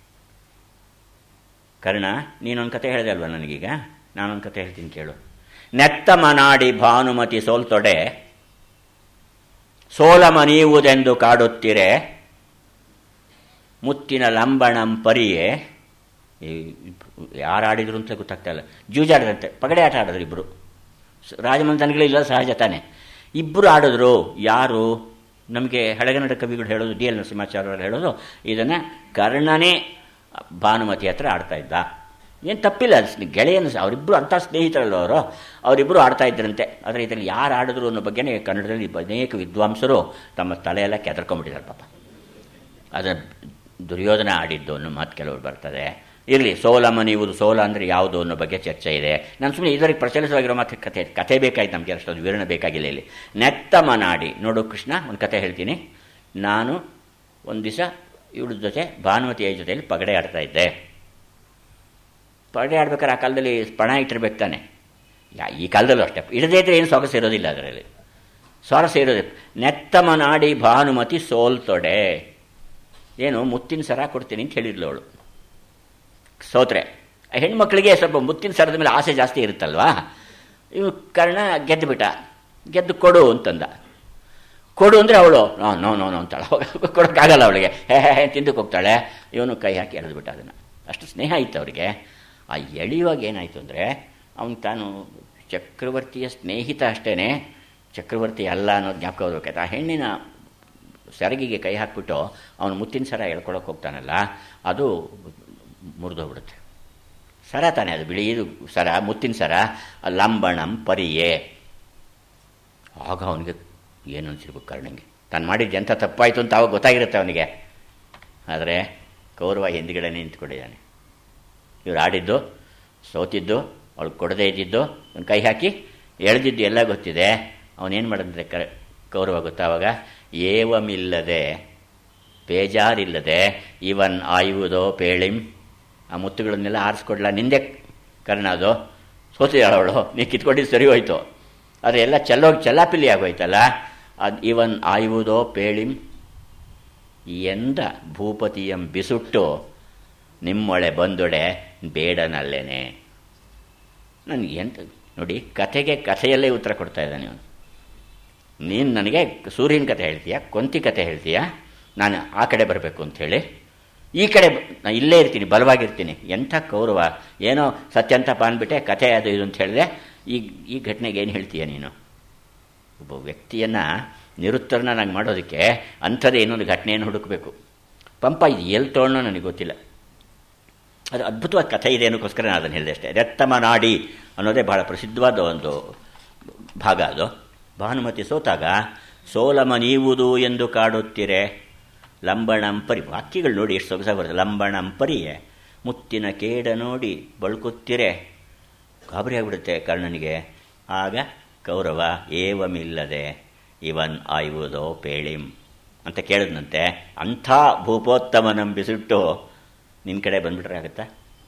ಕರ್ಣ ನೀನೊಂದು ಕತೆ ಹೇಳಿದೆ ಅಲ್ವಾ ನನಗೀಗ ನಾನೊಂದು ಕತೆ ಹೇಳ್ತೀನಿ ಕೇಳು ನೆತ್ತ ಮನಾಡಿ ಭಾನುಮತಿ ಸೋಲ್ತೊಡೆ ಸೋಲಮ ನೀವುದೆಂದು ಕಾಡುತ್ತೀರೆ ಮುತ್ತಿನ ಲಂಬಣಂ ಪರಿಯೇ ಯಾರು ಆಡಿದ್ರು ಅಂತ ಗೊತ್ತಾಗ್ತಾ ಇಲ್ಲ ಜೂಜಾಡಿದಂತೆ ಪಗಡೆ ಆಟ ಆಡಿದ್ರು ಇಬ್ಬರು ರಾಜಮಂಥನಗಳಿಲ್ಲ ಸಹಜ ತಾನೆ ಇಬ್ಬರು ಆಡಿದ್ರು ಯಾರು ನಮಗೆ ಹಳೆಗನ್ನಡ ಕವಿಗಳು ಹೇಳೋದು ಡಿ ಎಲ್ ನರಸಿಂಹಾಚಾರ್ಯರು ಹೇಳೋದು ಇದನ್ನು ಕರ್ಣನೇ ಭಾನುಮತಿ ಹತ್ರ ಆಡ್ತಾ ಇದ್ದ ಏನು ತಪ್ಪಿಲ್ಲ ಗೆಳೆಯನ ಅವರಿಬ್ಬರು ಅಂಥ ಸ್ನೇಹಿತರಲ್ಲ ಅವರು ಅವರಿಬ್ಬರು ಆಡ್ತಾ ಇದ್ರಂತೆ ಆದರೆ ಇದರಲ್ಲಿ ಯಾರು ಆಡಿದ್ರು ಅನ್ನೋ ಬಗ್ಗೆನೇ ಕನ್ನಡದಲ್ಲಿ ಅನೇಕ ವಿದ್ವಾಂಸರು ತಮ್ಮ ತಲೆಯೆಲ್ಲ ಕೆದರ್ಕೊಂಡ್ಬಿಟ್ಟಿದ್ದಾರೆ ಪಾಪ ಅದನ್ನು ದುರ್ಯೋಧನ ಆಡಿದ್ದು ಅನ್ನೋ ಮಾತು ಕೆಲವರು ಬರ್ತದೆ ಇರಲಿ ಸೋಲ ಮನೆಯುವುದು ಸೋಲ ಅಂದರೆ ಯಾವುದು ಅನ್ನೋ ಬಗ್ಗೆ ಚರ್ಚೆ ಇದೆ ನಾನು ಸುಮ್ಮನೆ ಇದರಿಗೆ ಪ್ರಚಲಿತವಾಗಿರೋ ಮಾತು ಕಥೆ ಕಥೆ ಬೇಕಾಯ್ತು ನಮಗೆ ಅಷ್ಟೊಂದು ವಿವರಣೆ ಬೇಕಾಗಿಲ್ಲ ಇಲ್ಲಿ ನೆತ್ತ ಮನಾಡಿ ನೋಡು ಕೃಷ್ಣ ಒಂದು ಕಥೆ ಹೇಳ್ತೀನಿ ನಾನು ಒಂದು ದಿವಸ ಇವಳ ಜೊತೆ ಭಾನುಮತಿಯ ಜೊತೆಯಲ್ಲಿ ಪಗಡೆ ಆಡ್ತಾ ಇದ್ದೆ ಪಗಡೆ ಆಡ್ಬೇಕಾದ್ರೆ ಆ ಕಾಲದಲ್ಲಿ ಪಣ ಇಟ್ಟಿರ್ಬೇಕು ತಾನೆ ಯಾ ಈ ಕಾಲದಲ್ಲೂ ಅಷ್ಟೇ ಇಡದೇ ಇದ್ರೆ ಏನು ಸೊಗಸು ಇರೋದಿಲ್ಲ ಅದರಲ್ಲಿ ಸ್ವಾರಸ್ಯ ಇರೋದು ನೆತ್ತ ಮನಾಡಿ ಭಾನುಮತಿ ಸೋಲ್ತೊಡೆ ಏನು ಮುತ್ತಿನ ಸರ ಕೊಡ್ತೀನಿ ಅಂತ ಹೇಳಿದ್ಲು ಅವಳು ಸೋತ್ರೆ ಹೆಣ್ಮಕ್ಳಿಗೆ ಸ್ವಲ್ಪ ಮುತ್ತಿನ ಸರದ ಮೇಲೆ ಆಸೆ ಜಾಸ್ತಿ ಇರುತ್ತಲ್ವಾ ಇವು ಕರ್ಣ ಗೆದ್ದು ಬಿಟ್ಟ ಗೆದ್ದು ಕೊಡು ಅಂತಂದ ಕೊಡು ಅಂದರೆ ಅವಳು ನೋ ನೋ ನೋ ನೋ ಅಂತಾಳೆ ಕೊಡೋಕ್ಕಾಗಲ್ಲ ಅವಳಿಗೆ ಹೇ ಹೇ ತಿಂದಕ್ಕೆ ಹೋಗ್ತಾಳೆ ಇವನು ಕೈ ಹಾಕಿ ಎಳೆದ್ಬಿಟ್ಟ ಅದನ್ನು ಅಷ್ಟು ಸ್ನೇಹ ಇತ್ತು ಅವರಿಗೆ ಆ ಎಳೆಯುವಾಗ ಏನಾಯಿತು ಅಂದರೆ ಅವನು ತಾನು ಚಕ್ರವರ್ತಿಯ ಸ್ನೇಹಿತ ಅಷ್ಟೇ ಚಕ್ರವರ್ತಿ ಅಲ್ಲ ಅನ್ನೋದು ಜ್ಞಾಪಕ ಹೋಗ್ಬೇಕಾಯ್ತು ಆ ಹೆಣ್ಣಿನ ಸೆರಗಿಗೆ ಕೈ ಹಾಕ್ಬಿಟ್ಟು ಅವನು ಮುತ್ತಿನ ಸರ ಎಳ್ಕೊಳಕ್ಕೆ ಹೋಗ್ತಾನಲ್ಲ ಅದು ಮುರಿದೋಗ್ಬಿಡುತ್ತೆ ಸರ ತಾನೆ ಅದು ಬಿಳಿದು ಸರ ಮುತ್ತಿನ ಸರ ಲಂಬಣಂ ಪರಿಯೇ ಆಗ ಅವನಿಗೆ ಏನು ಅನ್ಸಿರ್ಬೇಕು ಕರ್ಣಂಗೆ ತಾನು ಮಾಡಿದ್ದು ಎಂಥ ತಪ್ಪಾಯಿತು ಅಂತ ಅವಾಗ ಗೊತ್ತಾಗಿರುತ್ತೆ ಅವನಿಗೆ ಆದರೆ ಕೌರವ ಹಿಂದ್ಗಡೆ ನಿಂತ್ಕೊಂಡಿದ್ದಾನೆ ಇವ್ರು ಆಡಿದ್ದು ಸೋತಿದ್ದು ಅವಳು ಕೊಡದೇ ಇದ್ದಿದ್ದು ಒಂದು ಕೈ ಹಾಕಿ ಎಳೆದಿದ್ದು ಎಲ್ಲ ಗೊತ್ತಿದೆ ಅವನೇನು ಮಾಡಿದ್ರೆ ಕ ಕೌರವ ಗೊತ್ತಾವಾಗ ಏವಮಿಲ್ಲದೆ ಬೇಜಾರಿಲ್ಲದೆ ಇವನ್ ಆಯುವುದೋ ಪೇಳಿಂ ಆ ಮುತ್ತುಗಳನ್ನೆಲ್ಲ ಆರಿಸ್ಕೊಡ್ಲ ನಿಂದೆ ಕರ್ಣ ಅದು ಸೋತಿದ್ದಾಳು ಅವಳು ನೀ ಕಿತ್ಕೊಂಡಿದ್ದು ಸರಿ ಹೋಯ್ತು ಆದರೆ ಎಲ್ಲ ಚೆಲ್ಲೋಗಿ ಚೆಲ್ಲಾಪಿಲ್ಲಿ ಆಗೋಯ್ತಲ್ಲ ಅದು ಇವನ್ ಆಯುವುದೋ ಪೇಳಿಂ ಎಂದ ಭೂಪತಿಯಂ ಬಿಸುಟ್ಟು ನಿಮ್ಮೊಳೆ ಬಂದೊಡೆ ಬೇಡನಲ್ಲೇನೆ ನನಗೆ ಎಂತ ನೋಡಿ ಕಥೆಗೆ ಕಥೆಯಲ್ಲೇ ಉತ್ತರ ಕೊಡ್ತಾ ಇದ್ದಾನೆ ಅವನು ನೀನು ನನಗೆ ಸೂರ್ಯನ ಕಥೆ ಹೇಳ್ತೀಯಾ ಕೊಂತಿ ಕಥೆ ಹೇಳ್ತೀಯಾ ನಾನು ಆ ಕಡೆ ಬರಬೇಕು ಅಂಥೇಳಿ ಈ ಕಡೆ ನಾನು ಇಲ್ಲೇ ಇರ್ತೀನಿ ಬಲವಾಗಿರ್ತೀನಿ ಎಂಥ ಕೌರವ ಏನೋ ಸತ್ಯಂತಪ್ಪ ಅಂದ್ಬಿಟ್ಟೆ ಕಥೆ ಅದು ಇದು ಅಂತ ಹೇಳಿದೆ ಈ ಈ ಘಟನೆಗೆ ಏನು ಹೇಳ್ತೀಯ ನೀನು ಒಬ್ಬ ವ್ಯಕ್ತಿಯನ್ನು ನಿರುತ್ತರನಾಗಿ ಮಾಡೋದಕ್ಕೆ ಅಂಥದ್ದೇ ಇನ್ನೊಂದು ಘಟನೆಯನ್ನು ಹುಡುಕಬೇಕು ಪಂಪ ಇದು ಎಲ್ಲಿ ತೊಗೊಂಡೋ ನನಗೆ ಗೊತ್ತಿಲ್ಲ ಅದು ಅದ್ಭುತವಾದ ಕಥೆ ಇದೆ ಅನ್ನೋಕ್ಕೋಸ್ಕರ ನಾನು ಅದನ್ನು ಹೇಳಿದೆ ಅಷ್ಟೇ ರತ್ತಮ ನಾಡಿ ಅನ್ನೋದೇ ಬಹಳ ಪ್ರಸಿದ್ಧವಾದ ಒಂದು ಭಾಗ ಅದು ಭಾನುಮತಿ ಸೋತಾಗ ಸೋಲಮ ನೀವುದು ಎಂದು ಕಾಡುತ್ತೀರೆ ಲಂಬಣಂಪರಿ ವಾಕ್ಯಗಳು ನೋಡಿ ಎಷ್ಟು ಸೊಗಸಾಗಿ ಬರುತ್ತೆ ಲಂಬಣಂಪರಿಯೇ ಮುತ್ತಿನ ಕೇಡ ನೋಡಿ ಬಳ್ಕುತ್ತೀರೆ ಗಾಬರಿ ಆಗಿಬಿಡುತ್ತೆ ಕರ್ಣನಿಗೆ ಆಗ ಕೌರವ ಏವಮಿಲ್ಲದೆ ಇವನ್ ಆಯುವುದೋ ಪೇಳಿಂ ಅಂತ ಕೇಳಿದ್ನಂತೆ ಅಂಥ ಭೂಪೋತ್ತಮನಂಬಿಸಿಟ್ಟು ನಿನ್ನ ಕಡೆ ಬಂದುಬಿಟ್ರೆ ಆಗುತ್ತಾ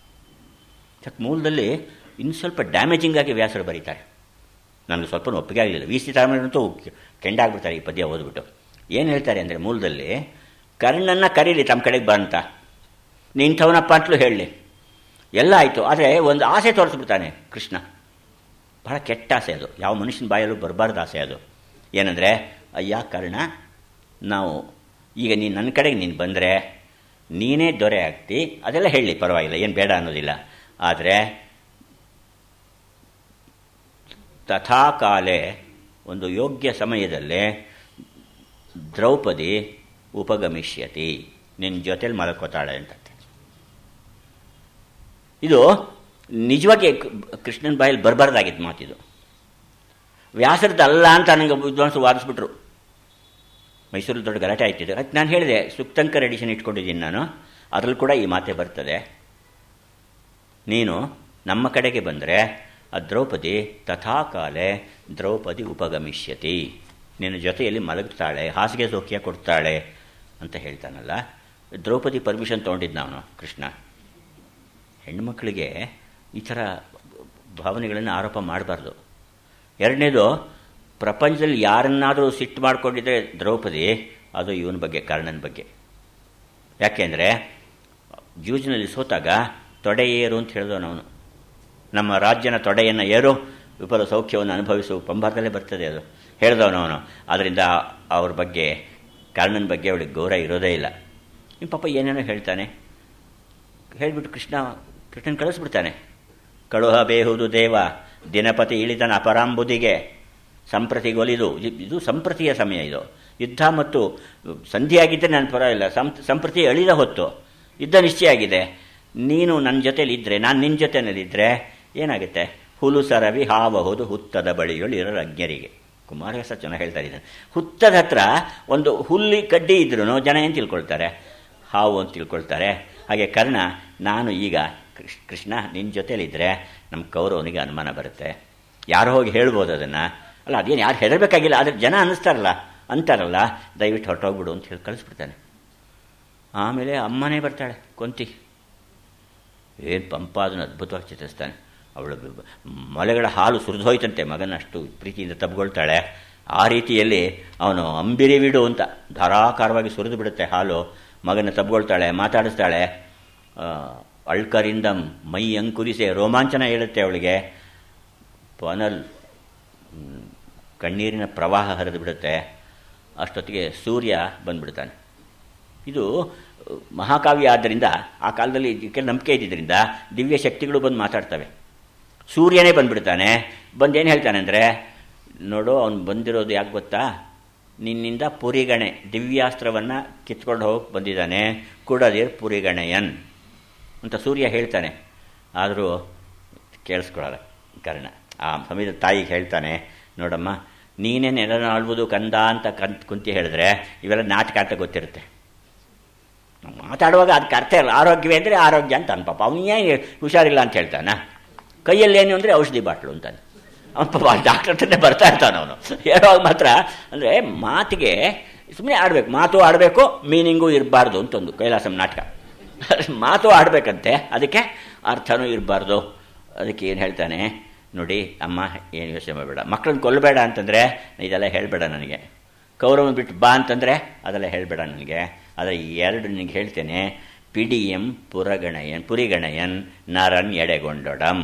ಚಕ್ ಮೂಲದಲ್ಲಿ ಇನ್ನು ಸ್ವಲ್ಪ ಡ್ಯಾಮೇಜಿಂಗ್ ಆಗಿ ವ್ಯಾಸರು ಬರೀತಾರೆ ನನಗೆ ಸ್ವಲ್ಪ ಒಪ್ಪಿಗೆ ಆಗಲಿಲ್ಲ ವಿ ಸಿ ತಾರಾಮಂತೂ ಕೆಂಡಾಗ್ಬಿಡ್ತಾರೆ ಈ ಪದ್ಯ ಓದ್ಬಿಟ್ಟು ಏನು ಹೇಳ್ತಾರೆ ಅಂದರೆ ಮೂಲದಲ್ಲಿ ಕರ್ಣನ್ನು ಕರೀಲಿ ತಮ್ಮ ಕಡೆಗೆ ಬಂತ ನಿಂಥವನಪ್ಪ ಅಂತಲೂ ಹೇಳಲಿ ಎಲ್ಲ ಆಯಿತು ಆದರೆ ಒಂದು ಆಸೆ ತೋರಿಸ್ಬಿಡ್ತಾನೆ ಕೃಷ್ಣ ಬಹಳ ಕೆಟ್ಟ ಆಸೆ ಅದು ಯಾವ ಮನುಷ್ಯನ ಬಾಯಲ್ಲೂ ಬರಬಾರ್ದು ಆಸೆ ಅದು ಏನಂದರೆ ಅಯ್ಯ ಕರ್ಣ ನಾವು ಈಗ ನೀನು ನನ್ನ ಕಡೆಗೆ ನೀನು ಬಂದರೆ ನೀನೇ ದೊರೆ ಆಗ್ತಿ ಅದೆಲ್ಲ ಹೇಳಿ ಪರವಾಗಿಲ್ಲ ಏನು ಬೇಡ ಅನ್ನೋದಿಲ್ಲ ಆದರೆ ತಥಾಕಾಲೆ ಒಂದು ಯೋಗ್ಯ ಸಮಯದಲ್ಲೇ ದ್ರೌಪದಿ ಉಪಗಮಿಷ್ಯತಿ ನಿನ್ನ ಜೊತೆಲಿ ಮಲ್ಕೋತಾಳೆ ಅಂತ ಇದು ನಿಜವಾಗಿ ಕೃಷ್ಣನ ಬಾಯಲ್ಲಿ ಬರಬಾರ್ದಾಗಿತ್ತು ಮಾತಿದು ವ್ಯಾಸರದ್ದು ಅಲ್ಲ ಅಂತ ನನಗೆ ವಿದ್ವಾಂಸರು ವಾದಿಸ್ಬಿಟ್ರು ಮೈಸೂರಲ್ಲಿ ದೊಡ್ಡ ಗಲಾಟೆ ಆಯ್ತಿದೆ ಅದಕ್ಕೆ ನಾನು ಹೇಳಿದೆ ಸುಕ್ತಂಕರ್ ಎಡಿಷನ್ ಇಟ್ಕೊಂಡಿದ್ದೀನಿ ನಾನು ಅದರಲ್ಲಿ ಕೂಡ ಈ ಮಾತೆ ಬರ್ತದೆ ನೀನು ನಮ್ಮ ಕಡೆಗೆ ಬಂದರೆ ಆ ದ್ರೌಪದಿ ತಥಾಕಾಲೆ ದ್ರೌಪದಿ ಉಪಗಮಿಷ್ಯತಿ ನಿನ್ನ ಜೊತೆಯಲ್ಲಿ ಮಲಗ್ತಾಳೆ ಹಾಸಿಗೆ ಸೌಖ್ಯ ಕೊಡ್ತಾಳೆ ಅಂತ ಹೇಳ್ತಾನಲ್ಲ ದ್ರೌಪದಿ ಪರ್ಮಿಷನ್ ತೊಗೊಂಡಿದ್ದು ನಾನು ಕೃಷ್ಣ ಹೆಣ್ಮಕ್ಳಿಗೆ ಈ ಥರ ಭಾವನೆಗಳನ್ನು ಆರೋಪ ಮಾಡಬಾರ್ದು ಎರಡನೇದು ಪ್ರಪಂಚದಲ್ಲಿ ಯಾರನ್ನಾದರೂ ಸಿಟ್ಟು ಮಾಡಿಕೊಂಡಿದ್ರೆ ದ್ರೌಪದಿ ಅದು ಇವನ ಬಗ್ಗೆ ಕರ್ಣನ ಬಗ್ಗೆ ಯಾಕೆಂದರೆ ಜೂಜಿನಲ್ಲಿ ಸೋತಾಗ ತೊಡೆ ಏರು ಅಂತ ಹೇಳಿದವನು ಅವನು ನಮ್ಮ ರಾಜ್ಯನ ತೊಡೆಯನ್ನು ಏರು ವಿಫಲ ಸೌಖ್ಯವನ್ನು ಅನುಭವಿಸು ಪಂಬಾರದಲ್ಲೇ ಬರ್ತದೆ ಅದು ಹೇಳಿದವನು ಅವನು ಆದ್ದರಿಂದ ಅವ್ರ ಬಗ್ಗೆ ಕರ್ಣನ ಬಗ್ಗೆ ಅವಳಿಗೆ ಗೌರವ ಇರೋದೇ ಇಲ್ಲ ನಿಮ್ಮ ಪಾಪ ಏನೇನೋ ಹೇಳ್ತಾನೆ ಹೇಳಿಬಿಟ್ಟು ಕೃಷ್ಣ ಕೃಷ್ಣನ್ ಕಳಿಸ್ಬಿಡ್ತಾನೆ ಕಳುಹ ಬೇಹುದು ದೇವ ದಿನಪತಿ ಇಳಿದನ ಅಪರಾಂಬುದಿಗೆ ಸಂಪ್ರತಿಗೊಲಿದು ಇದು ಸಂಪ್ರತಿಯ ಸಮಯ ಇದು ಯುದ್ಧ ಮತ್ತು ಸಂಧಿಯಾಗಿದ್ದರೆ ನನ್ನ ಪರವಾಗಿಲ್ಲ ಸಂ ಸಂಪ್ರತಿ ಅಳಿದ ಹೊತ್ತು ಯುದ್ಧ ನಿಶ್ಚಯ ಆಗಿದೆ ನೀನು ನನ್ನ ಜೊತೆಲಿ ಇದ್ದರೆ ನಾನು ನಿನ್ನ ಜೊತೆಯಲ್ಲಿದ್ದರೆ ಏನಾಗುತ್ತೆ ಹುಲು ಸರವಿ ಹಾವಹುದು ಹುತ್ತದ ಬಳಿಗಳು ಇರೋ ಅಜ್ಞರಿಗೆ ಕುಮಾರವ್ಯಾಸ ಚೆನ್ನಾಗಿ ಹೇಳ್ತಾ ಇದ್ದಾನೆ ಹುತ್ತದ ಹತ್ರ ಒಂದು ಹುಲ್ಲಿ ಕಡ್ಡಿ ಇದ್ರೂ ಜನ ಏನು ತಿಳ್ಕೊಳ್ತಾರೆ ಹಾವು ಅಂತ ತಿಳ್ಕೊಳ್ತಾರೆ ಹಾಗೆ ಕರ್ಣ ನಾನು ಈಗ ಕೃಷ್ಣ ನಿನ್ನ ಜೊತೆಲಿದ್ದರೆ ನಮ್ಮ ಕೌರವನಿಗೆ ಅನುಮಾನ ಬರುತ್ತೆ ಯಾರು ಹೋಗಿ ಹೇಳ್ಬೋದು ಅದನ್ನು ಅಲ್ಲ ಅದೇನು ಯಾರು ಹೆದರಬೇಕಾಗಿಲ್ಲ ಆದರೆ ಜನ ಅನ್ನಿಸ್ತಾರಲ್ಲ ಅಂತಾರಲ್ಲ ದಯವಿಟ್ಟು ಹೊರಟೋಗ್ಬಿಡು ಅಂತ ಹೇಳಿ ಕಳಿಸ್ಬಿಡ್ತಾನೆ ಆಮೇಲೆ ಅಮ್ಮನೇ ಬರ್ತಾಳೆ ಕೊಂತಿ ಏನು ಪಂಪಾದನ್ನು ಅದ್ಭುತವಾಗಿ ಚಿತ್ರಿಸ್ತಾನೆ ಅವಳು ಮೊಲೆಗಳ ಹಾಲು ಸುರಿದೋಯ್ತಂತೆ ಮಗನ ಅಷ್ಟು ಪ್ರೀತಿಯಿಂದ ತಬ್ಕೊಳ್ತಾಳೆ ಆ ರೀತಿಯಲ್ಲಿ ಅವನು ಅಂಬಿರಿ ಬಿಡು ಅಂತ ಧಾರಾಕಾರವಾಗಿ ಸುರಿದು ಬಿಡುತ್ತೆ ಹಾಲು ಮಗನ ತಬ್ಕೊಳ್ತಾಳೆ ಮಾತಾಡಿಸ್ತಾಳೆ ಅಳ್ಕರಿಂದ ಮೈ ಅಂಕುರಿಸಿ ರೋಮಾಂಚನ ಹೇಳುತ್ತೆ ಅವಳಿಗೆ ಪನಲ್ ಕಣ್ಣೀರಿನ ಪ್ರವಾಹ ಹರಿದು ಬಿಡುತ್ತೆ ಅಷ್ಟೊತ್ತಿಗೆ ಸೂರ್ಯ ಬಂದ್ಬಿಡ್ತಾನೆ ಇದು ಮಹಾಕಾವ್ಯ ಆದ್ದರಿಂದ ಆ ಕಾಲದಲ್ಲಿ ಇದಕ್ಕೆ ನಂಬಿಕೆ ಇದ್ದಿದ್ದರಿಂದ ದಿವ್ಯ ಶಕ್ತಿಗಳು ಬಂದು ಮಾತಾಡ್ತವೆ ಸೂರ್ಯನೇ ಬಂದ್ಬಿಡ್ತಾನೆ ಬಂದೇನು ಹೇಳ್ತಾನೆ ಅಂದರೆ ನೋಡು ಅವನು ಬಂದಿರೋದು ಯಾಕೆ ಗೊತ್ತಾ ನಿನ್ನಿಂದ ಪುರಿಗಣೆ ದಿವ್ಯಾಸ್ತ್ರವನ್ನು ಕಿತ್ಕೊಂಡು ಹೋಗಿ ಬಂದಿದ್ದಾನೆ ಕೂಡದಿರ್ ಪುರಿಗಣೆಯನ್ ಅಂತ ಸೂರ್ಯ ಹೇಳ್ತಾನೆ ಆದರೂ ಕೇಳಿಸ್ಕೊಳ್ಳಲ್ಲ ಕಾರಣ ಆ ಸಮಯದ ತಾಯಿಗೆ ಹೇಳ್ತಾನೆ ನೋಡಮ್ಮ ನೀನೇ ನೆಲ ಆಳ್ಬೋದು ಕಂದ ಅಂತ ಕಂತ ಕುಂತಿ ಹೇಳಿದ್ರೆ ಇವೆಲ್ಲ ನಾಟಕ ಅಂತ ಗೊತ್ತಿರುತ್ತೆ ಮಾತಾಡುವಾಗ ಅದಕ್ಕೆ ಅರ್ಥ ಇಲ್ಲ ಆರೋಗ್ಯವೇ ಅಂದರೆ ಆರೋಗ್ಯ ಅಂತ ಅನ್ಪಾಪ ಅವನಿಗೇನು ಹುಷಾರಿಲ್ಲ ಅಂತ ಹೇಳ್ತಾನ ಕೈಯಲ್ಲೇನು ಅಂದರೆ ಔಷಧಿ ಬಾಟ್ಲು ಅಂತಾನೆ ಅವನ ಪಾಪ ಡಾಕ್ಟರ್ ಹತ್ರನೇ ಬರ್ತಾ ಇರ್ತಾನೆ ಅವನು ಹೇಳುವಾಗ ಮಾತ್ರ ಅಂದರೆ ಮಾತಿಗೆ ಸುಮ್ಮನೆ ಆಡಬೇಕು ಮಾತು ಆಡಬೇಕು ಮೀನಿಂಗು ಇರಬಾರ್ದು ಅಂತ ಒಂದು ಕೈಲಾಸಂ ನಾಟಕ ಮಾತು ಆಡಬೇಕಂತೆ ಅದಕ್ಕೆ ಅರ್ಥನೂ ಇರಬಾರ್ದು ಅದಕ್ಕೆ ಏನು ಹೇಳ್ತಾನೆ ನೋಡಿ ಅಮ್ಮ ಏನು ಯೋಚನೆ ಮಾಡಬೇಡ ಮಕ್ಕಳನ್ನ ಕೊಲ್ಲಬೇಡ ಅಂತಂದರೆ ಇದೆಲ್ಲ ಹೇಳಬೇಡ ನನಗೆ ಕೌರವನ ಬಿಟ್ಟು ಬಾ ಅಂತಂದರೆ ಅದೆಲ್ಲ ಹೇಳಬೇಡ ನನಗೆ ಆದರೆ ಎರಡು ನಿನಗೆ ಹೇಳ್ತೇನೆ ಪಿಡಿಯಂ ಪುರಗಣಯನ್ ಪುರಿಗಣಯನ್ ನರನ್ ಎಡೆಗೊಂಡೊಡಂ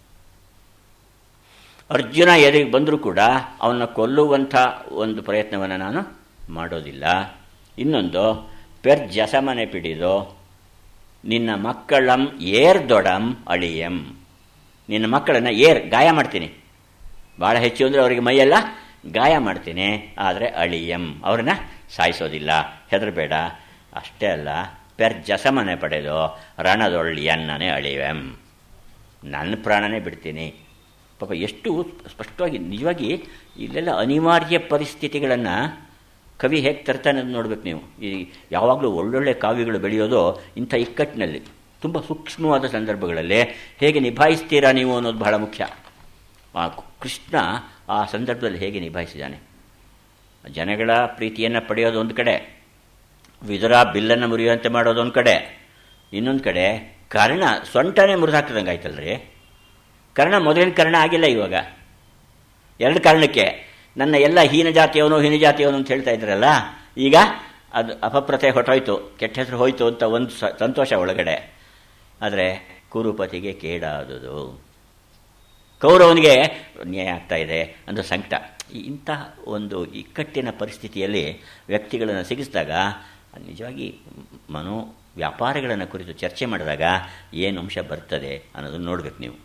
ಅರ್ಜುನ ಎದುರಿಗೆ ಬಂದರೂ ಕೂಡ ಅವನ್ನ ಕೊಲ್ಲುವಂಥ ಒಂದು ಪ್ರಯತ್ನವನ್ನು ನಾನು ಮಾಡೋದಿಲ್ಲ ಇನ್ನೊಂದು ಪೆರ್ ಜಸಮನೆ ಪಿಡಿದು ನಿನ್ನ ಮಕ್ಕಳಂ ಏರ್ ದೊಡಂ ಅಳಿಯಂ ನಿನ್ನ ಮಕ್ಕಳನ್ನು ಏರ್ ಗಾಯ ಮಾಡ್ತೀನಿ ಭಾಳ ಹೆಚ್ಚು ಅಂದರೆ ಅವರಿಗೆ ಮೈಯೆಲ್ಲ ಗಾಯ ಮಾಡ್ತೀನಿ ಆದರೆ ಅಳಿಯಂ ಅವ್ರನ್ನ ಸಾಯಿಸೋದಿಲ್ಲ ಹೆದರಬೇಡ ಅಷ್ಟೇ ಅಲ್ಲ ಪೆರ್ ಜಸಮನೆ ಪಡೆದು ರಣದೊಳ್ಳಿಯನ್ನನೇ ಅಳಿವೆಂ ನನ್ನ ಪ್ರಾಣನೇ ಬಿಡ್ತೀನಿ ಪಾಪ ಎಷ್ಟು ಸ್ಪಷ್ಟವಾಗಿ ನಿಜವಾಗಿ ಇಲ್ಲೆಲ್ಲ ಅನಿವಾರ್ಯ ಪರಿಸ್ಥಿತಿಗಳನ್ನು ಕವಿ ಹೇಗೆ ತರ್ತಾನೆ ಅಂತ ನೋಡ್ಬೇಕು ನೀವು ಈ ಯಾವಾಗಲೂ ಒಳ್ಳೊಳ್ಳೆ ಕಾವ್ಯಗಳು ಬೆಳೆಯೋದು ಇಂಥ ಇಕ್ಕಟ್ಟಿನಲ್ಲಿ ತುಂಬ ಸೂಕ್ಷ್ಮವಾದ ಸಂದರ್ಭಗಳಲ್ಲಿ ಹೇಗೆ ನಿಭಾಯಿಸ್ತೀರಾ ನೀವು ಅನ್ನೋದು ಬಹಳ ಮುಖ್ಯ ಆ ಕೃಷ್ಣ ಆ ಸಂದರ್ಭದಲ್ಲಿ ಹೇಗೆ ನಿಭಾಯಿಸಿದ್ದಾನೆ ಜನಗಳ ಪ್ರೀತಿಯನ್ನು ಪಡೆಯೋದು ಒಂದು ಕಡೆ ವಿದುರ ಬಿಲ್ಲನ್ನು ಮುರಿಯುವಂತೆ ಮಾಡೋದು ಒಂದು ಕಡೆ ಇನ್ನೊಂದು ಕಡೆ ಕರ್ಣ ಸೊಂಟನೇ ಮುರಿದಾಕ್ತದಂಗೆ ಆಯ್ತಲ್ರಿ ಕರ್ಣ ಮೊದಲಿನ ಕರ್ಣ ಆಗಿಲ್ಲ ಇವಾಗ ಎರಡು ಕಾರಣಕ್ಕೆ ನನ್ನ ಎಲ್ಲ ಹೀನ ಜಾತಿಯವನು ಹೀನ ಜಾತಿಯವನು ಅಂತ ಹೇಳ್ತಾ ಇದ್ರಲ್ಲ ಈಗ ಅದು ಅಪಪ್ರತೆ ಹೊಟ್ಟೋಯ್ತು ಕೆಟ್ಟ ಹೆಸರು ಹೋಯ್ತು ಅಂತ ಒಂದು ಸ ಸಂತೋಷ ಒಳಗಡೆ ಆದರೆ ಕುರುಪತಿಗೆ ಕೇಡಾದುದು ಕೌರವನಿಗೆ ನ್ಯಾಯ ಆಗ್ತಾ ಇದೆ ಅಂತ ಸಂಕಟ ಇಂತಹ ಒಂದು ಇಕ್ಕಟ್ಟಿನ ಪರಿಸ್ಥಿತಿಯಲ್ಲಿ ವ್ಯಕ್ತಿಗಳನ್ನು ಸಿಗಿಸಿದಾಗ ನಿಜವಾಗಿ ಮನೋ ವ್ಯಾಪಾರಗಳನ್ನು ಕುರಿತು ಚರ್ಚೆ ಮಾಡಿದಾಗ ಏನು ಅಂಶ ಬರ್ತದೆ ಅನ್ನೋದನ್ನು ನೋಡ್ಬೇಕು ನೀವು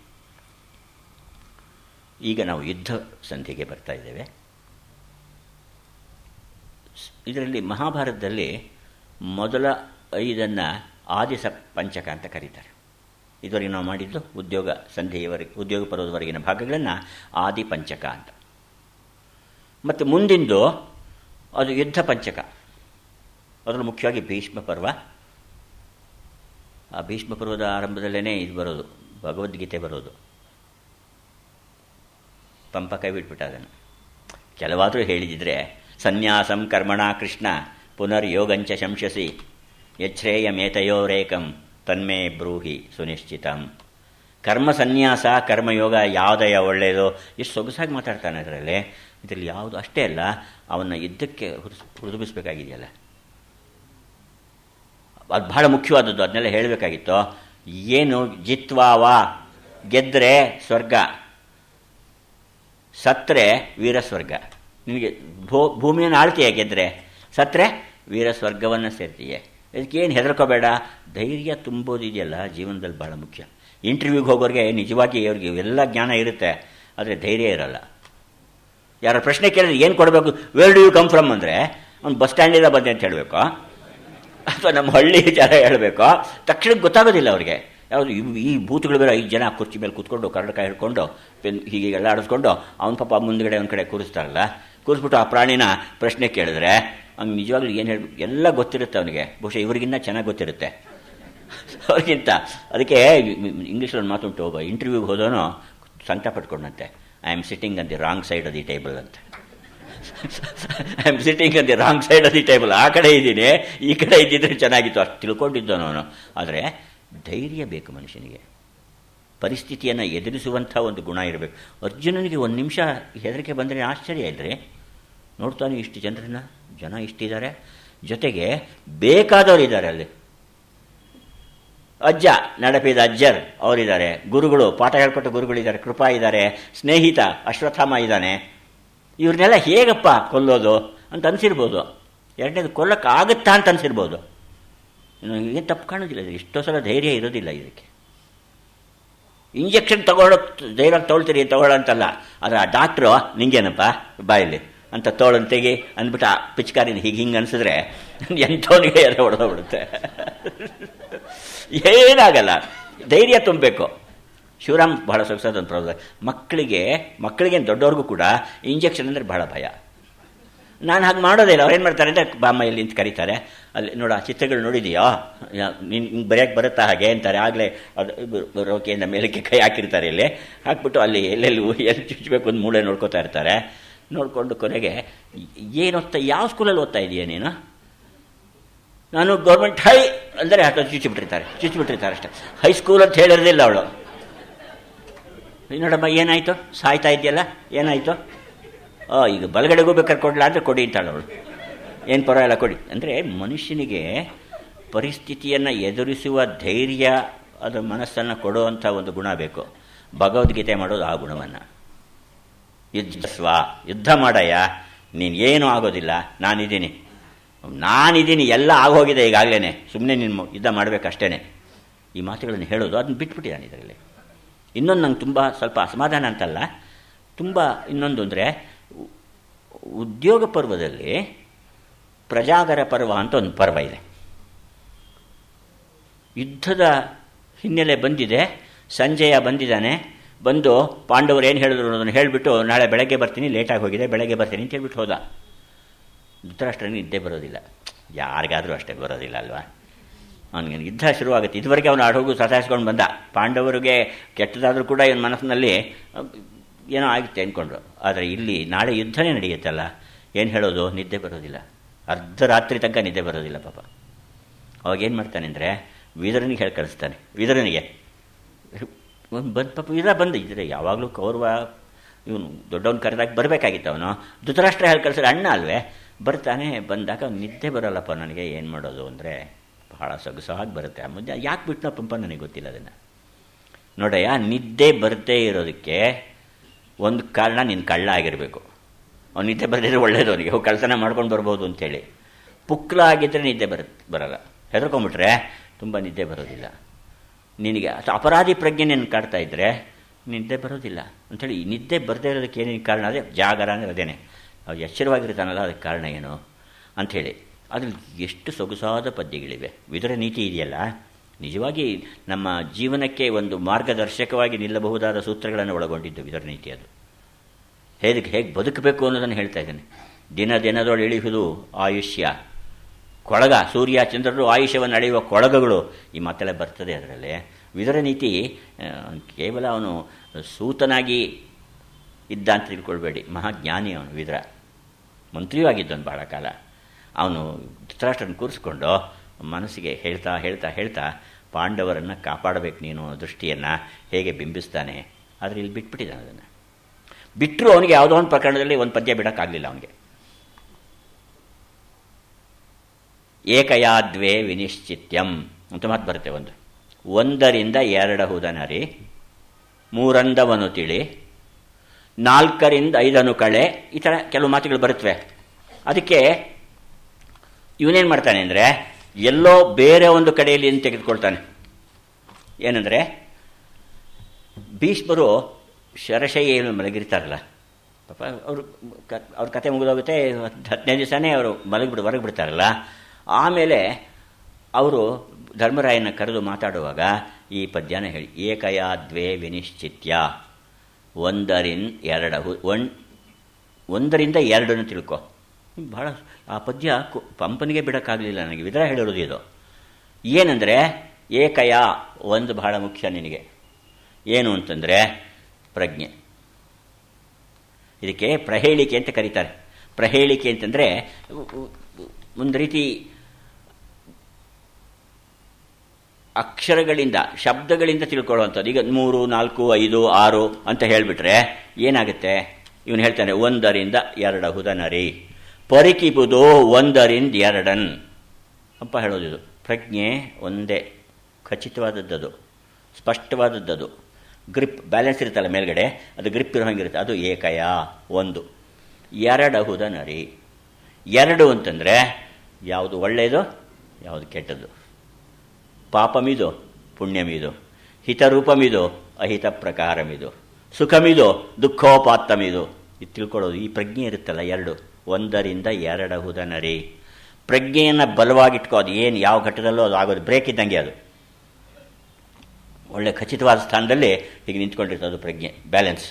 ಈಗ ನಾವು ಯುದ್ಧ ಸಂಧಿಗೆ ಬರ್ತಾ ಇದ್ದೇವೆ ಇದರಲ್ಲಿ ಮಹಾಭಾರತದಲ್ಲಿ ಮೊದಲ ಐದನ್ನು ಆದಿಸ ಪಂಚಕ ಅಂತ ಕರೀತಾರೆ ಇದುವರೆಗೆ ನಾವು ಮಾಡಿದ್ದು ಉದ್ಯೋಗ ಸಂಧಿಯವರೆಗೆ ಉದ್ಯೋಗ ಪರ್ವದವರೆಗಿನ ಭಾಗಗಳನ್ನು ಆದಿ ಪಂಚಕ ಅಂತ ಮತ್ತು ಮುಂದಿಂದು ಅದು ಯುದ್ಧ ಪಂಚಕ ಅದರಲ್ಲಿ ಮುಖ್ಯವಾಗಿ ಭೀಷ್ಮ ಪರ್ವ ಆ ಭೀಷ್ಮ ಪರ್ವದ ಆರಂಭದಲ್ಲೇ ಇದು ಬರೋದು ಭಗವದ್ಗೀತೆ ಬರೋದು ಪಂಪ ಕೈ ಬಿಟ್ಬಿಟ್ಟ ಅದನ್ನು ಕೆಲವಾದರೂ ಹೇಳಿದಿದ್ರೆ ಸನ್ಯಾಸಂ ಕರ್ಮಣ ಕೃಷ್ಣ ಪುನರ್ಯೋಗಂಚ ಶಂಶಸಿ ಯಚ್ಛ್ರೇಯಮೇತಯೋರೇಕಂ ತನ್ಮೇ ಬ್ರೂಹಿ ಸುನಿಶ್ಚಿತಂ ಕರ್ಮ ಸನ್ಯಾಸ ಕರ್ಮಯೋಗ ಯಾವುದಯ ಒಳ್ಳೆಯದು ಎಷ್ಟು ಸೊಗಸಾಗಿ ಮಾತಾಡ್ತಾನೆ ಅದರಲ್ಲಿ ಇದರಲ್ಲಿ ಯಾವುದು ಅಷ್ಟೇ ಅಲ್ಲ ಅವನ್ನ ಯುದ್ಧಕ್ಕೆ ಹುರಿಸ್ ಹುರಿದುಬಿಸ್ಬೇಕಾಗಿದೆಯಲ್ಲ ಅದು ಬಹಳ ಮುಖ್ಯವಾದದ್ದು ಅದನ್ನೆಲ್ಲ ಹೇಳಬೇಕಾಗಿತ್ತು ಏನು ಜಿತ್ವಾವಾ ಗೆದ್ದರೆ ಸ್ವರ್ಗ ಸತ್ರೆ ವೀರಸ್ವರ್ಗ ನಿನಗೆ ಭೂ ಭೂಮಿಯನ್ನು ಆಳ್ತೀಯ ಗೆದ್ದರೆ ಸತ್ರೆ ವೀರ ಸ್ವರ್ಗವನ್ನು ಸೇರ್ತೀಯ ಇದಕ್ಕೇನು ಹೆದರ್ಕೋಬೇಡ ಧೈರ್ಯ ತುಂಬೋದಿದೆಯಲ್ಲ ಜೀವನದಲ್ಲಿ ಭಾಳ ಮುಖ್ಯ ಇಂಟರ್ವ್ಯೂಗೆ ಹೋಗೋರಿಗೆ ನಿಜವಾಗಿ ಅವ್ರಿಗೆ ಎಲ್ಲ ಜ್ಞಾನ ಇರುತ್ತೆ ಆದರೆ ಧೈರ್ಯ ಇರಲ್ಲ ಯಾರ ಪ್ರಶ್ನೆ ಕೇಳಿದ್ರೆ ಏನು ಕೊಡಬೇಕು where do you come from ಅಂದರೆ ಅವ್ನು ಬಸ್ ಸ್ಟ್ಯಾಂಡಿಂದ ಬಂದೆ ಅಂತ ಹೇಳಬೇಕು ಅಥವಾ ನಮ್ಮ ಹಳ್ಳಿ ಜನ ಹೇಳಬೇಕು ತಕ್ಷಣಕ್ಕೆ ಗೊತ್ತಾಗೋದಿಲ್ಲ ಅವ್ರಿಗೆ ಯಾವುದು ಈ ಬೂತ್ಗಳು ಬೇರೆ ಐದು ಜನ ಕುರ್ಚಿ ಮೇಲೆ ಕೂತ್ಕೊಂಡು ಕರಡಕಾಯಿ ಹಿಡ್ಕೊಂಡು ಪೆನ್ ಹೀಗೆ ಎಲ್ಲ ಆಡಿಸ್ಕೊಂಡು ಅವನ ಪಾಪ ಮುಂದ್ಗಡೆ ಒಂದು ಕಡೆ ಕೂರಿಸ್ತಾರಲ್ಲ ಕೂರಿಸ್ಬಿಟ್ಟು ಆ ಪ್ರಾಣಿನ ಪ್ರಶ್ನೆ ಕೇಳಿದ್ರೆ ಅವ್ನು ನಿಜವಾಗ್ಲೂ ಏನು ಹೇಳ್ಬೇಕು ಎಲ್ಲ ಗೊತ್ತಿರುತ್ತೆ ಅವನಿಗೆ ಬಹುಶಃ ಇವರಿಗಿನ್ನ ಚೆನ್ನಾಗಿ ಗೊತ್ತಿರುತ್ತೆ ಅವ್ರಿಗಿಂತ ಅದಕ್ಕೆ ಇಂಗ್ಲೀಷಲ್ಲಿ ಒಂದು ಮಾತುಂಟು ಒಬ್ಬ ಇಂಟರ್ವ್ಯೂಗೆ ಹೋದವನು ಸಂಕಟ ಪಟ್ಕೊಂಡಂತೆ I am sitting on the wrong side of the table ಅಂತ I am sitting on the wrong side of the table ಆ ಕಡೆ ಇದ್ದೀನಿ ಈ ಕಡೆ ಇದ್ದಿದ್ರೆ ಚೆನ್ನಾಗಿತ್ತು ಅಷ್ಟು ತಿಳ್ಕೊಂಡಿದ್ದವನು ಅವನು ಆದರೆ ಧೈರ್ಯ ಬೇಕು ಮನುಷ್ಯನಿಗೆ ಪರಿಸ್ಥಿತಿಯನ್ನು ಎದುರಿಸುವಂಥ ಒಂದು ಗುಣ ಇರಬೇಕು ಅರ್ಜುನನಿಗೆ ಒಂದು ನಿಮಿಷ ಹೆದರಿಕೆ ಬಂದರೆ ಆಶ್ಚರ್ಯ ಇಲ್ಲರಿ ನೋಡ್ತಾನೆ ಇಷ್ಟು ಜನರನ್ನ ಜನ ಇಷ್ಟಿದ್ದಾರೆ ಜೊತೆಗೆ ಬೇಕಾದವರು ಇದ್ದಾರೆ ಅಲ್ಲಿ ಅಜ್ಜ ನಡಪಿದ ಅಜ್ಜರ್ ಅವರಿದ್ದಾರೆ ಗುರುಗಳು ಪಾಠ ಹೇಳ್ಕೊಟ್ಟ ಗುರುಗಳಿದ್ದಾರೆ ಕೃಪಾ ಇದ್ದಾರೆ ಸ್ನೇಹಿತ ಅಶ್ವತ್ಥಾಮ ಇದ್ದಾನೆ ಇವ್ರನ್ನೆಲ್ಲ ಹೇಗಪ್ಪ ಕೊಲ್ಲೋದು ಅಂತ ಅನಿಸಿರ್ಬೋದು ಎರಡನೇದು ಕೊಲ್ಲಕ್ಕಾಗುತ್ತಾ ಅಂತ ಅನಿಸಿರ್ಬೋದು ಏನು ತಪ್ಪು ಕಾಣೋದಿಲ್ಲ ಇದು ಎಷ್ಟೋ ಸಲ ಧೈರ್ಯ ಇರೋದಿಲ್ಲ ಇದಕ್ಕೆ ಇಂಜೆಕ್ಷನ್ ತಗೊಳ್ಳೋ ಧೈರ್ಯ ತೊಗೊಳ್ತೀರಿ ತಗೊಳ್ಳೋಂತಲ್ಲ ಆದರೆ ಆ ಡಾಕ್ಟ್ರು ನಿಂಗೇನಪ್ಪ ಬಾಯಲ್ಲಿ ಅಂತ ತೋಳನ್ ತೆಗಿ ಅಂದ್ಬಿಟ್ಟು ಆ ಪಿಚ್ಕಾರಿನ ಹೀಗೆ ಹಿಂಗೆ ಅನಿಸಿದ್ರೆ ಎಂಥವನಿಗೆ ಎಲ್ಲ ಹೊಡೆದೋಗ್ಬಿಡುತ್ತೆ ಏನಾಗಲ್ಲ ಧೈರ್ಯ ತುಂಬಬೇಕು ಶಿವರಾಮ್ ಬಹಳ ಸೊಗಸಾದ ಒಂದು ಪ್ರಭಾವ ಮಕ್ಕಳಿಗೆ ಮಕ್ಕಳಿಗೆ ದೊಡ್ಡವ್ರಿಗೂ ಕೂಡ ಇಂಜೆಕ್ಷನ್ ಅಂದರೆ ಬಹಳ ಭಯ ನಾನು ಹಾಗೆ ಮಾಡೋದಿಲ್ಲ ಅವ್ರೇನು ಮಾಡ್ತಾರೆ ಅಂದರೆ ಬಾಮ್ಮ ಇಲ್ಲಿ ನಿಂತು ಕರೀತಾರೆ ಅಲ್ಲಿ ನೋಡು ಆ ಚಿತ್ರಗಳು ನೋಡಿದೆಯಾ ನಿನ್ ಹಿಂಗೆ ಬರೆಯೋಕ್ಕೆ ಬರುತ್ತಾ ಹಾಗೆ ಅಂತಾರೆ ಆಗಲೇ ಅದು ರೋಕೆಯಿಂದ ಮೇಲಕ್ಕೆ ಕೈ ಹಾಕಿರ್ತಾರೆ ಇಲ್ಲಿ ಹಾಕ್ಬಿಟ್ಟು ಅಲ್ಲಿ ಎಲ್ಲೆಲ್ಲಿ ಎಲ್ಲಿ ಚುಚ್ಚಬೇಕು ಒಂದು ಮೂಳೆ ನೋಡ್ಕೋತಾ ಇರ್ತಾರೆ ನೋಡಿಕೊಂಡು ಕೊನೆಗೆ ಏನು ಓದ್ತಾ ಯಾವ ಸ್ಕೂಲಲ್ಲಿ ಓದ್ತಾ ಇದೆಯಾ ನೀನು ನಾನು ಗೌರ್ಮೆಂಟ್ ಹೈ ಅಂದರೆ ಅಥವಾ ಚುಚ್ಚಿಬಿಟ್ಟಿರ್ತಾರೆ ಚುಚ್ಚಿಬಿಟ್ಟಿರ್ತಾರೆ ಅಷ್ಟೇ ಹೈಸ್ಕೂಲ್ ಅಂತ ಹೇಳಿರೋದಿಲ್ಲ ಅವಳು ನೋಡಮ್ಮ ಏನಾಯಿತು ಸಾಯ್ತಾ ಇದೆಯಲ್ಲ ಏನಾಯಿತು ಆ ಈಗ ಬಲಗಡೆಗೂ ಬೇಕಾದ್ರೆ ಕೊಡಲ ಅಂದರೆ ಕೊಡಿ ಅಂತಾಳೆ ಅವಳು ಏನು ಪರವಾಗಿಲ್ಲ ಕೊಡಿ ಅಂದರೆ ಮನುಷ್ಯನಿಗೆ ಪರಿಸ್ಥಿತಿಯನ್ನು ಎದುರಿಸುವ ಧೈರ್ಯ ಅದರ ಮನಸ್ಸನ್ನು ಕೊಡುವಂಥ ಒಂದು ಗುಣ ಬೇಕು ಭಗವದ್ಗೀತೆ ಮಾಡೋದು ಆ ಗುಣವನ್ನು ಯುದ್ಧ ಸ್ವ ಯುದ್ಧ ಮಾಡಯ್ಯ ನೀನು ಏನೂ ಆಗೋದಿಲ್ಲ ನಾನಿದ್ದೀನಿ ನಾನಿದ್ದೀನಿ ಎಲ್ಲ ಆಗೋಗಿದೆ ಈಗಾಗಲೇ ಸುಮ್ಮನೆ ನೀನು ಯುದ್ಧ ಮಾಡಬೇಕಷ್ಟೇ ಈ ಮಾತುಗಳನ್ನು ಹೇಳೋದು ಅದನ್ನ ಬಿಟ್ಬಿಟ್ಟಿದ್ದಾನೆ ಇದರಲ್ಲಿ ಇನ್ನೊಂದು ನಂಗೆ ತುಂಬ ಸ್ವಲ್ಪ ಅಸಮಾಧಾನ ಅಂತಲ್ಲ ತುಂಬ ಇನ್ನೊಂದು ಅಂದರೆ ಉದ್ಯೋಗ ಪರ್ವದಲ್ಲಿ ಪ್ರಜಾಗರ ಪರ್ವ ಅಂತ ಒಂದು ಪರ್ವ ಇದೆ ಯುದ್ಧದ ಹಿನ್ನೆಲೆ ಬಂದಿದೆ ಸಂಜಯ ಬಂದಿದ್ದಾನೆ ಬಂದು ಪಾಂಡವರು ಏನು ಹೇಳಿದ್ರು ಅನ್ನೋದನ್ನು ಹೇಳಿಬಿಟ್ಟು ನಾಳೆ ಬೆಳಗ್ಗೆ ಬರ್ತೀನಿ ಲೇಟಾಗಿ ಹೋಗಿದೆ ಬೆಳಗ್ಗೆ ಬರ್ತೀನಿ ಅಂತ ಹೇಳ್ಬಿಟ್ಟು ಹೋದ ಧೃತರಾಷ್ಟ್ರನಿಗೆ ನಿದ್ದೆ ಬರೋದಿಲ್ಲ ಯಾರಿಗಾದರೂ ಅಷ್ಟೇ ಬರೋದಿಲ್ಲ ಅಲ್ವಾ ಅವನಿಗೆ ಯುದ್ಧ ಶುರುವಾಗುತ್ತೆ ಇದುವರೆಗೆ ಅವನು ಆಡೋಗು ಸತಾಯಿಸ್ಕೊಂಡು ಬಂದ ಪಾಂಡವರಿಗೆ ಕೆಟ್ಟದಾದರೂ ಕೂಡ ಇವನ ಮನಸ್ಸಿನಲ್ಲಿ ಏನೋ ಆಗುತ್ತೆ ಅಂದ್ಕೊಂಡ್ರು ಆದರೆ ಇಲ್ಲಿ ನಾಳೆ ಯುದ್ಧನೇ ನಡೆಯುತ್ತಲ್ಲ ಏನು ಹೇಳೋದು ನಿದ್ದೆ ಬರೋದಿಲ್ಲ ಅರ್ಧ ರಾತ್ರಿ ತನಕ ನಿದ್ದೆ ಬರೋದಿಲ್ಲ ಪಾಪ ಅವಾಗೇನು ಮಾಡ್ತಾನೆ ಅಂದರೆ ವಿದರನಿಗೆ ಹೇಳಿ ಕಳಿಸ್ತಾನೆ ವಿದರನಿಗೆ ಒಂದು ಬಂದು ಪಾಪ ವಿದರ ಬಂದು ಇದ್ರೆ ಯಾವಾಗಲೂ ಕೌರವ ಇವನು ದೊಡ್ಡವನು ಕರೆದಾಗ ಬರಬೇಕಾಗಿತ್ತು ಅವನು ಧೃತರಾಷ್ಟ್ರ ಹೇಳಿ ಕಳಿಸಿದ್ರೆ ಅಣ್ಣ ಅಲ್ವೇ ಬರ್ತಾನೆ ಬಂದಾಗ ನಿದ್ದೆ ಬರಲ್ಲಪ್ಪ ನನಗೆ ಏನು ಮಾಡೋದು ಅಂದರೆ ಬಹಳ ಸೊಗಸಾಗಿ ಬರುತ್ತೆ ಆ ಮುಂದೆ ಯಾಕೆ ಬಿಟ್ಟನಪ್ಪ ನನಗೆ ಗೊತ್ತಿಲ್ಲ ಅದನ್ನು ನೋಡಯ್ಯ ನಿದ್ದೆ ಬರದೇ ಇರೋದಕ್ಕೆ ಒಂದು ಕಾರಣ ನಿನ್ನ ಕಳ್ಳ ಆಗಿರಬೇಕು ಅವ್ನು ನಿದ್ದೆ ಬರದಿದ್ರೆ ಒಳ್ಳೇದು ಅವನಿಗೆ ಹೋಗಿ ಕಳ್ತನ ಮಾಡ್ಕೊಂಡು ಬರ್ಬೋದು ಅಂತೇಳಿ ಪುಕ್ಲ ಆಗಿದ್ದರೆ ನಿದ್ದೆ ಬರ ಬರಲ್ಲ ಹೆದರ್ಕೊಂಬಿಟ್ರೆ ತುಂಬ ನಿದ್ದೆ ಬರೋದಿಲ್ಲ ನಿನಗೆ ಅಪರಾಧಿ ಪ್ರಜ್ಞೆ ನಿನ್ನ ಕಾಡ್ತಾ ಇದ್ದರೆ ನಿದ್ದೆ ಬರೋದಿಲ್ಲ ಅಂಥೇಳಿ ಈ ನಿದ್ದೆ ಬರದೇ ಇರೋದಕ್ಕೆ ಏನೇನು ಕಾರಣ ಅದೇ ಜಾಗರ ಅಂದರೆ ಅದೇನೆ ಅವ್ರು ಎಚ್ಚರವಾಗಿರ್ತಾನಲ್ಲ ಅದಕ್ಕೆ ಕಾರಣ ಏನು ಅಂಥೇಳಿ ಅದ್ರಲ್ಲಿ ಎಷ್ಟು ಸೊಗಸಾದ ಪದ್ಯಗಳಿವೆ ವಿದುರ ನೀತಿ ಇದೆಯಲ್ಲ ನಿಜವಾಗಿ ನಮ್ಮ ಜೀವನಕ್ಕೆ ಒಂದು ಮಾರ್ಗದರ್ಶಕವಾಗಿ ನಿಲ್ಲಬಹುದಾದ ಸೂತ್ರಗಳನ್ನು ಒಳಗೊಂಡಿದ್ದು ವಿದುರ ನೀತಿ ಅದು ಹೇಗೆ ಹೇಗೆ ಬದುಕಬೇಕು ಅನ್ನೋದನ್ನು ಹೇಳ್ತಾ ಇದ್ದೇನೆ ದಿನ ದಿನದೊಳು ಇಳಿಯುವುದು ಆಯುಷ್ಯ ಕೊಳಗ ಸೂರ್ಯ ಚಂದ್ರರು ಆಯುಷ್ಯವನ್ನು ಅಳೆಯುವ ಕೊಳಗಗಳು ಈ ಮಾತೆಲ್ಲ ಬರ್ತದೆ ಅದರಲ್ಲಿ ವಿದುರ ನೀತಿ ಕೇವಲ ಅವನು ಸೂತನಾಗಿ ಇದ್ದ ಅಂತ ತಿಳ್ಕೊಳ್ಬೇಡಿ ಮಹಾಜ್ಞಾನಿ ಅವನು ವಿದುರ ಮಂತ್ರಿಯೂ ಆಗಿದ್ದವನು ಬಹಳ ಕಾಲ ಅವನು ಧೃತರಾಷ್ಟ್ರನ ಕೂರಿಸ್ಕೊಂಡು ಮನಸ್ಸಿಗೆ ಹೇಳ್ತಾ ಹೇಳ್ತಾ ಹೇಳ್ತಾ ಪಾಂಡವರನ್ನು ಕಾಪಾಡಬೇಕು ನೀನು ದೃಷ್ಟಿಯನ್ನು ಹೇಗೆ ಬಿಂಬಿಸ್ತಾನೆ ಆದರೆ ಇಲ್ಲಿ ಬಿಟ್ಬಿಟ್ಟಿದ್ದಾನೆ ಅದನ್ನು ಬಿಟ್ಟರು ಅವನಿಗೆ ಯಾವುದೋ ಒಂದು ಪ್ರಕರಣದಲ್ಲಿ ಒಂದು ಪದ್ಯ ಬಿಡೋಕ್ಕಾಗಲಿಲ್ಲ ಅವನಿಗೆ ಏಕಯಾದ್ವೇ ವಿನಿಶ್ಚಿತ್ಯಂ ಅಂತ ಮಾತು ಬರುತ್ತೆ ಒಂದು ಒಂದರಿಂದ ಎರಡಹುದನರಿ ಮೂರಂದವನು ತಿಳಿ ನಾಲ್ಕರಿಂದ ಐದನು ಕಳೆ ಈ ಥರ ಕೆಲವು ಮಾತುಗಳು ಬರುತ್ತವೆ ಅದಕ್ಕೆ ಇವನೇನು ಮಾಡ್ತಾನೆ ಅಂದರೆ ಎಲ್ಲೋ ಬೇರೆ ಒಂದು ಕಡೆಯಲ್ಲಿ ಏನು ತೆಗೆದುಕೊಳ್ತಾನೆ ಏನಂದರೆ ಭೀಷ್ಮರು ಶರಶೈಯಲ್ಲಿ ಮಲಗಿರ್ತಾರಲ್ಲ ಪಾಪ ಅವರು ಅವ್ರ ಕತೆ ಮುಗಿದೋಗುತ್ತೆ ಹದಿನೈದು ದಿವಸನೇ ಅವರು ಮಲಗಿಬಿಡು ಹೊರಗೆ ಬಿಡ್ತಾರಲ್ಲ ಆಮೇಲೆ ಅವರು ಧರ್ಮರಾಯನ ಕರೆದು ಮಾತಾಡುವಾಗ ಈ ಪದ್ಯನ ಹೇಳಿ ಏಕಯ ದ್ವೇ ವಿನಿಶ್ಚಿತ್ಯ ಒಂದರಿಂದ ಎರಡಹು ಒನ್ ಒಂದರಿಂದ ಎರಡನ್ನು ತಿಳ್ಕೊ ಬಹಳ ಆ ಪದ್ಯ ಪಂಪನಿಗೆ ಬಿಡೋಕ್ಕಾಗಲಿಲ್ಲ ನನಗೆ ವಿದ್ರ ಹೇಳಿರೋದು ಇದು ಏನಂದರೆ ಏಕಯ ಒಂದು ಬಹಳ ಮುಖ್ಯ ನಿನಗೆ ಏನು ಅಂತಂದರೆ ಪ್ರಜ್ಞೆ ಇದಕ್ಕೆ ಪ್ರಹೇಳಿಕೆ ಅಂತ ಕರೀತಾರೆ ಪ್ರಹೇಳಿಕೆ ಅಂತಂದರೆ ಒಂದು ರೀತಿ ಅಕ್ಷರಗಳಿಂದ ಶಬ್ದಗಳಿಂದ ತಿಳ್ಕೊಳ್ಳುವಂಥದ್ದು ಈಗ ಮೂರು ನಾಲ್ಕು ಐದು ಆರು ಅಂತ ಹೇಳಿಬಿಟ್ರೆ ಏನಾಗುತ್ತೆ ಇವನು ಹೇಳ್ತಾನೆ ಒಂದರಿಂದ ಎರಡು ಹುದನರಿ ಪರಿಕಿಬುದು ಒಂದರಿಂದ ಎರಡನ್ ಅಪ್ಪ ಹೇಳೋದಿದು ಪ್ರಜ್ಞೆ ಒಂದೇ ಖಚಿತವಾದದ್ದದು ಸ್ಪಷ್ಟವಾದದ್ದದು ಗ್ರಿಪ್ ಬ್ಯಾಲೆನ್ಸ್ ಇರುತ್ತಲ್ಲ ಮೇಲ್ಗಡೆ ಅದು ಗ್ರಿಪ್ ಇರೋ ಹಂಗಿರುತ್ತೆ ಅದು ಏಕಯ ಒಂದು ಎರಡಹುದ ನರಿ ಎರಡು ಅಂತಂದರೆ ಯಾವುದು ಒಳ್ಳೆಯದು ಯಾವುದು ಕೆಟ್ಟದ್ದು ಪಾಪಮಿದು ಪುಣ್ಯಮಿದು ಹಿತರೂಪಮಿದು ಅಹಿತ ಪ್ರಕಾರಮಿದು ಸುಖಮಿದು ದುಃಖೋಪಾತ್ತಮಿದು ಇದು ತಿಳ್ಕೊಳ್ಳೋದು ಈ ಪ್ರಜ್ಞೆ ಇರುತ್ತಲ್ಲ ಎರಡು ಒಂದರಿಂದ ಎರಡಹುದ ನರಿ ಪ್ರಜ್ಞೆಯನ್ನು ಬಲವಾಗಿಟ್ಕೋ ಅದು ಏನು ಯಾವ ಘಟ್ಟದಲ್ಲೂ ಅದು ಆಗೋದು ಬ್ರೇಕ್ ಇದ್ದಂಗೆ ಅದು ಒಳ್ಳೆ ಖಚಿತವಾದ ಸ್ಥಾನದಲ್ಲಿ ಹೀಗೆ ನಿಂತ್ಕೊಂಡಿರ್ತದೆ ಅದು ಪ್ರಜ್ಞೆ ಬ್ಯಾಲೆನ್ಸ್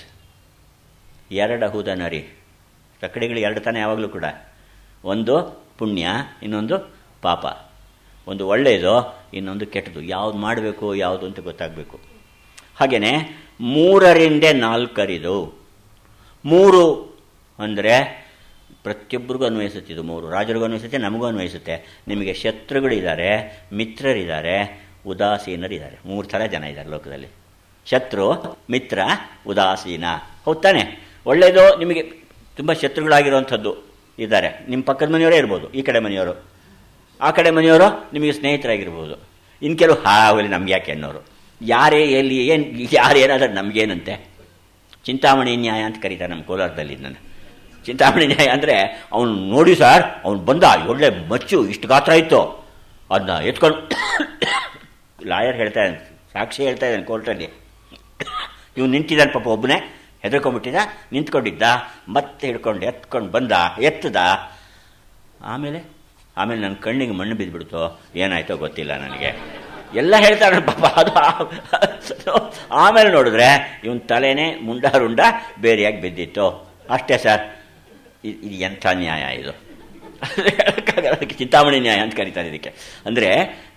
ಎರಡಹುದ ನರಿ ತಕ್ಕಡಿಗಳು ಎರಡು ತಾನೇ ಯಾವಾಗಲೂ ಕೂಡ ಒಂದು ಪುಣ್ಯ ಇನ್ನೊಂದು ಪಾಪ ಒಂದು ಒಳ್ಳೆಯದು ಇನ್ನೊಂದು ಕೆಟ್ಟದು ಯಾವುದು ಮಾಡಬೇಕು ಯಾವುದು ಅಂತ ಗೊತ್ತಾಗಬೇಕು ಹಾಗೆಯೇ ಮೂರರಿಂದ ನಾಲ್ಕರಿದು ಮೂರು ಅಂದರೆ ಪ್ರತಿಯೊಬ್ಬರಿಗೂ ಅನ್ವಯಿಸುತ್ತೆ ಇದು ಮೂರು ರಾಜರಿಗೂ ಅನ್ವಯಿಸುತ್ತೆ ನಮಗೂ ಅನ್ವಯಿಸುತ್ತೆ ನಿಮಗೆ ಶತ್ರುಗಳಿದ್ದಾರೆ ಮಿತ್ರರಿದ್ದಾರೆ ಉದಾಸೀನರಿದ್ದಾರೆ ಮೂರು ಥರ ಜನ ಇದ್ದಾರೆ ಲೋಕದಲ್ಲಿ ಶತ್ರು ಮಿತ್ರ ಉದಾಸೀನ ಹೌದು ತಾನೆ ಒಳ್ಳೆಯದು ನಿಮಗೆ ತುಂಬ ಶತ್ರುಗಳಾಗಿರುವಂಥದ್ದು ಇದ್ದಾರೆ ನಿಮ್ಮ ಪಕ್ಕದ ಮನೆಯವರೇ ಇರ್ಬೋದು ಈ ಕಡೆ ಮನೆಯವರು ಆ ಕಡೆ ಮನೆಯವರು ನಿಮಗೆ ಸ್ನೇಹಿತರಾಗಿರ್ಬೋದು ಇನ್ನು ಕೆಲವು ಹಾವಲ್ಲಿ ನಮ್ಗೆ ಯಾಕೆ ಅನ್ನೋರು ಯಾರೇ ಎಲ್ಲಿ ಏನು ಯಾರು ಏನಾದರೂ ನಮಗೇನಂತೆ ಚಿಂತಾಮಣಿ ನ್ಯಾಯ ಅಂತ ಕರೀತಾರೆ ನಮ್ಮ ಕೋಲಾರದಲ್ಲಿ ನಾನು ಚಿಂತಾಮಣಿ ನ್ಯಾಯ ಅಂದರೆ ಅವನು ನೋಡಿ ಸರ್ ಅವನು ಬಂದ ಒಳ್ಳೆ ಮಚ್ಚು ಇಷ್ಟು ಗಾತ್ರ ಇತ್ತು ಅದನ್ನ ಎತ್ಕೊಂಡು ಲಾಯರ್ ಹೇಳ್ತಾ ಇದ್ದಾನೆ ಸಾಕ್ಷಿ ಹೇಳ್ತಾ ಇದ್ದಾನೆ ಕೋರ್ಟಲ್ಲಿ ಇವ್ನು ನಿಂತಿದ್ದಾನೆ ಪಾಪ ಒಬ್ಬನೇ ಹೆದರ್ಕೊಂಡ್ಬಿಟ್ಟಿದ್ದ ನಿಂತ್ಕೊಂಡಿದ್ದ ಮತ್ತೆ ಹಿಡ್ಕೊಂಡು ಎತ್ಕೊಂಡು ಬಂದ ಎತ್ತದ ಆಮೇಲೆ ಆಮೇಲೆ ನನ್ನ ಕಣ್ಣಿಗೆ ಮಣ್ಣು ಬಿದ್ದುಬಿಡ್ತು ಏನಾಯ್ತೋ ಗೊತ್ತಿಲ್ಲ ನನಗೆ ಎಲ್ಲ ಹೇಳ್ತಾನೆ ಪಾಪ ಅದು ಆಮೇಲೆ ನೋಡಿದ್ರೆ ಇವನ್ ತಲೆನೇ ಮುಂಡಾರುಂಡ ಬೇರೆಯಾಗಿ ಬಿದ್ದಿತ್ತು ಅಷ್ಟೇ ಸರ್ ಇದು ಎಂಥ ನ್ಯಾಯ ಇದು ಅದಕ್ಕೆ ಚಿಂತಾಮಣಿ ನ್ಯಾಯ ಅಂತ ಕರೀತಾರೆ ಇದಕ್ಕೆ ಅಂದರೆ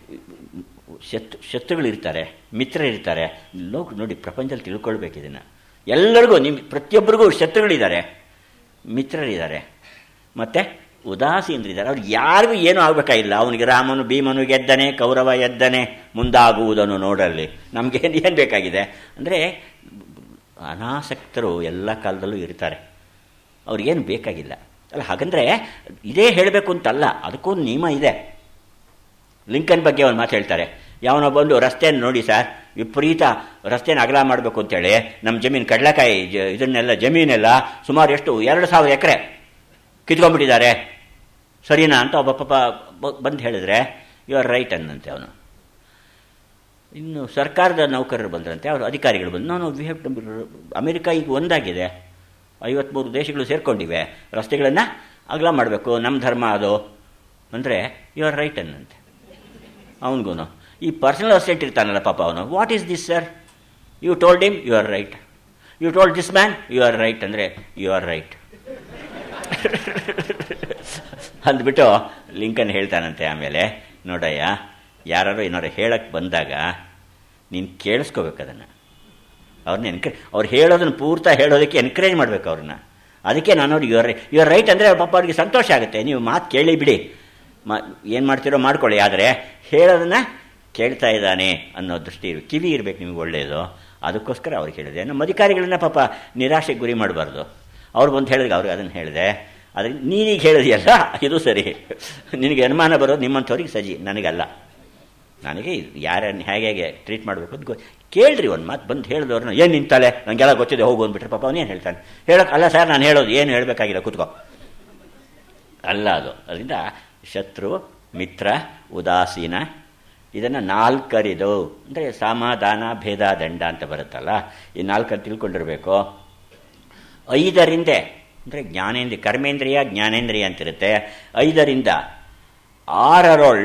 ಶತ್ರು ಶತ್ರುಗಳಿರ್ತಾರೆ ಮಿತ್ರರಿರ್ತಾರೆ ಲೋಕ ನೋಡಿ ಪ್ರಪಂಚದಲ್ಲಿ ತಿಳ್ಕೊಳ್ಬೇಕು ಇದನ್ನು ಎಲ್ಲರಿಗೂ ನಿಮ್ಮ ಪ್ರತಿಯೊಬ್ಬರಿಗೂ ಶತ್ರುಗಳಿದ್ದಾರೆ ಮಿತ್ರರಿದ್ದಾರೆ ಮತ್ತು ಉದಾಸೀನರಿದ್ದಾರೆ ಅವ್ರು ಯಾರಿಗೂ ಏನೂ ಆಗಬೇಕಾಗಿಲ್ಲ ಅವನಿಗೆ ರಾಮನು ಭೀಮನು ಗೆದ್ದನೆ ಕೌರವ ಎದ್ದನೆ ಮುಂದಾಗುವುದನ್ನು ನೋಡಲ್ಲಿ ನಮಗೇನು ಏನು ಬೇಕಾಗಿದೆ ಅಂದರೆ ಅನಾಸಕ್ತರು ಎಲ್ಲ ಕಾಲದಲ್ಲೂ ಇರ್ತಾರೆ ಅವ್ರಿಗೇನು ಬೇಕಾಗಿಲ್ಲ ಅಲ್ಲ ಹಾಗಂದರೆ ಇದೇ ಹೇಳಬೇಕು ಅಂತಲ್ಲ ಅದಕ್ಕೂ ಒಂದು ನಿಯಮ ಇದೆ ಲಿಂಕನ್ ಬಗ್ಗೆ ಒಂದು ಮಾತು ಹೇಳ್ತಾರೆ ಯಾವನೋ ಬಂದು ರಸ್ತೆಯನ್ನು ನೋಡಿ ಸರ್ ವಿಪರೀತ ರಸ್ತೆನ ಅಗಲ ಮಾಡಬೇಕು ಅಂತೇಳಿ ನಮ್ಮ ಜಮೀನು ಕಡಲೆಕಾಯಿ ಜ ಇದನ್ನೆಲ್ಲ ಜಮೀನೆಲ್ಲ ಸುಮಾರು ಎಷ್ಟು ಎರಡು ಸಾವಿರ ಎಕರೆ ಕಿತ್ಕೊಂಡ್ಬಿಟ್ಟಿದ್ದಾರೆ ಸರಿನಾ ಅಂತ ಒಬ್ಬ ಪಾಪ ಬಂದು ಹೇಳಿದ್ರೆ ಯು ಆರ್ ರೈಟ್ ಅನ್ನಂತೆ ಅವನು ಇನ್ನು ಸರ್ಕಾರದ ನೌಕರರು ಬಂದ್ರಂತೆ ಅವರು ಅಧಿಕಾರಿಗಳು ಬಂದು ನಾನು ವಿ ಹ್ಯಾವ್ ಅಮೆರಿಕ ಈಗ ಒಂದಾಗಿದೆ ಐವತ್ತ್ಮೂರು ದೇಶಗಳು ಸೇರ್ಕೊಂಡಿವೆ ರಸ್ತೆಗಳನ್ನು ಅಗಲ ಮಾಡಬೇಕು ನಮ್ಮ ಧರ್ಮ ಅದು ಅಂದರೆ ಯು ಆರ್ ರೈಟ್ ಅನ್ನಂತೆ ಅವನಿಗೂ ಈ ಪರ್ಸನಲ್ ಅಸಿಸ್ಟೆಂಟ್ ಇರ್ತಾನಲ್ಲ ಪಾಪ ಅವನು what is this sir you told him you are right you told this man you are right ಅಂದರೆ ಯು ಆರ್ ರೈಟ್ ಅಂದ್ಬಿಟ್ಟು ಲಿಂಕನ್ ಹೇಳ್ತಾನಂತೆ ಆಮೇಲೆ ನೋಡಯ್ಯ ಯಾರು ಏನಾರು ಹೇಳಕ್ಕೆ ಬಂದಾಗ ನೀನು ಕೇಳಿಸ್ಕೋಬೇಕು ಅದನ್ನು ಅವ್ರನ್ನ ಎನ್ಕರೇಜ್ ಅವ್ರು ಹೇಳೋದನ್ನು ಪೂರ್ತ ಹೇಳೋದಕ್ಕೆ ಎನ್ಕರೇಜ್ ಮಾಡಬೇಕು ಅವ್ರನ್ನ ಅದಕ್ಕೆ ನಾನು ಅವ್ರಿಗೆ ಯುವರ್ ಯುವರ್ ರೈಟ್ ಅಂದರೆ ಪಾಪ ಅವ್ರಿಗೆ ಸಂತೋಷ ಆಗುತ್ತೆ ನೀವು ಮಾತು ಕೇಳಿ ಬಿಡಿ ಮಾ ಏನು ಮಾಡ್ತೀರೋ ಮಾಡ್ಕೊಳ್ಳಿ ಆದರೆ ಹೇಳೋದನ್ನು ಕೇಳ್ತಾ ಇದ್ದಾನೆ ಅನ್ನೋ ದೃಷ್ಟಿ ಕಿವಿ ಇರಬೇಕು ನಿಮಗೆ ಒಳ್ಳೆಯದು ಅದಕ್ಕೋಸ್ಕರ ಅವ್ರಿಗೆ ಹೇಳಿದೆ ನಮ್ಮ ಅಧಿಕಾರಿಗಳನ್ನ ಪಾಪ ನಿರಾಶೆಗೆ ಗುರಿ ಮಾಡಬಾರ್ದು ಅವ್ರು ಬಂದು ಹೇಳಿದ್ರೆ ಅವ್ರಿಗೆ ಅದನ್ನು ಹೇಳಿದೆ ಆದರೆ ನೀನೀಗ ಹೇಳಿದೆಯಲ್ಲ ಇದು ಸರಿ ನಿನಗೆ ಅನುಮಾನ ಬರೋದು ನಿಮ್ಮಂಥವ್ರಿಗೆ ಸಜಿ ನನಗಲ್ಲ ನನಗೆ ಯಾರನ್ನು ಹೇಗೆ ಹೇಗೆ ಟ್ರೀಟ್ ಮಾಡಬೇಕು ಅಂತ ಗೊ ಕೇಳ್ರಿ ಒಂದು ಮಾತು ಬಂದು ಹೇಳಿದವ್ರನ್ನ ಏನು ನಿಂತಲೆ ನನಗೆಲ್ಲ ಗೊತ್ತಿದೆ ಹೋಗು ಅಂದ್ಬಿಟ್ರೆ ಪಾಪ ಅವನೇನು ಹೇಳ್ತಾನೆ ಹೇಳೋಕೆ ಅಲ್ಲ ಸರ್ ನಾನು ಹೇಳೋದು ಏನು ಹೇಳಬೇಕಾಗಿಲ್ಲ ಕೂತ್ಕೋ ಅಲ್ಲ ಅದು ಅದರಿಂದ ಶತ್ರು ಮಿತ್ರ ಉದಾಸೀನ ಇದನ್ನು ನಾಲ್ಕರಿದು ಅಂದರೆ ಸಮಾಧಾನ ಭೇದ ದಂಡ ಅಂತ ಬರುತ್ತಲ್ಲ ಈ ನಾಲ್ಕನ್ನು ತಿಳ್ಕೊಂಡಿರಬೇಕು ಐದರಿಂದೆ ಅಂದರೆ ಜ್ಞಾನೇಂದ್ರಿಯ ಕರ್ಮೇಂದ್ರಿಯ ಜ್ಞಾನೇಂದ್ರಿಯ ಅಂತಿರುತ್ತೆ ಐದರಿಂದ ಆರರೊಳ್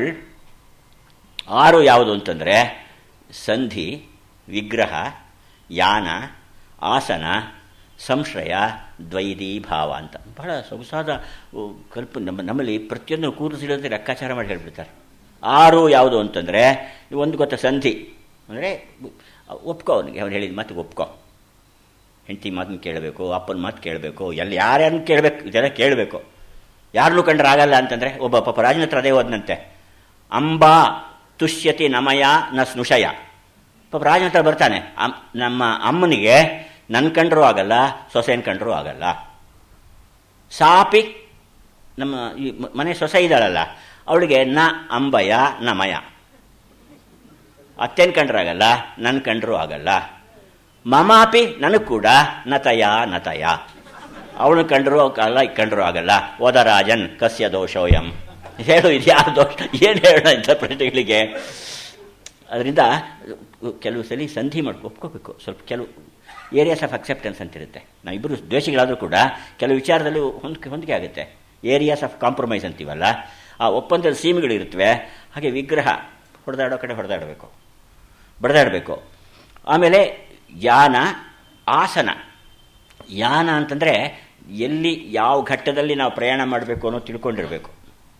ಆರು ಯಾವುದು ಅಂತಂದರೆ ಸಂಧಿ ವಿಗ್ರಹ ಯಾನ ಆಸನ ಸಂಶ್ರಯ ದ್ವೈದಿ ಭಾವ ಅಂತ ಬಹಳ ಸೊಗಸಾದ ಕಲ್ಪ ನಮ್ಮ ನಮ್ಮಲ್ಲಿ ಪ್ರತಿಯೊಂದು ಕೂರಿಸಿಡೋದ್ರೆ ಲೆಕ್ಕಾಚಾರ ಮಾಡಿ ಹೇಳ್ಬಿಡ್ತಾರೆ ಆರು ಯಾವುದು ಅಂತಂದರೆ ಒಂದು ಗೊತ್ತ ಸಂಧಿ ಅಂದರೆ ಒಪ್ಕೋ ಅವನಿಗೆ ಅವ್ನು ಹೇಳಿದ ಮಾತಿಗೆ ಒಪ್ಕೋ ಹೆಂಡತಿ ಮಾತನ್ನು ಕೇಳಬೇಕು ಅಪ್ಪನ ಮಾತು ಕೇಳಬೇಕು ಎಲ್ಲಿ ಯಾರ್ಯಾರನ್ನು ಕೇಳಬೇಕು ಇದೆಲ್ಲ ಕೇಳಬೇಕು ಯಾರನ್ನೂ ಕಂಡ್ರೆ ಆಗಲ್ಲ ಅಂತಂದರೆ ಒಬ್ಬ ಪಾಪ ರಾಜನ ಹತ್ರ ಅದೇ ಹೋದ್ನಂತೆ ಅಂಬಾ ತುಷ್ಯತಿ ನಮಯ ನ ಸ್ನುಷಯ ಪಾಪ ರಾಜನ ಹತ್ರ ಬರ್ತಾನೆ ನಮ್ಮ ಅಮ್ಮನಿಗೆ ನನ್ನ ಕಂಡ್ರೂ ಆಗಲ್ಲ ಸೊಸೆನ ಕಂಡ್ರೂ ಆಗಲ್ಲ ಸಾಪಿ ನಮ್ಮ ಈ ಮನೆ ಸೊಸೆ ಇದ್ದಾಳಲ್ಲ ಅವಳಿಗೆ ನ ಅಂಬಯ ನಮಯ ಅತ್ತೆನ ಕಂಡ್ರಾಗಲ್ಲ ನನ್ನ ಕಂಡ್ರೂ ಆಗಲ್ಲ ಮಮಾಪಿ ನನಗೆ ಕೂಡ ನತಯ ನತಯ ಅವಳು ಕಂಡ್ರು ಅಲ್ಲ ಕಂಡ್ರು ಆಗಲ್ಲ ಓದರಾಜನ್ ಕಸ್ಯ ದೋಷೋಯಂ ಹೇಳು ಇದು ಯಾರು ದೋಷ ಏನು ಹೇಳೋಣ ಇಂಥ ಪ್ರಶ್ನೆಗಳಿಗೆ ಅದರಿಂದ ಕೆಲವು ಸಲ ಸಂಧಿ ಮಾಡಿ ಒಪ್ಕೋಬೇಕು ಸ್ವಲ್ಪ ಕೆಲವು ಏರಿಯಾಸ್ ಆಫ್ ಅಕ್ಸೆಪ್ಟೆನ್ಸ್ ಅಂತಿರುತ್ತೆ ನಾವಿಬ್ಬರು ದ್ವೇಷಗಳಾದರೂ ಕೂಡ ಕೆಲವು ವಿಚಾರದಲ್ಲಿ ಹೊಂದಿಕೆ ಹೊಂದಿಕೆ ಆಗುತ್ತೆ ಏರಿಯಾಸ್ ಆಫ್ ಕಾಂಪ್ರಮೈಸ್ ಅಂತೀವಲ್ಲ ಆ ಒಪ್ಪಂದದ ಸೀಮೆಗಳಿರುತ್ತವೆ ಹಾಗೆ ವಿಗ್ರಹ ಹೊಡೆದಾಡೋ ಕಡೆ ಹೊಡೆದಾಡಬೇಕು ಬಡ್ದಾಡಬೇಕು ಆಮೇಲೆ ಯಾನ ಆಸನ ಯಾನ ಅಂತಂದರೆ ಎಲ್ಲಿ ಯಾವ ಘಟ್ಟದಲ್ಲಿ ನಾವು ಪ್ರಯಾಣ ಮಾಡಬೇಕು ಅನ್ನೋ ತಿಳ್ಕೊಂಡಿರಬೇಕು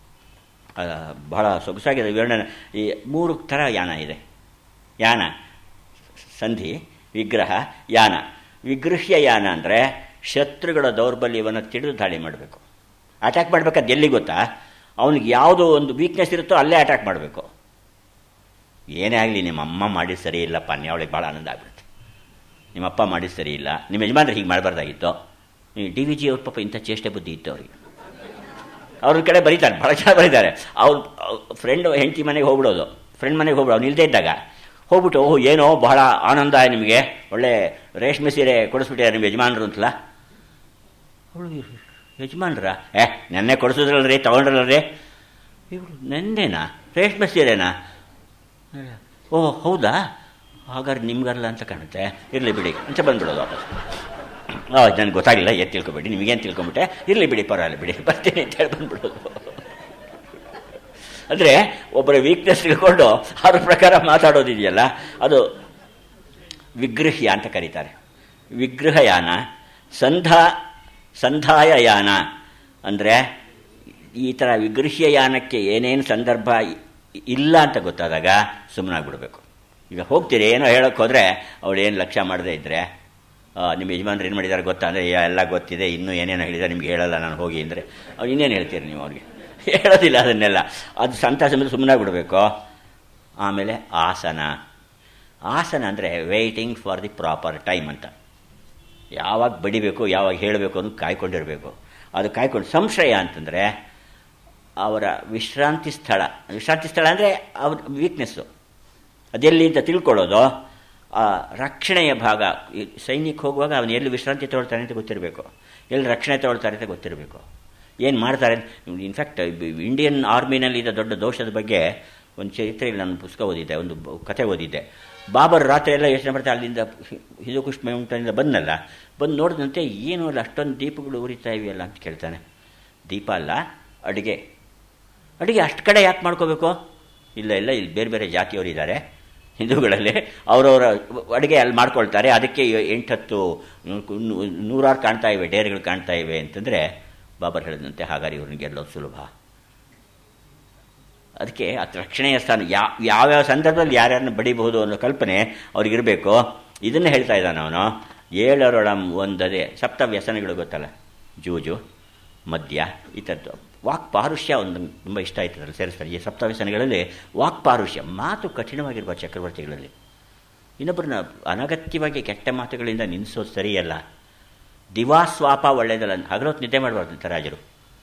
ಬಹಳ ಸೊಗಸಾಗಿದೆ ವಿವರಣೆ ಈ ಮೂರು ಥರ ಯಾನ ಇದೆ ಯಾನ ಸಂಧಿ ವಿಗ್ರಹ ಯಾನ ವಿಗೃಹ್ಯ ಯಾನ ಅಂದರೆ ಶತ್ರುಗಳ ದೌರ್ಬಲ್ಯವನ್ನು ತಿಳಿದು ದಾಳಿ ಮಾಡಬೇಕು ಅಟ್ಯಾಕ್ ಮಾಡಬೇಕಾದ್ರೆ ಎಲ್ಲಿ ಗೊತ್ತಾ ಅವನಿಗೆ ಯಾವುದೋ ಒಂದು ವೀಕ್ನೆಸ್ ಇರುತ್ತೋ ಅಲ್ಲೇ ಅಟ್ಯಾಕ್ ಮಾಡಬೇಕು ಏನೇ ಆಗಲಿ ನಿಮ್ಮ ಅಮ್ಮ ಮಾಡಿದ್ದು ಸರಿ ಇಲ್ಲಪ್ಪ ಅವಳಿಗೆ ಭಾಳ ಆನಂದ ಆಗ್ಬಿಡುತ್ತೆ ನಿಮ್ಮ ಅಪ್ಪ ಮಾಡಿದ್ದು ಸರಿ ಇಲ್ಲ ನಿಮ್ಮ ಯಜಮಾನ್ರು ಹೀಗೆ ಮಾಡಬಾರ್ದಾಗಿತ್ತು ಡಿ ವಿ ಜಿ ಅವ್ರ ಪಾಪ ಇಂಥ ಚೇಷ್ಟೆ ಬುದ್ಧಿ ಇತ್ತು ಅವರಿಗೆ ಅವ್ರ ಕಡೆ ಬರೀತಾರೆ ಭಾಳ ಚೆನ್ನಾಗಿ ಬರೀತಾರೆ ಅವ್ರ ಫ್ರೆಂಡ್ ಹೆಂಡತಿ ಮನೆಗೆ ಹೋಗ್ಬಿಡೋದು ಫ್ರೆಂಡ್ ಮನೆಗೆ ಹೋಗ್ಬಿಡೋ ಅವ್ನು ಇಲ್ಲದೇ ಇದ್ದಾಗ ಹೋಗ್ಬಿಟ್ಟು ಓಹ್ ಏನೋ ಬಹಳ ಆನಂದ ನಿಮಗೆ ಒಳ್ಳೆ ರೇಷ್ಮೆ ಸೀರೆ ಕೊಡಿಸ್ಬಿಟ್ಟಿದ್ದಾರೆ ನಿಮ್ಮ ಯಜಮಾನರು ಅಂತಲ್ಲ ಅವಳು ಯಜಮಾನ್ರ ಏ ನೆನ್ನೆ ಕೊಡಿಸಿದ್ರಲ್ರಿ ತೊಗೊಂಡ್ರಲ್ರಿ ಇವರು ನೆನ್ನೆನಾ ರೇಷ್ಮೆ ಸೀರೆನಾ ಓಹ್ ಹೌದಾ ಹಾಗಾದ್ರೆ ನಿಮ್ಗಲ್ಲ ಅಂತ ಕಾಣುತ್ತೆ ಇರಲಿ ಬಿಡಿ ಅಂತ ಬಂದ್ಬಿಡೋದು ವಾಪಸ್ ಹಾಂ ನನಗೆ ಗೊತ್ತಾಗಿಲ್ಲ ಎದ್ದು ತಿಳ್ಕೊಬೇಡಿ ನಿಮಗೇನು ತಿಳ್ಕೊಂಬಿಟ್ಟೆ ಇರಲಿ ಬಿಡಿ ಪರವಾಗಿಲ್ಲ ಬಿಡಿ ಬರ್ತೀನಿ ಅಂತ ಹೇಳಿ ಬಂದ್ಬಿಡೋದು ಅಂದರೆ ಒಬ್ಬರ ವೀಕ್ನೆಸ್ ತಿಳ್ಕೊಂಡು ಅವ್ರ ಪ್ರಕಾರ ಮಾತಾಡೋದಿದೆಯಲ್ಲ ಅದು ವಿಗೃಹ್ಯ ಅಂತ ಕರೀತಾರೆ ವಿಗ್ರಹಯಾನ ಸಂಧಾ ಸಂಧಾಯಯಾನ ಅಂದರೆ ಈ ಥರ ವಿಗೃಹ್ಯಯಾನಕ್ಕೆ ಏನೇನು ಸಂದರ್ಭ ಇಲ್ಲ ಅಂತ ಗೊತ್ತಾದಾಗ ಸುಮ್ಮನಾಗ್ಬಿಡ್ಬೇಕು ಈಗ ಹೋಗ್ತೀರಿ ಏನೋ ಹೇಳೋಕ್ಕೆ ಹೋದರೆ ಅವಳು ಏನು ಲಕ್ಷ್ಯ ಮಾಡದೇ ಇದ್ದರೆ ನಿಮ್ಮ ಯಜಮಾನ್ರು ಏನು ಮಾಡಿದ್ದಾರೆ ಗೊತ್ತಾ ಅಂದರೆ ಎಲ್ಲ ಗೊತ್ತಿದೆ ಇನ್ನೂ ಏನೇನೋ ಹೇಳಿದ್ದಾರೆ ನಿಮ್ಗೆ ಹೇಳಲ್ಲ ನಾನು ಹೋಗಿ ಅಂದರೆ ಅವ್ರು ಇನ್ನೇನು ಹೇಳ್ತೀರಿ ನೀವು ಅವ್ರಿಗೆ ಹೇಳೋದಿಲ್ಲ ಅದನ್ನೆಲ್ಲ ಅದು ಸಂತಾಸ ಮೇಲೆ ಸುಮ್ಮನೆ ಬಿಡಬೇಕು ಆಮೇಲೆ ಆಸನ ಆಸನ ಅಂದರೆ waiting for the proper time ಅಂತ ಯಾವಾಗ ಬಡಿಬೇಕು ಯಾವಾಗ ಹೇಳಬೇಕು ಅನ್ನೋದು ಕಾಯ್ಕೊಂಡಿರಬೇಕು ಅದು ಕಾಯ್ಕೊಂಡು ಸಂಶಯ ಅಂತಂದರೆ ಅವರ ವಿಶ್ರಾಂತಿ ಸ್ಥಳ ವಿಶ್ರಾಂತಿ ಸ್ಥಳ ಅಂದರೆ ಅವ್ರ ವೀಕ್ನೆಸ್ಸು ಅದೆಲ್ಲಿ ಅಂತ ತಿಳ್ಕೊಳ್ಳೋದು ಆ ರಕ್ಷಣೆಯ ಭಾಗ ಈ ಸೈನಿಕ ಹೋಗುವಾಗ ಅವನು ಎಲ್ಲಿ ವಿಶ್ರಾಂತಿ ತಗೊಳ್ತಾನೆ ಅಂತ ಗೊತ್ತಿರಬೇಕು ಎಲ್ಲಿ ರಕ್ಷಣೆ ತಗೊಳ್ತಾರೆ ಅಂತ ಗೊತ್ತಿರಬೇಕು ಏನು ಮಾಡ್ತಾರೆ ಇನ್ಫ್ಯಾಕ್ಟ್ ಇಂಡಿಯನ್ ಆರ್ಮಿನಲ್ಲಿದ್ದ ದೊಡ್ಡ ದೋಷದ ಬಗ್ಗೆ ಒಂದು ಚರಿತ್ರೆಯಲ್ಲಿ ನಾನು ಪುಸ್ತಕ ಓದಿದ್ದೆ ಒಂದು ಕತೆ ಓದಿದ್ದೆ ಬಾಬರ್ ರಾತ್ರಿ ಎಲ್ಲ ಯೋಚನೆ ಮಾಡ್ತಾ ಅಲ್ಲಿಂದ ಹಿಜುಕುಷ್ಮ ಉಂಟಿಂದ ಬಂದಲ್ಲ ಬಂದು ನೋಡಿದಂತೆ ಏನು ಅಲ್ಲ ಅಷ್ಟೊಂದು ದೀಪಗಳು ಉರಿತಾ ಇವೆಯಲ್ಲ ಅಂತ ಕೇಳ್ತಾನೆ ದೀಪ ಅಲ್ಲ ಅಡುಗೆ ಅಡುಗೆ ಅಷ್ಟು ಕಡೆ ಯಾಕೆ ಮಾಡ್ಕೋಬೇಕು ಇಲ್ಲ ಇಲ್ಲ ಇಲ್ಲಿ ಬೇರೆ ಬೇರೆ ಜಾತಿಯವರಿದ್ದಾರೆ ಹಿಂದೂಗಳಲ್ಲಿ ಅವರವರ ಅಡುಗೆ ಅಲ್ಲಿ ಮಾಡ್ಕೊಳ್ತಾರೆ ಅದಕ್ಕೆ ಎಂಟತ್ತು ನೂರಾರು ಕಾಣ್ತಾ ಇವೆ ಡೇರೆಗಳು ಕಾಣ್ತಾ ಇವೆ ಅಂತಂದರೆ ಬಾಬರ್ ಹೇಳಿದಂತೆ ಹಾಗಾದ್ರೆ ಇವ್ರನ್ನ ಗೆಲ್ಲೋದು ಸುಲಭ ಅದಕ್ಕೆ ಅದು ರಕ್ಷಣೆಯ ಸ್ಥಾನ ಯಾ ಯಾವ್ಯಾವ ಸಂದರ್ಭದಲ್ಲಿ ಯಾರ್ಯಾರನ್ನ ಬಡಿಬಹುದು ಅನ್ನೋ ಕಲ್ಪನೆ ಅವ್ರಿಗಿರಬೇಕು ಇದನ್ನೇ ಹೇಳ್ತಾ ಇದ್ದಾನೆ ಅವನು ಏಳರೊಳಂ ಒಂದದೇ ಸಪ್ತ ವ್ಯಸನಗಳು ಗೊತ್ತಲ್ಲ ಜೂಜು ಮದ್ಯ ಈ ಥರದ್ದು ವಾಕ್ ಪಾರುಷ್ಯ ಒಂದು ತುಂಬ ಇಷ್ಟ ಆಯ್ತದಲ್ಲ ಸೇರಿಸ್ತಾರೆ ಈ ಸಪ್ತ ವ್ಯಸನಗಳಲ್ಲಿ ವಾಕ್ ಪಾರುಷ್ಯ ಮಾತು ಕಠಿಣವಾಗಿರುವ ಚಕ್ರವರ್ತಿಗಳಲ್ಲಿ ಇನ್ನೊಬ್ಬರನ್ನ ಅನಗತ್ಯವಾಗಿ ಕೆಟ್ಟ ಮಾತುಗಳಿಂದ ನಿಲ್ಲಿಸೋದು ಸರಿಯಲ್ಲ ದಿವಾಸ್ವಾಪ ಒಳ್ಳೆಯದಲ್ಲ ಹಗಲೊತ್ತು ನಿದ್ದೆ ಮಾಡಬಾರ್ದು ಅಂತ ರಾಜರು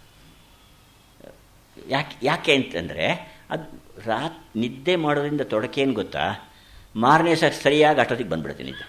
ಯಾಕೆ ಯಾಕೆ ಅಂತಂದರೆ ಅದು ರಾತ್ ನಿದ್ದೆ ಮಾಡೋದ್ರಿಂದ ತೊಡಕೇನು ಗೊತ್ತಾ ಮಾರನೇ ಸರ್ ಸರಿಯಾಗಿ ಅಷ್ಟೊತ್ತಿಗೆ ಬಂದ್ಬಿಡ್ತೀನಿ ನಿದ್ದೆ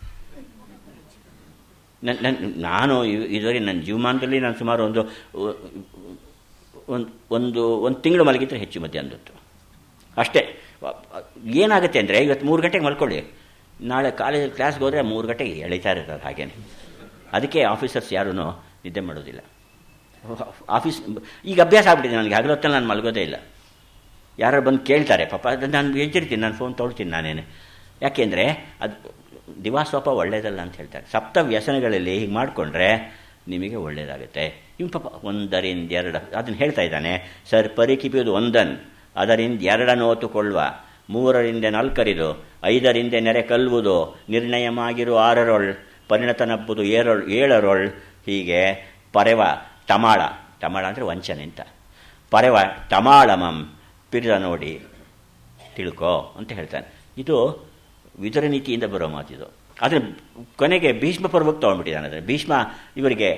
ನನ್ನ ನನ್ನ ನಾನು ಇದುವರೆಗೆ ನನ್ನ ಜೀವಮಾನದಲ್ಲಿ ನಾನು ಸುಮಾರು ಒಂದು ಒಂದು ಒಂದು ಒಂದು ತಿಂಗಳು ಮಲಗಿದ್ರೆ ಹೆಚ್ಚು ಮಧ್ಯಾಹ್ನದೊತ್ತು ಅಷ್ಟೇ ಏನಾಗುತ್ತೆ ಅಂದರೆ ಇವತ್ತು ಮೂರು ಗಂಟೆಗೆ ಮಲ್ಕೊಳ್ಳಿ ನಾಳೆ ಕಾಲೇಜಲ್ಲಿ ಕ್ಲಾಸ್ಗೆ ಹೋದರೆ ಮೂರು ಗಂಟೆಗೆ ಎಳಿತಾ ಇರ್ತಾರೆ ಹಾಗೇನೆ ಅದಕ್ಕೆ ಆಫೀಸರ್ಸ್ ಯಾರೂ ನಿದ್ದೆ ಮಾಡೋದಿಲ್ಲ ಆಫೀಸ್ ಈಗ ಅಭ್ಯಾಸ ಆಗ್ಬಿಟ್ಟಿದೆ ನನಗೆ ಹಗಲೊತ್ತಲ್ಲಿ ನಾನು ಮಲಗೋದೇ ಇಲ್ಲ ಯಾರು ಬಂದು ಕೇಳ್ತಾರೆ ಪಾಪ ಅದು ನಾನು ಎಜ್ಜಿರ್ತೀನಿ ನಾನು ಫೋನ್ ತೊಗೊಳ್ತೀನಿ ನಾನೇನೆ ಯಾಕೆಂದರೆ ಅದು ದಿವಾಸ್ವಪ ಒಳ್ಳೆಯದಲ್ಲ ಅಂತ ಹೇಳ್ತಾರೆ ಸಪ್ತ ವ್ಯಸನಗಳಲ್ಲಿ ಹೀಗೆ ಮಾಡಿಕೊಂಡ್ರೆ ನಿಮಗೆ ಒಳ್ಳೆಯದಾಗುತ್ತೆ ಇವ್ ಪಾಪ ಒಂದರಿಂದ ಎರಡು ಅದನ್ನು ಹೇಳ್ತಾ ಇದ್ದಾನೆ ಸರ್ ಪರಿಕಿಪಿಯೋದು ಒಂದನ್ ಅದರಿಂದ ಎರಡನ್ನು ಓತುಕೊಳ್ಳುವ ಮೂರರಿಂದ ನಾಲ್ಕರಿದು ಐದರಿಂದ ನೆರೆ ಕಲ್ಲುವುದು ನಿರ್ಣಯಮಾಗಿರು ಆರರೊಳ್ ಪರಿಣತನಬ್ಬುದು ಏರೊಳ್ ಏಳರೊಳ್ ಹೀಗೆ ಪರೆವ ಟಮಾಳ ಟಮಾಳ ಅಂದರೆ ವಂಚನೆ ಅಂತ ಪರೆವ ಟಮಾಳಮಂ ಪಿರಿದ ನೋಡಿ ತಿಳ್ಕೋ ಅಂತ ಹೇಳ್ತಾನೆ ಇದು ವಿದುರ ನೀತಿಯಿಂದ ಬರೋ ಮಾತಿದು ಆದರೆ ಕೊನೆಗೆ ಭೀಷ್ಮ ಪರ್ವಕ್ಕೆ ತೊಗೊಂಡ್ಬಿಟ್ಟಿದ್ದಾನೆ ಅಂದರೆ ಭೀಷ್ಮ ಇವರಿಗೆ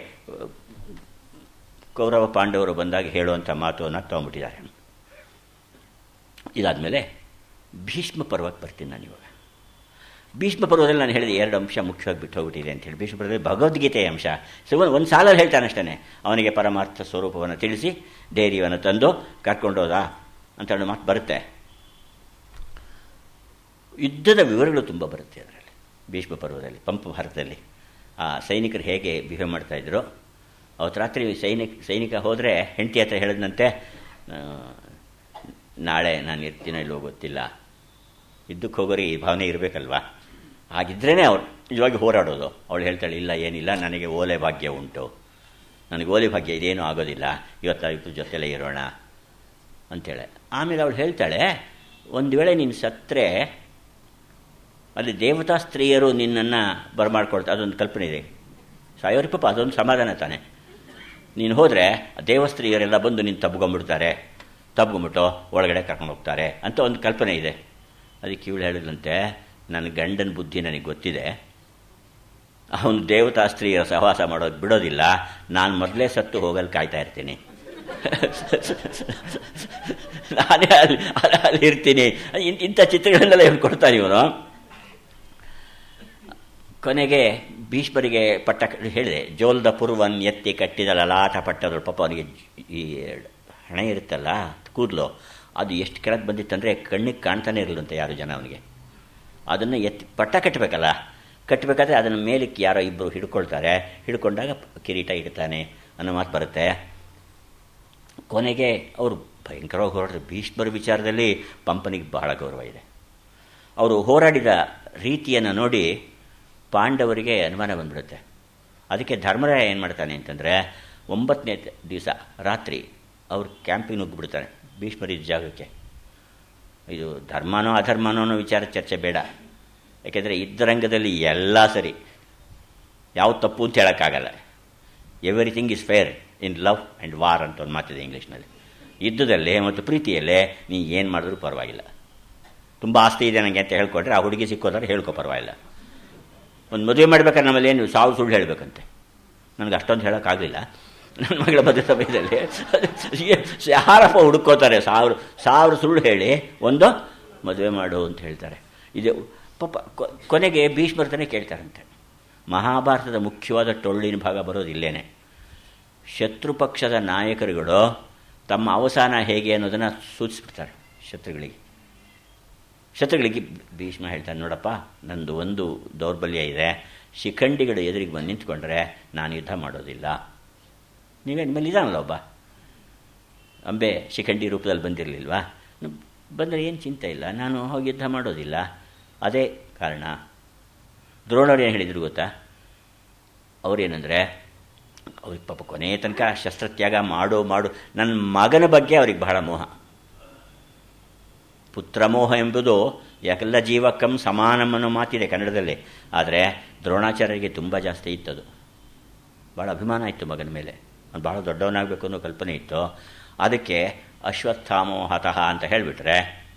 ಕೌರವ ಪಾಂಡವರು ಬಂದಾಗ ಹೇಳುವಂಥ ಮಾತನ್ನು ತೊಗೊಂಡ್ಬಿಟ್ಟಿದ್ದಾರೆ ಇದಾದಮೇಲೆ ಭೀಷ್ಮ ಪರ್ವಕ್ಕೆ ಬರ್ತೀನಿ ನಾನು ಇವಾಗ ಭೀಷ್ಮ ಪರ್ವದಲ್ಲಿ ನಾನು ಹೇಳಿದೆ ಎರಡು ಅಂಶ ಮುಖ್ಯವಾಗಿ ಬಿಟ್ಟು ಹೋಗ್ಬಿಟ್ಟಿದೆ ಅಂತ ಹೇಳಿ ಭೀಷ್ಮ ಪರ್ವದಲ್ಲಿ ಭಗವದ್ಗೀತೆಯ ಅಂಶ ಸೊ ಒಂದು ಒಂದು ಸಾಲಲ್ಲಿ ಹೇಳ್ತಾನೆ ಅಷ್ಟೇ ಅವನಿಗೆ ಪರಮಾರ್ಥ ಸ್ವರೂಪವನ್ನು ತಿಳಿಸಿ ಧೈರ್ಯವನ್ನು ತಂದು ಕರ್ಕೊಂಡೋದ ಅಂತ ಹೇಳೋ ಮಾತು ಬರುತ್ತೆ ಯುದ್ಧದ ವಿವರಗಳು ತುಂಬ ಬರುತ್ತೆ ಅದರಲ್ಲಿ ಭೀಷ್ಮ ಪರ್ವದಲ್ಲಿ ಪಂಪ ಭಾರತದಲ್ಲಿ ಆ ಸೈನಿಕರು ಹೇಗೆ ಬಿಹೇವ್ ಮಾಡ್ತಾಯಿದ್ರು ಅವತ್ತು ರಾತ್ರಿ ಸೈನಿಕ ಸೈನಿಕ ಹೋದರೆ ಹೆಂಡತಿ ಹತ್ರ ಹೇಳಿದಂತೆ ನಾಳೆ ನಾನು ಇರ್ತೀನೋ ಇಲ್ಲೋ ಗೊತ್ತಿಲ್ಲ ಯುದ್ಧಕ್ಕೆ ಹೋಗೋರಿಗೆ ಈ ಭಾವನೆ ಇರಬೇಕಲ್ವಾ ಹಾಗಿದ್ರೇ ಅವ್ರು ನಿಜವಾಗಿ ಹೋರಾಡೋದು ಅವಳು ಹೇಳ್ತಾಳೆ ಇಲ್ಲ ಏನಿಲ್ಲ ನನಗೆ ಓಲೆ ಭಾಗ್ಯ ಉಂಟು ನನಗೆ ಓಲೆ ಭಾಗ್ಯ ಇದೇನೂ ಆಗೋದಿಲ್ಲ ಇವತ್ತಾಯಿತು ಜೊತೆಲೇ ಇರೋಣ ಅಂಥೇಳೆ ಆಮೇಲೆ ಅವಳು ಹೇಳ್ತಾಳೆ ಒಂದು ವೇಳೆ ನೀನು ಸತ್ತರೆ ಅಲ್ಲಿ ದೇವತಾ ಸ್ತ್ರೀಯರು ನಿನ್ನನ್ನು ಬರಮಾಡ್ಕೊಳ್ತಾರೆ ಅದೊಂದು ಕಲ್ಪನೆ ಇದೆ ಸಾಯೋರಿ ಪಾಪ ಅದೊಂದು ಸಮಾಧಾನ ತಾನೆ ನೀನು ಹೋದರೆ ದೇವಸ್ತ್ರೀಯರೆಲ್ಲ ಬಂದು ನೀನು ತಬ್ಕೊಂಬಿಡ್ತಾರೆ ತಬ್ಕೊಂಬಿಟ್ಟು ಒಳಗಡೆ ಕರ್ಕೊಂಡು ಹೋಗ್ತಾರೆ ಅಂತ ಒಂದು ಕಲ್ಪನೆ ಇದೆ ಅದಕ್ಕೆ ಇವಳು ಹೇಳಿದಂತೆ ನನ್ನ ಗಂಡನ ಬುದ್ಧಿ ನನಗೆ ಗೊತ್ತಿದೆ ಅವನು ದೇವತಾ ಸ್ತ್ರೀಯರ ಸಹವಾಸ ಮಾಡೋದು ಬಿಡೋದಿಲ್ಲ ನಾನು ಮೊದಲೇ ಸತ್ತು ಹೋಗಲು ಕಾಯ್ತಾ ಇರ್ತೀನಿ ನಾನೇ ಅಲ್ಲಿ ಅಲ್ಲಿ ಇರ್ತೀನಿ ಇಂಥ ಚಿತ್ರಗಳನ್ನೆಲ್ಲ ಹೇಳ್ಕೊಡ್ತಾನೆ ಇವನು ಕೊನೆಗೆ ಭೀಷ್ಮರಿಗೆ ಪಟ್ಟ ಹೇಳಿದೆ ಜೋಲ್ದ ಪುರ್ವನ್ ಎತ್ತಿ ಕಟ್ಟಿದ ಲಲಾಟ ಪಟ್ಟದ್ರು ಪಾಪ ಅವನಿಗೆ ಈ ಹಣೆ ಇರುತ್ತಲ್ಲ ಕೂದಲು ಅದು ಎಷ್ಟು ಕೆಳಗೆ ಬಂದಿತ್ತಂದರೆ ಕಣ್ಣಿಗೆ ಕಾಣ್ತಾನೆ ಇರಲಿಲ್ಲಂತೆ ಯಾರು ಜನ ಅವನಿಗೆ ಅದನ್ನು ಎತ್ತಿ ಪಟ್ಟ ಕಟ್ಟಬೇಕಲ್ಲ ಕಟ್ಟಬೇಕಾದ್ರೆ ಅದನ್ನು ಮೇಲಕ್ಕೆ ಯಾರೋ ಇಬ್ಬರು ಹಿಡ್ಕೊಳ್ತಾರೆ ಹಿಡ್ಕೊಂಡಾಗ ಕಿರೀಟ ಇಡ್ತಾನೆ ಅನ್ನೋ ಮಾತು ಬರುತ್ತೆ ಕೊನೆಗೆ ಅವರು ಭಯಂಕರವಾಗಿ ಹೋರಾಡಿದ್ರು ಭೀಷ್ಮರ ವಿಚಾರದಲ್ಲಿ ಪಂಪನಿಗೆ ಬಹಳ ಗೌರವ ಇದೆ ಅವರು ಹೋರಾಡಿದ ರೀತಿಯನ್ನು ನೋಡಿ ಪಾಂಡವರಿಗೆ ಅನುಮಾನ ಬಂದ್ಬಿಡುತ್ತೆ ಅದಕ್ಕೆ ಧರ್ಮರಾಯ ಏನು ಮಾಡ್ತಾನೆ ಅಂತಂದರೆ ಒಂಬತ್ತನೇ ದಿವಸ ರಾತ್ರಿ ಅವ್ರು ಕ್ಯಾಂಪಿಗೆ ನುಗ್ಗಿಬಿಡ್ತಾನೆ ಭೀಷ್ಮರಿದ್ದ ಜಾಗಕ್ಕೆ ಇದು ಧರ್ಮನೋ ಅಧರ್ಮನೋ ಅನ್ನೋ ವಿಚಾರ ಚರ್ಚೆ ಬೇಡ ಯಾಕೆಂದರೆ ಯುದ್ಧರಂಗದಲ್ಲಿ ಎಲ್ಲ ಸರಿ ಯಾವ ತಪ್ಪು ಅಂತ ಹೇಳೋಕ್ಕಾಗಲ್ಲ everything is fair in love and war ಅಂತ ಒಂದು ಮಾತಿದೆ ಇಂಗ್ಲೀಷ್ನಲ್ಲಿ ಯುದ್ಧದಲ್ಲಿ ಮತ್ತು ಪ್ರೀತಿಯಲ್ಲೇ ನೀ ಏನು ಮಾಡಿದ್ರೂ ಪರವಾಗಿಲ್ಲ ತುಂಬ ಆಸ್ತಿ ಇದೆ ನನಗೆ ಅಂತ ಹೇಳ್ಕೊಟ್ರೆ ಆ ಹುಡುಗಿ ಸಿಕ್ಕೋದ್ರೆ ಹೇಳ್ಕೊ ಪರವಾಗಿಲ್ಲ ಒಂದು ಮದುವೆ ಮಾಡ್ಬೇಕಾದ್ರೆ ನಮ್ಮಲ್ಲಿ ಏನು ಸಾವು ಸುಳ್ಳು ಹೇಳಬೇಕಂತೆ ನನಗೆ ಅಷ್ಟೊಂದು ಹೇಳೋಕ್ಕಾಗಲಿಲ್ಲ ನನ್ನ ಮಗಳ ಮದುವೆ ಸಮಯದಲ್ಲಿ ಯಾರಪ್ಪ ಹುಡುಕೋತಾರೆ ಸಾವಿರ ಸಾವಿರ ಸುಳ್ಳು ಹೇಳಿ ಒಂದು ಮದುವೆ ಮಾಡು ಅಂತ ಹೇಳ್ತಾರೆ ಇದು ಪಾಪ ಕೊ- ಕೊನೆಗೆ ಭೀಷ್ಮರ್ತನೇ ಕೇಳ್ತಾರಂತೆ ಮಹಾಭಾರತದ ಮುಖ್ಯವಾದ ಟೊಳ್ಳಿನ ಭಾಗ ಬರೋದು ಇಲ್ಲೇನೆ ಶತ್ರು ಪಕ್ಷದ ನಾಯಕರುಗಳು ತಮ್ಮ ಅವಸಾನ ಹೇಗೆ ಅನ್ನೋದನ್ನು ಸೂಚಿಸ್ಬಿಡ್ತಾರೆ ಶತ್ರುಗಳಿಗೆ ಶತ್ರುಗಳಿಗೆ ಭೀಷ್ಮ ಹೇಳ್ತಾನೆ ನೋಡಪ್ಪ ನಂದು ಒಂದು ದೌರ್ಬಲ್ಯ ಇದೆ ಶಿಖಂಡಿಗಳು ಎದುರಿಗೆ ಬಂದು ನಿಂತ್ಕೊಂಡ್ರೆ ನಾನು ಯುದ್ಧ ಮಾಡೋದಿಲ್ಲ ನೀವೇ ನಿಮ್ಮಲ್ಲಿ ಇದಾನಲ್ಲ ಒಬ್ಬ ಅಂಬೆ ಶಿಖಂಡಿ ರೂಪದಲ್ಲಿ ಬಂದಿರಲಿಲ್ವಾ ಬಂದರೆ ಏನು ಚಿಂತೆ ಇಲ್ಲ ನಾನು ಹೋಗಿ ಯುದ್ಧ ಮಾಡೋದಿಲ್ಲ ಅದೇ ಕಾರಣ ದ್ರೋಣವ್ರು ಏನು ಹೇಳಿದ್ರು ಗೊತ್ತಾ ಅವ್ರೇನೆಂದರೆ ಅವ್ರಿಗೆ ಪಾಪ ಕೊನೆ ತನಕ ಶಸ್ತ್ರತ್ಯಾಗ ಮಾಡು ಮಾಡು ನನ್ನ ಮಗನ ಬಗ್ಗೆ ಅವ್ರಿಗೆ ಬಹಳ ಮೋಹ ಪುತ್ರಮೋಹ ಎಂಬುದು ಯಾಕೆಲ್ಲ ಜೀವಕ್ಕಂ ಸಮಾನಂ ಅನ್ನೋ ಮಾತಿದೆ ಕನ್ನಡದಲ್ಲಿ ಆದರೆ ದ್ರೋಣಾಚಾರ್ಯರಿಗೆ ತುಂಬ ಜಾಸ್ತಿ ಇತ್ತದು ಭಾಳ ಅಭಿಮಾನ ಇತ್ತು ಮಗನ ಮೇಲೆ ಅವ್ನು ಭಾಳ ದೊಡ್ಡವನಾಗಬೇಕು ಅನ್ನೋ ಕಲ್ಪನೆ ಇತ್ತು ಅದಕ್ಕೆ ಅಶ್ವತ್ಥಾಮೋ ಹತಃ ಅಂತ ಹೇಳಿಬಿಟ್ರೆ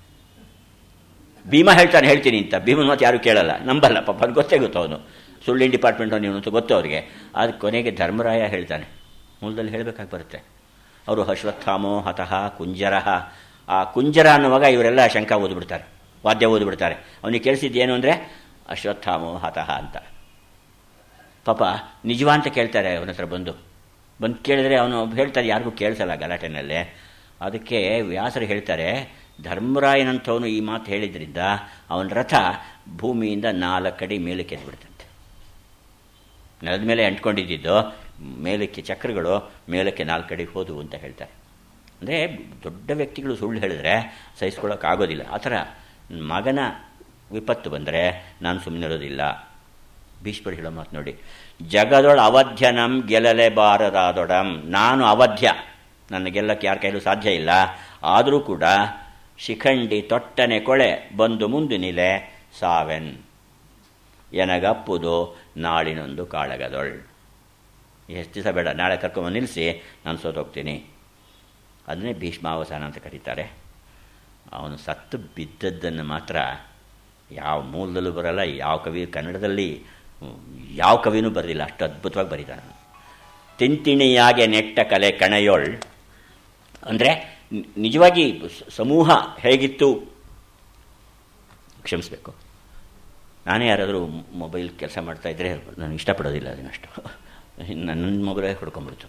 ಭೀಮ ಹೇಳ್ತಾನೆ ಹೇಳ್ತೀನಿ ಅಂತ ಭೀಮನ ಮಾತು ಯಾರು ಕೇಳಲ್ಲ ನಂಬಲ್ಲ ಪಾಪ ಅದು ಗೊತ್ತೇ ಗೊತ್ತು ಅವನು ಸುಳ್ಳಿನ ಡಿಪಾರ್ಟ್ಮೆಂಟ್ ನೀವು ಅಂತ ಗೊತ್ತು ಅವರಿಗೆ ಅದು ಕೊನೆಗೆ ಧರ್ಮರಾಯ ಹೇಳ್ತಾನೆ ಮೂಲದಲ್ಲಿ ಹೇಳಬೇಕಾಗಿ ಬರುತ್ತೆ ಅವರು ಅಶ್ವತ್ಥಾಮೋ ಹತಃ ಕುಂಜರಃ ಆ ಕುಂಜರ ಅನ್ನುವಾಗ ಇವರೆಲ್ಲ ಶಂಕ ಓದ್ಬಿಡ್ತಾರೆ ವಾದ್ಯ ಓದ್ಬಿಡ್ತಾರೆ ಅವನಿಗೆ ಕೇಳಿಸಿದ್ದೇನು ಅಂದರೆ ಅಶ್ವತ್ಥಾಮೋ ಹತಃ ಅಂತ ಪಾಪ ನಿಜವಾ ಅಂತ ಕೇಳ್ತಾರೆ ಅವನ ಹತ್ರ ಬಂದು ಬಂದು ಕೇಳಿದ್ರೆ ಅವನು ಹೇಳ್ತಾರೆ ಯಾರಿಗೂ ಕೇಳಿಸಲ್ಲ ಗಲಾಟೆನಲ್ಲೇ ಅದಕ್ಕೆ ವ್ಯಾಸರು ಹೇಳ್ತಾರೆ ಧರ್ಮರಾಯನಂಥವನು ಈ ಮಾತು ಹೇಳಿದ್ರಿಂದ ಅವನ ರಥ ಭೂಮಿಯಿಂದ ನಾಲ್ಕಡಿ ಮೇಲಕ್ಕೆ ಎದ್ಬಿಡ್ತಂತೆ ನೆಲದ ಮೇಲೆ ಅಂಟ್ಕೊಂಡಿದ್ದು ಮೇಲಕ್ಕೆ ಚಕ್ರಗಳು ಮೇಲಕ್ಕೆ ನಾಲ್ಕು ಕಡೆಗೆ ಹೋದವು ಅಂತ ಹೇಳ್ತಾರೆ ಅಂದರೆ ದೊಡ್ಡ ವ್ಯಕ್ತಿಗಳು ಸುಳ್ಳು ಹೇಳಿದ್ರೆ ಸಹಿಸ್ಕೊಳ್ಳೋಕ್ಕಾಗೋದಿಲ್ಲ ಆ ಥರ ಮಗನ ವಿಪತ್ತು ಬಂದರೆ ನಾನು ಸುಮ್ಮನಿರೋದಿಲ್ಲ ಭೀಷ್ಮರು ಹೇಳೋ ಮಾತು ನೋಡಿ ಜಗದೊಳ ಅವಧ್ಯನಂ ಗೆಲ್ಲಲೇಬಾರದಾದೊಡಂ ನಾನು ಅವಧ್ಯ ನನ್ನ ಗೆಲ್ಲಕ್ಕೆ ಯಾರ ಕೈಲೂ ಸಾಧ್ಯ ಇಲ್ಲ ಆದರೂ ಕೂಡ ಶಿಖಂಡಿ ತೊಟ್ಟನೆ ಕೊಳೆ ಬಂದು ಮುಂದು ನಿಲೆ ಸಾವೆನ್ ಎನಗಪ್ಪುದು ನಾಳಿನೊಂದು ಕಾಳಗದೊಳ್ ಎಷ್ಟು ದಿವಸ ಬೇಡ ನಾಳೆ ಕರ್ಕೊಂಬಂದು ನಿಲ್ಲಿಸಿ ನಾನು ಸೋತೋಗ್ತೀನಿ ಅದನ್ನೇ ಭೀಷ್ಮಾವಸಾನ ಅಂತ ಕರೀತಾರೆ ಅವನು ಸತ್ತು ಬಿದ್ದದ್ದನ್ನು ಮಾತ್ರ ಯಾವ ಮೂಲದಲ್ಲೂ ಬರಲ್ಲ ಯಾವ ಕವಿ ಕನ್ನಡದಲ್ಲಿ ಯಾವ ಕವಿನೂ ಬರಲಿಲ್ಲ ಅಷ್ಟು ಅದ್ಭುತವಾಗಿ ಬರೀತಾನೆ ತಿಂತಿಣಿಯಾಗೆ ನೆಟ್ಟ ಕಲೆ ಕಣಯೋಳ್ ಅಂದರೆ ನಿಜವಾಗಿ ಸಮೂಹ ಹೇಗಿತ್ತು ಕ್ಷಮಿಸಬೇಕು ನಾನೇ ಯಾರಾದರೂ ಮೊಬೈಲ್ ಕೆಲಸ ಮಾಡ್ತಾಯಿದ್ರೆ ನಾನು ಇಷ್ಟಪಡೋದಿಲ್ಲ ಅದನ್ನಷ್ಟು ನನ್ನ ಮೊಬೈಲೇ ಹೊಡ್ಕೊಂಡ್ಬಿಡ್ತು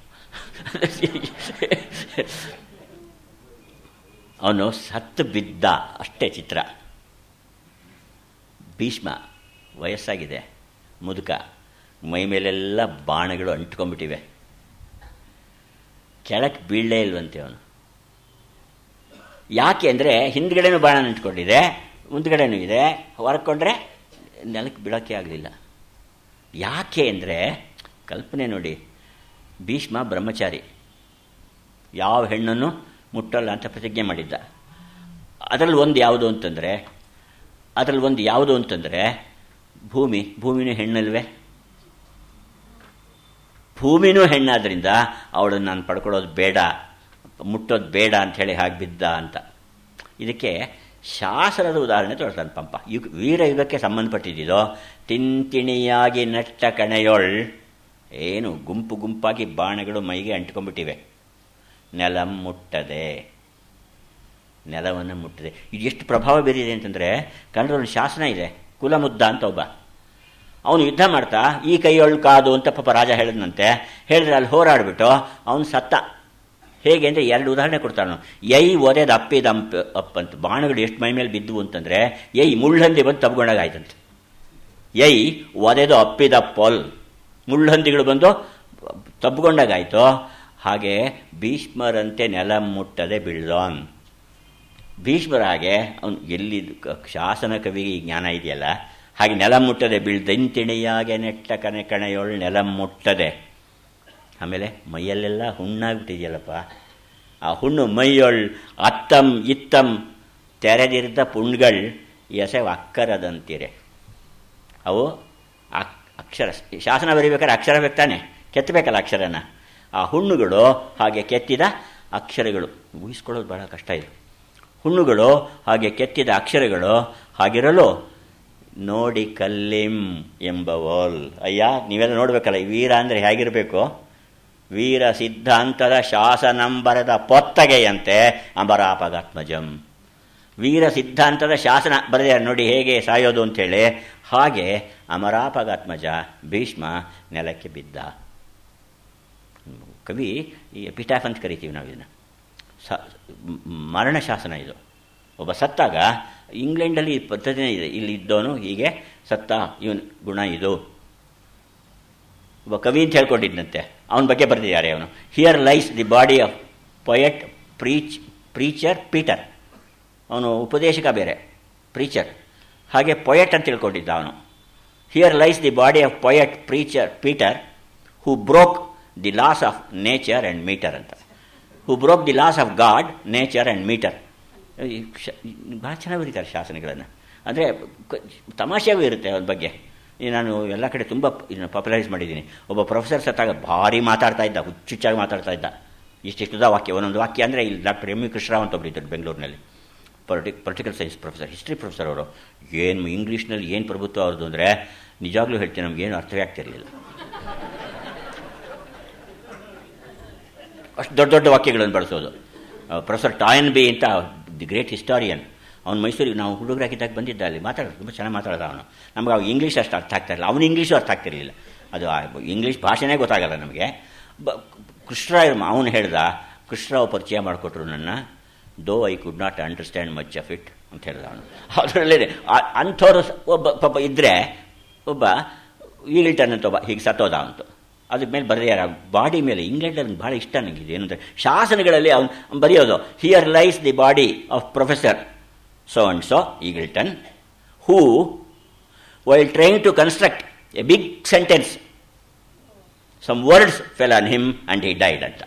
ಅವನು ಸತ್ತು ಬಿದ್ದ ಅಷ್ಟೇ ಚಿತ್ರ ಭೀಷ್ಮ ವಯಸ್ಸಾಗಿದೆ ಮುದುಕ ಮೈ ಮೇಲೆಲ್ಲ ಬಾಣಗಳು ಅಂಟ್ಕೊಂಡ್ಬಿಟ್ಟಿವೆ ಕೆಳಕ್ಕೆ ಬೀಳಲೇ ಇಲ್ವಂತೆ ಅವನು ಯಾಕೆ ಅಂದರೆ ಹಿಂದ್ಗಡೆನೂ ಬಾಣ ಅಂಟ್ಕೊಂಡಿದೆ ಮುಂದ್ಗಡೆನೂ ಇದೆ ಹೊರಕೊಂಡ್ರೆ ನೆಲಕ್ಕೆ ಬೀಳೋಕ್ಕೆ ಆಗಲಿಲ್ಲ ಯಾಕೆ ಅಂದರೆ ಕಲ್ಪನೆ ನೋಡಿ ಭೀಷ್ಮ ಬ್ರಹ್ಮಚಾರಿ ಯಾವ ಹೆಣ್ಣನ್ನು ಮುಟ್ಟಲ್ಲ ಅಂತ ಪ್ರತಿಜ್ಞೆ ಮಾಡಿದ್ದ ಅದರಲ್ಲಿ ಒಂದು ಯಾವುದು ಅಂತಂದರೆ ಅದರಲ್ಲಿ ಒಂದು ಯಾವುದು ಅಂತಂದರೆ ಭೂಮಿ ಭೂಮಿನೂ ಹೆಣ್ಣಲ್ವೇ ಭೂಮಿನೂ ಹೆಣ್ಣಾದ್ರಿಂದ ಅವಳನ್ನು ನಾನು ಪಡ್ಕೊಳ್ಳೋದು ಬೇಡ ಮುಟ್ಟೋದು ಬೇಡ ಅಂಥೇಳಿ ಹಾಗೆ ಬಿದ್ದ ಅಂತ ಇದಕ್ಕೆ ಶಾಸನದ ಉದಾಹರಣೆ ತೋರ್ತಾನೆ ಪಂಪ ಯುಗ ವೀರಯುಗಕ್ಕೆ ಸಂಬಂಧಪಟ್ಟಿದ್ದಿದೋ ತಿಂತಿಣಿಯಾಗಿ ನಟ್ಟ ಕಣೆಯೊಳ್ ಏನು ಗುಂಪು ಗುಂಪಾಗಿ ಬಾಣಗಳು ಮೈಗೆ ಅಂಟ್ಕೊಂಡ್ಬಿಟ್ಟಿವೆ ನೆಲ ಮುಟ್ಟದೆ ನೆಲವನ್ನು ಮುಟ್ಟದೆ ಇದು ಎಷ್ಟು ಪ್ರಭಾವ ಬೀರಿದೆ ಅಂತಂದರೆ ಕನ್ನಡದಲ್ಲಿ ಶಾಸನ ಇದೆ ಕುಲಮುದ್ದ ಅಂತ ಒಬ್ಬ ಅವನು ಯುದ್ಧ ಮಾಡ್ತಾ ಈ ಕೈಯೊಳ್ ಕಾದು ಅಂತ ಪಾಪ ರಾಜ ಹೇಳಿದ್ನಂತೆ ಹೇಳಿದ್ರೆ ಅಲ್ಲಿ ಹೋರಾಡ್ಬಿಟ್ಟು ಅವನು ಸತ್ತ ಹೇಗೆ ಅಂದರೆ ಎರಡು ಉದಾಹರಣೆ ಕೊಡ್ತಾನು ಯೈ ಒದೆದ ಅಪ್ಪಿದ ಅಂಪ್ ಅಪ್ ಅಂತ ಬಾಣಗಳು ಎಷ್ಟು ಮೈ ಮೇಲೆ ಬಿದ್ದವು ಅಂತಂದರೆ ಯೈ ಮುಳ್ಳಂದಿ ಬಂದು ತಬ್ಕೊಂಡಾಗಾಯ್ತಂತೆ ಯೈ ಒದೆದು ಅಪ್ಪಿದ ಪೊಲ್ ಮುಳ್ಳಂದಿಗಳು ಬಂದು ತಬ್ಕೊಂಡಾಗಾಯ್ತು ಹಾಗೆ ಭೀಷ್ಮರಂತೆ ನೆಲ ಮುಟ್ಟದೆ ಬೀಳ್ದೋನ್ ಭೀಷ್ಮರ ಹಾಗೆ ಅವನು ಎಲ್ಲಿ ಶಾಸನ ಕವಿಗೆ ಈ ಜ್ಞಾನ ಇದೆಯಲ್ಲ ಹಾಗೆ ನೆಲ ಮುಟ್ಟದೆ ಬೀಳ್ದಂತಿಣಿಯಾಗೆ ನೆಟ್ಟ ಕನೆ ಕಣೆಯೊಳ್ ನೆಲ ಮುಟ್ಟದೆ ಆಮೇಲೆ ಮೈಯಲ್ಲೆಲ್ಲ ಹುಣ್ಣಾಗ್ಬಿಟ್ಟಿದೆಯಲ್ಲಪ್ಪ ಆ ಹುಣ್ಣು ಮೈಯೊಳ್ ಅತ್ತಂ ಇತ್ತಂ ತೆರೆದಿರ್ದ ಪುಣ್ಗಳು ಎಸೆವ ಅಕ್ಕರದಂತಿರೆ ಅವು ಅಕ್ಷರ ಶಾಸನ ಬರೀಬೇಕಾದ್ರೆ ಅಕ್ಷರ ಬೇಕಾನೆ ಕೆತ್ತಬೇಕಲ್ಲ ಅಕ್ಷರನ ಆ ಹುಣ್ಣುಗಳು ಹಾಗೆ ಕೆತ್ತಿದ ಅಕ್ಷರಗಳು ಊಹಿಸ್ಕೊಳ್ಳೋದು ಬಹಳ ಕಷ್ಟ ಇದೆ ಹುಣ್ಣುಗಳು ಹಾಗೆ ಕೆತ್ತಿದ ಅಕ್ಷರಗಳು ಹಾಗಿರಲು ನೋಡಿ ಕಲ್ಲಿಂ ಎಂಬ ಓಲ್ ಅಯ್ಯ ನೀವೆಲ್ಲ ನೋಡ್ಬೇಕಲ್ಲ ಈ ವೀರ ಅಂದರೆ ಹೇಗಿರಬೇಕು ವೀರ ಸಿದ್ಧಾಂತದ ಶಾಸನಂಬರದ ಪೊತ್ತಗೆಯಂತೆ ಅಮರಾಪಗಾತ್ಮಜಂ ವೀರ ಸಿದ್ಧಾಂತದ ಶಾಸನ ಬರೆದ ನೋಡಿ ಹೇಗೆ ಸಾಯೋದು ಅಂತೇಳಿ ಹಾಗೆ ಅಮರಾಪಗಾತ್ಮಜ ಭೀಷ್ಮ ನೆಲಕ್ಕೆ ಬಿದ್ದ ಕವಿ ಈ ಎಪಿಟಾಫ್ ಅಂತ ಕರಿತೀವಿ ನಾವು ಇದನ್ನು ಸ ಮರಣ ಶಾಸನ ಇದು ಒಬ್ಬ ಸತ್ತಾಗ ಇಂಗ್ಲೆಂಡಲ್ಲಿ ಈ ಪದ್ಧತಿನೇ ಇದೆ ಇಲ್ಲಿ ಇದ್ದವನು ಹೀಗೆ ಸತ್ತ ಇವನ್ ಗುಣ ಇದು ಒಬ್ಬ ಕವಿ ಅಂತ ಹೇಳ್ಕೊಂಡಿದ್ದಂತೆ ಅವನ ಬಗ್ಗೆ ಬರೆದಿದ್ದಾರೆ ಅವನು here lies the body of poet preach preacher Peter ಅವನು ಉಪದೇಶಕ ಬೇರೆ ಪ್ರೀಚರ್ ಹಾಗೆ ಪೊಯಟ್ ಅಂತ ತಿಳ್ಕೊಂಡಿದ್ದ ಅವನು here lies the body of poet preacher Peter who broke the laws of nature and meter ಅಂತ who broke the laws of God nature and meter ಭಾಳ ಚೆನ್ನಾಗಿ ಬರೀತಾರೆ ಶಾಸನಗಳನ್ನು ಅಂದರೆ ತಮಾಷೆಯಾಗೂ ಇರುತ್ತೆ ಅದ್ರ ಬಗ್ಗೆ ಈ ನಾನು ಎಲ್ಲ ಕಡೆ ತುಂಬ ಇದನ್ನು ಪಾಪ್ಯುಲರೈಸ್ ಮಾಡಿದ್ದೀನಿ ಒಬ್ಬ ಪ್ರೊಫೆಸರ್ ಸತ್ತಾಗ ಭಾರಿ ಮಾತಾಡ್ತಾ ಇದ್ದ ಹುಚ್ಚುಚ್ಚಾಗಿ ಮಾತಾಡ್ತಾ ಇದ್ದ ಇಷ್ಟಿಷ್ಟದ ವಾಕ್ಯ ಒಂದೊಂದು ವಾಕ್ಯ ಅಂದರೆ ಇಲ್ಲಿ ಡಾಕ್ಟರ್ ಎಮ್ ವಿ ಕೃಷ್ಣರಾವ್ ಅಂತ ಒಬ್ಬರು ಇದ್ದರು ಬೆಂಗಳೂರಿನಲ್ಲಿ ಪೊಲಿಟಿ political science professor history professor ಅವರು ಏನು ಇಂಗ್ಲೀಷ್ನಲ್ಲಿ ಏನು ಪ್ರಭುತ್ವ ಅವ್ರದ್ದು ಅಂದರೆ ನಿಜವಾಗ್ಲೂ ಹೇಳ್ತೀನಿ ನಮಗೇನು ಅರ್ಥವೇ ಆಗ್ತಿರಲಿಲ್ಲ ಅಷ್ಟು ದೊಡ್ಡ ದೊಡ್ಡ ವಾಕ್ಯಗಳನ್ನು ಬಳಸೋದು ಪ್ರೊಫೆಸರ್ ಟಾಯನ್ ಬಿ ಅಂತ ದಿ ಗ್ರೇಟ್ ಹಿಸ್ಟಾರಿಯನ್ ಅವ್ನು ಮೈಸೂರಿಗೆ ನಾವು ಹುಡುಗರಾಗಿದ್ದಾಗ ಬಂದಿದ್ದ ಅಲ್ಲಿ ಮಾತಾಡೋದು ತುಂಬ ಚೆನ್ನಾಗಿ ಮಾತಾಡೋದು ಅವನು ನಮ್ಗೆ ಅವಾಗ ಇಂಗ್ಲೀಷ್ ಅಷ್ಟು ಅರ್ಥ ಆಗ್ತಾಯಿರಲಿಲ್ಲ ಅವನು ಇಂಗ್ಲೀಷು ಅರ್ಥ ಆಗ್ತಿರಲಿಲ್ಲ ಅದು ಇಂಗ್ಲೀಷ್ ಭಾಷೆನೇ ಗೊತ್ತಾಗಲ್ಲ ನಮಗೆ ಬ ಕೃಷ್ಣರಾಯ ಅವನು ಹೇಳ್ದ ಕೃಷ್ಣರಾವ್ ಪರಿಚಯ ಮಾಡಿಕೊಟ್ರು ನನ್ನ though I could not understand much of it ಅಂತ ಹೇಳ್ದ ಅವನು ಅದರಲ್ಲೇ ಅಂಥವ್ರು ಒಬ್ಬ ಪಾಪ ಇದ್ದರೆ ಒಬ್ಬ ಈಗಿಲ್ಟನ್ ಅಂತ ಒಬ್ಬ ಹೀಗೆ ಸತ್ತೋದ ಅಂತು ಅದಕ್ಕೆ ಮೇಲೆ ಬರೆಯಾರ ಬಾಡಿ ಮೇಲೆ ಇಂಗ್ಲೆಂಡಲ್ಲಿ ಭಾಳ ಇಷ್ಟ ನನಗೆ ಏನಂದರೆ ಶಾಸನಗಳಲ್ಲಿ ಅವನು ಬರೆಯೋದು here lies the body of professor so and so Eagleton who while trying to construct a big sentence some words fell on him and he died ಅಂತ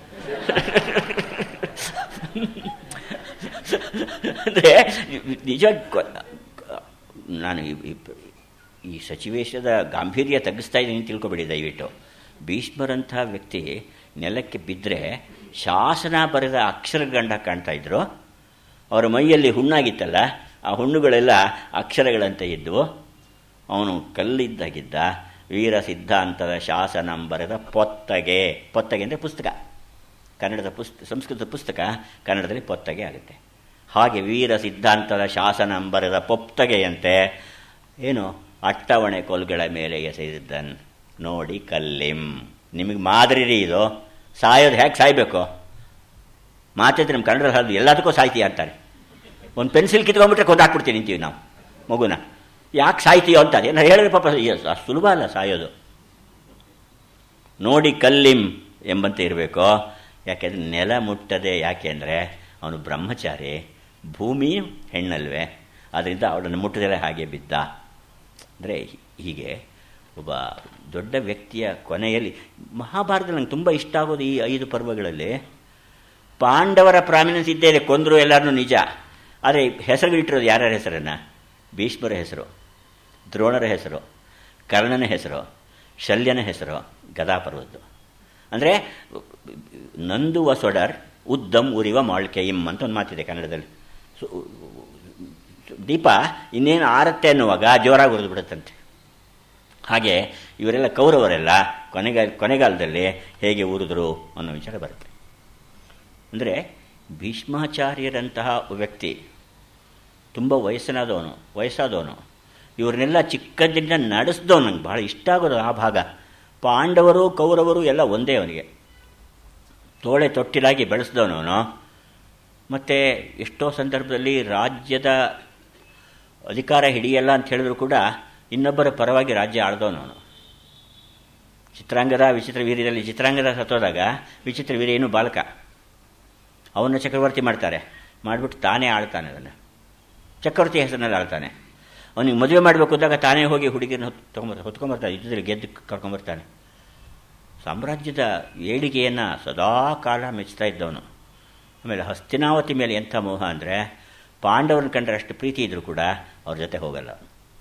ಅಂದರೆ ನಿಜ ನಾನು ಈ ಸಚಿವೇಶದ ಗಾಂಭೀರ್ಯ ತಗ್ಗಿಸ್ತಾ ಇದ್ದೀನಿ ತಿಳ್ಕೊಬೇಡಿ ದಯವಿಟ್ಟು ಭೀಷ್ಮರಂಥ ವ್ಯಕ್ತಿ ನೆಲಕ್ಕೆ ಬಿದ್ದರೆ ಶಾಸನ ಬರೆದ ಅಕ್ಷರಗಂಡ ಕಾಣ್ತಾ ಇದ್ರು ಅವರ ಮೈಯಲ್ಲಿ ಹುಣ್ಣಾಗಿತ್ತಲ್ಲ ಆ ಹುಣ್ಣುಗಳೆಲ್ಲ ಅಕ್ಷರಗಳಂತೆ ಇದ್ದವು ಅವನು ಕಲ್ಲಿದ್ದಾಗಿದ್ದ ವೀರ ಸಿದ್ಧಾಂತದ ಶಾಸನ ಬರೆದ ಪೊತ್ತಗೆ ಪೊತ್ತಗೆ ಅಂದರೆ ಪುಸ್ತಕ ಕನ್ನಡದ ಪುಸ್ತ ಸಂಸ್ಕೃತ ಪುಸ್ತಕ ಕನ್ನಡದಲ್ಲಿ ಪೊತ್ತಗೆ ಆಗುತ್ತೆ ಹಾಗೆ ವೀರ ಸಿದ್ಧಾಂತದ ಶಾಸನ ಬರೆದ ಪೊತ್ತಗೆಯಂತೆ ಏನು ಅಟ್ಟವಣೆ ಕೊಲ್ಗಳ ಮೇಲೆ ಎಸೆದಿದ್ದನ್ ನೋಡಿ ಕಲ್ಲಿಂ ನಿಮಗೆ ಮಾದರಿ ರೀ ಇದು ಸಾಯೋದು ಹೇಗೆ ಸಾಯಬೇಕು ಮಾತಿದ್ರೆ ನಮ್ಮ ಕನ್ನಡ ಸಾಲದು ಎಲ್ಲದಕ್ಕೂ ಸಾಯ್ತೀಯ ಅಂತಾರೆ ಒಂದು ಪೆನ್ಸಿಲ್ ಕಿತ್ಕೊಂಡ್ಬಿಟ್ರೆ ಕೊಂದಾಕ್ಬಿಡ್ತೀವಿ ನಿಂತೀವಿ ನಾವು ಮಗುನ ಯಾಕೆ ಸಾಯ್ತೀಯೋ ಅಂತಾರೆ ನಾನು ಹೇಳಿದ್ರೆ ಪಾಪ ಅಷ್ಟು ಸುಲಭ ಅಲ್ಲ ಸಾಯೋದು ನೋಡಿ ಕಲ್ಲಿಂ ಎಂಬಂತೆ ಇರಬೇಕು ಯಾಕೆಂದರೆ ನೆಲ ಮುಟ್ಟದೆ ಯಾಕೆ ಅಂದರೆ ಅವನು ಬ್ರಹ್ಮಚಾರಿ ಭೂಮಿ ಹೆಣ್ಣಲ್ವೇ ಅದರಿಂದ ಅವಳನ್ನು ಮುಟ್ಟದಲ್ಲೇ ಹಾಗೆ ಬಿದ್ದ ಅಂದರೆ ಹೀಗೆ ಒಬ್ಬ ದೊಡ್ಡ ವ್ಯಕ್ತಿಯ ಕೊನೆಯಲ್ಲಿ ಮಹಾಭಾರತ ನಂಗೆ ತುಂಬ ಇಷ್ಟ ಆಗೋದು ಈ ಐದು ಪರ್ವಗಳಲ್ಲಿ ಪಾಂಡವರ ಪ್ರಾಮಿನೆನ್ಸ್ ಇದ್ದೇ ಇದೆ ಕೊಂದರು ಎಲ್ಲರೂ ನಿಜ ಆದರೆ ಹೆಸರುಗಳಿಟ್ಟಿರೋದು ಯಾರ್ಯಾರ ಹೆಸರನ್ನು ಭೀಷ್ಮರ ಹೆಸರು ದ್ರೋಣರ ಹೆಸರು ಕರ್ಣನ ಹೆಸರು ಶಲ್ಯನ ಹೆಸರು ಗದಾಪರ್ವದ್ದು ಅಂದರೆ ನಂದುವ ಸೊಡರ್ ಉದ್ದಂ ಉರಿವ ಮಾಳ್ಕೆಯಿಂ ಅಂತ ಒಂದು ಮಾತಿದೆ ಕನ್ನಡದಲ್ಲಿ ದೀಪ ಇನ್ನೇನು ಆರತ್ತೆ ಅನ್ನುವಾಗ ಜೋರಾಗಿ ಉರಿದು ಬಿಡುತ್ತಂತೆ ಹಾಗೆ ಇವರೆಲ್ಲ ಕೌರವರೆಲ್ಲ ಕೊನೆಗಾಲ ಕೊನೆಗಾಲದಲ್ಲಿ ಹೇಗೆ ಉರಿದ್ರು ಅನ್ನೋ ವಿಚಾರ ಬರುತ್ತೆ ಅಂದರೆ ಭೀಷ್ಮಾಚಾರ್ಯರಂತಹ ವ್ಯಕ್ತಿ ತುಂಬ ವಯಸ್ಸನಾದವನು ವಯಸ್ಸಾದವನು ಇವ್ರನ್ನೆಲ್ಲ ಚಿಕ್ಕದಿಂದ ನಡೆಸ್ದವನು ನಂಗೆ ಭಾಳ ಇಷ್ಟ ಆಗೋದು ಆ ಭಾಗ ಪಾಂಡವರು ಕೌರವರು ಎಲ್ಲ ಒಂದೇ ಅವನಿಗೆ ತೋಳೆ ತೊಟ್ಟಿಲಾಗಿ ಬೆಳೆಸ್ದವನು ಮತ್ತು ಎಷ್ಟೋ ಸಂದರ್ಭದಲ್ಲಿ ರಾಜ್ಯದ ಅಧಿಕಾರ ಹಿಡಿಯಲ್ಲ ಅಂತ ಹೇಳಿದ್ರು ಕೂಡ ಇನ್ನೊಬ್ಬರ ಪರವಾಗಿ ರಾಜ್ಯ ಆಳ್ದವನು ಚಿತ್ರಾಂಗದ ವಿಚಿತ್ರ ವೀರ್ಯದಲ್ಲಿ ಚಿತ್ರಾಂಗದ ಸತ್ತೋದಾಗ ವಿಚಿತ್ರ ವೀರ್ಯ ಏನು ಬಾಲಕ ಅವನ್ನ ಚಕ್ರವರ್ತಿ ಮಾಡ್ತಾರೆ ಮಾಡಿಬಿಟ್ಟು ತಾನೇ ಆಳ್ತಾನೆ ಅದನ್ನು ಚಕ್ರವರ್ತಿ ಹೆಸರಿನಲ್ಲಿ ಆಳ್ತಾನೆ ಅವನಿಗೆ ಮದುವೆ ಮಾಡಬೇಕು ಅಂದಾಗ ತಾನೇ ಹೋಗಿ ಹುಡುಗಿನ ಹೊತ್ತು ತೊಗೊಂಬರ್ ಹೊತ್ಕೊಂಬರ್ತಾನೆ ಯುದ್ಧದಲ್ಲಿ ಗೆದ್ದು ಕರ್ಕೊಂಬರ್ತಾನೆ ಸಾಮ್ರಾಜ್ಯದ ಏಳಿಗೆಯನ್ನು ಸದಾ ಕಾಲ ಮೆಚ್ಚುತ್ತಾ ಇದ್ದವನು ಆಮೇಲೆ ಹಸ್ತಿನಾವತಿ ಮೇಲೆ ಎಂಥ ಮೋಹ ಅಂದರೆ ಪಾಂಡವರನ್ನ ಕಂಡ್ರೆ ಅಷ್ಟು ಪ್ರೀತಿ ಇದ್ದರೂ ಕೂಡ ಅವ್ರ ಜೊತೆ ಹೋಗಲ್ಲ